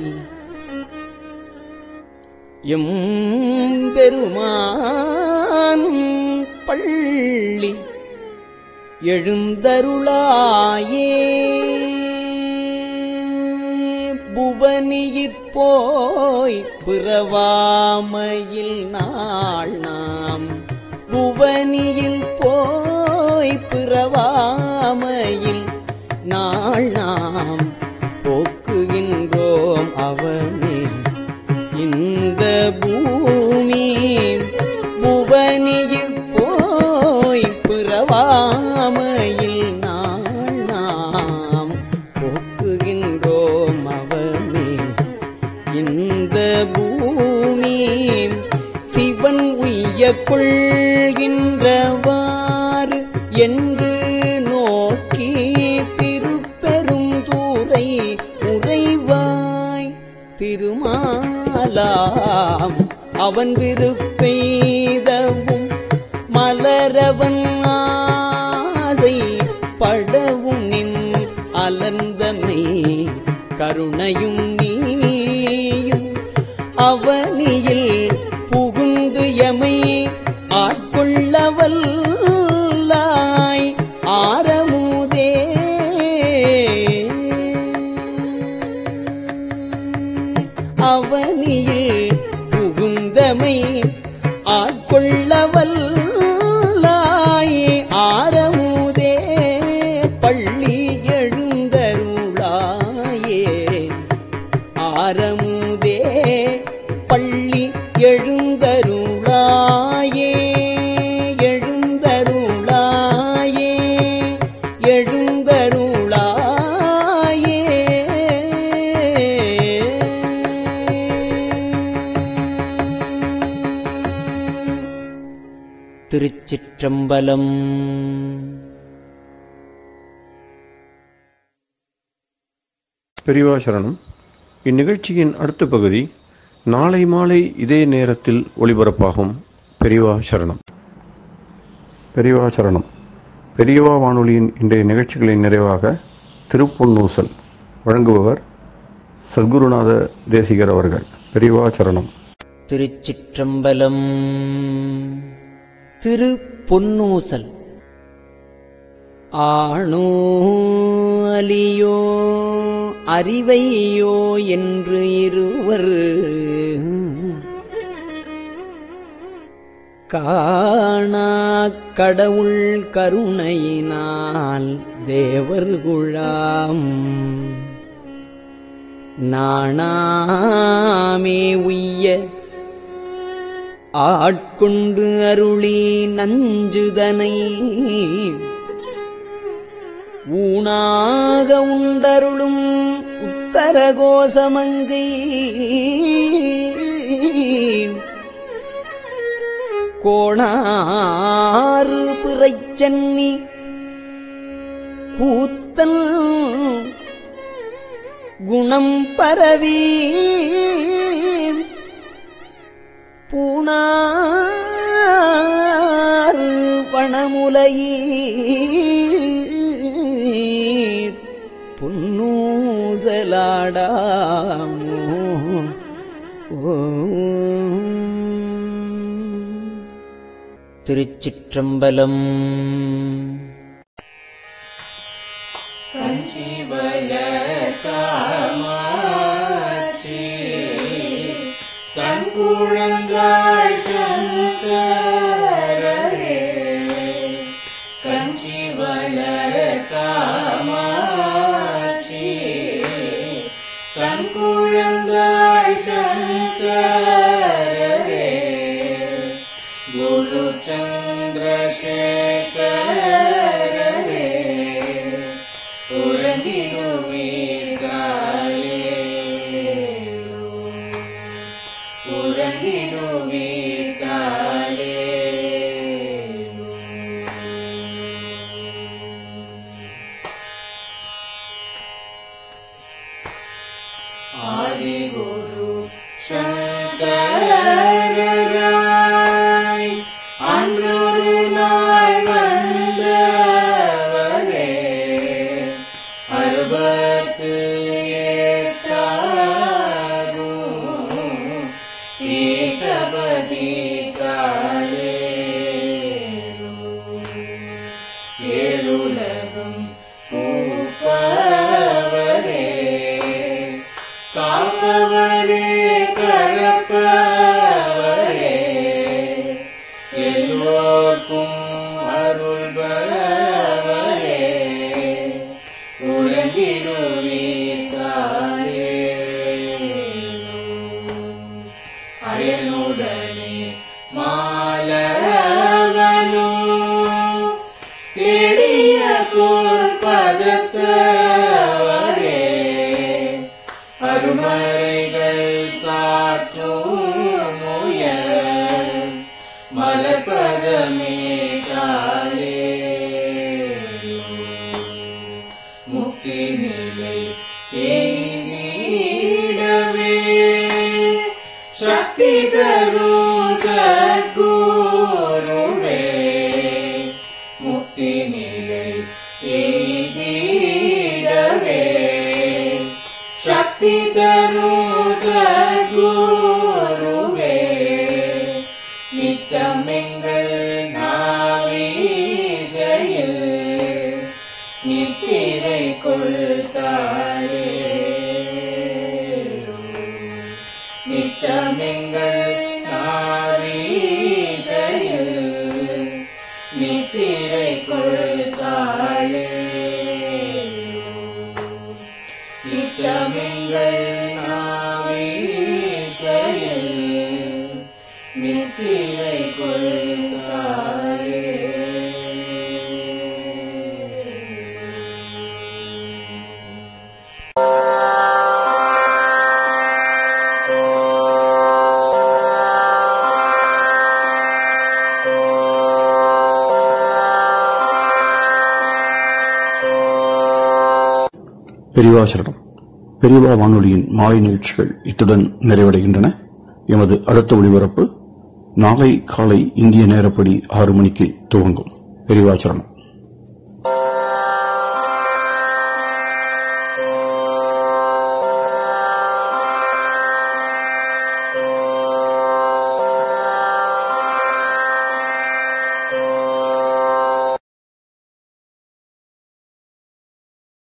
எம் பெருமான் பள்ளி எழுந்தருளாயே புவனியிற் போய் பிறவாமையில் நாள் நாம் புவனியில் போய் பிறவாமையில் நாள் நாம் போக்குகின்றோம் அவனே இந்த பூமி புவனியில் போய் பிறவாமையில் நாள் நாம் போக்குகின்றோம் அவனே இந்த பூமி சிவன் உய்ய கொள்கின்றவாறு என்று நோக்கி திருப்பெரும் தூரை உறைவாய் திருமாலாம் அவன் விருப்பெய்தவும் மலரவன் ஆசை படவும் நின் அலர்ந்தமை கருணையும் நீயும் அவனியில் புகுந்து எமை ஆட்கொள்ளவல்லாய் ஆரமுதே அவனியில் புகுந்தமை ஆட்கொள்ளவல்லாய் ஆரமுதே பள்ளி எழுந்தருளாயே ஆரமுதே பள்ளி எழுந்தருளாயே எழுந்தருளாயே எழுந்தருளாயே திருச்சிற்றம்பலம் பெரியவா சரணம் இந்நிகழ்ச்சியின் அடுத்த பகுதி நாளை மாலை இதே நேரத்தில் ஒளிபரப்பாகும் பெரியவா சரணம் பெரியவா சரணம் பெரியவா வானொலியின் இன்றைய நிகழ்ச்சிகளின் நிறைவாக திருப்பொன்னூசல் வழங்குபவர் சத்குருநாத தேசிகர் அவர்கள் பெரிவாச்சரணம் திருச்சிற்றம்பலம் திரு பொன்னூசல் ஆணோ அலியோ அறிவையோ என்று இருவர் காணா கடவுள் கருணையினால் தேவர்குழாம் நாணாமே உய்ய ஆட்கொண்டு அருளி நஞ்சுதனை ஊனாக உண்டருளும் உத்தரகோசமங்கை கோணாறு பிறைச்சன்னி கூத்தன் குணம் பரவி பூணாறு பணமுலையீர் புன்னூசலாடாமோ ஓம். திருச்சிற்றம்பலம் பெரிவாசரணம் பெரியவா வானொலியின் மாலை நிகழ்ச்சிகள் இத்துடன் நிறைவடைகின்றன எமது அடுத்த ஒளிபரப்பு நாளை காலை இந்திய நேரப்படி ஆறு மணிக்கு துவங்கும் பெரிவாச்சரணம்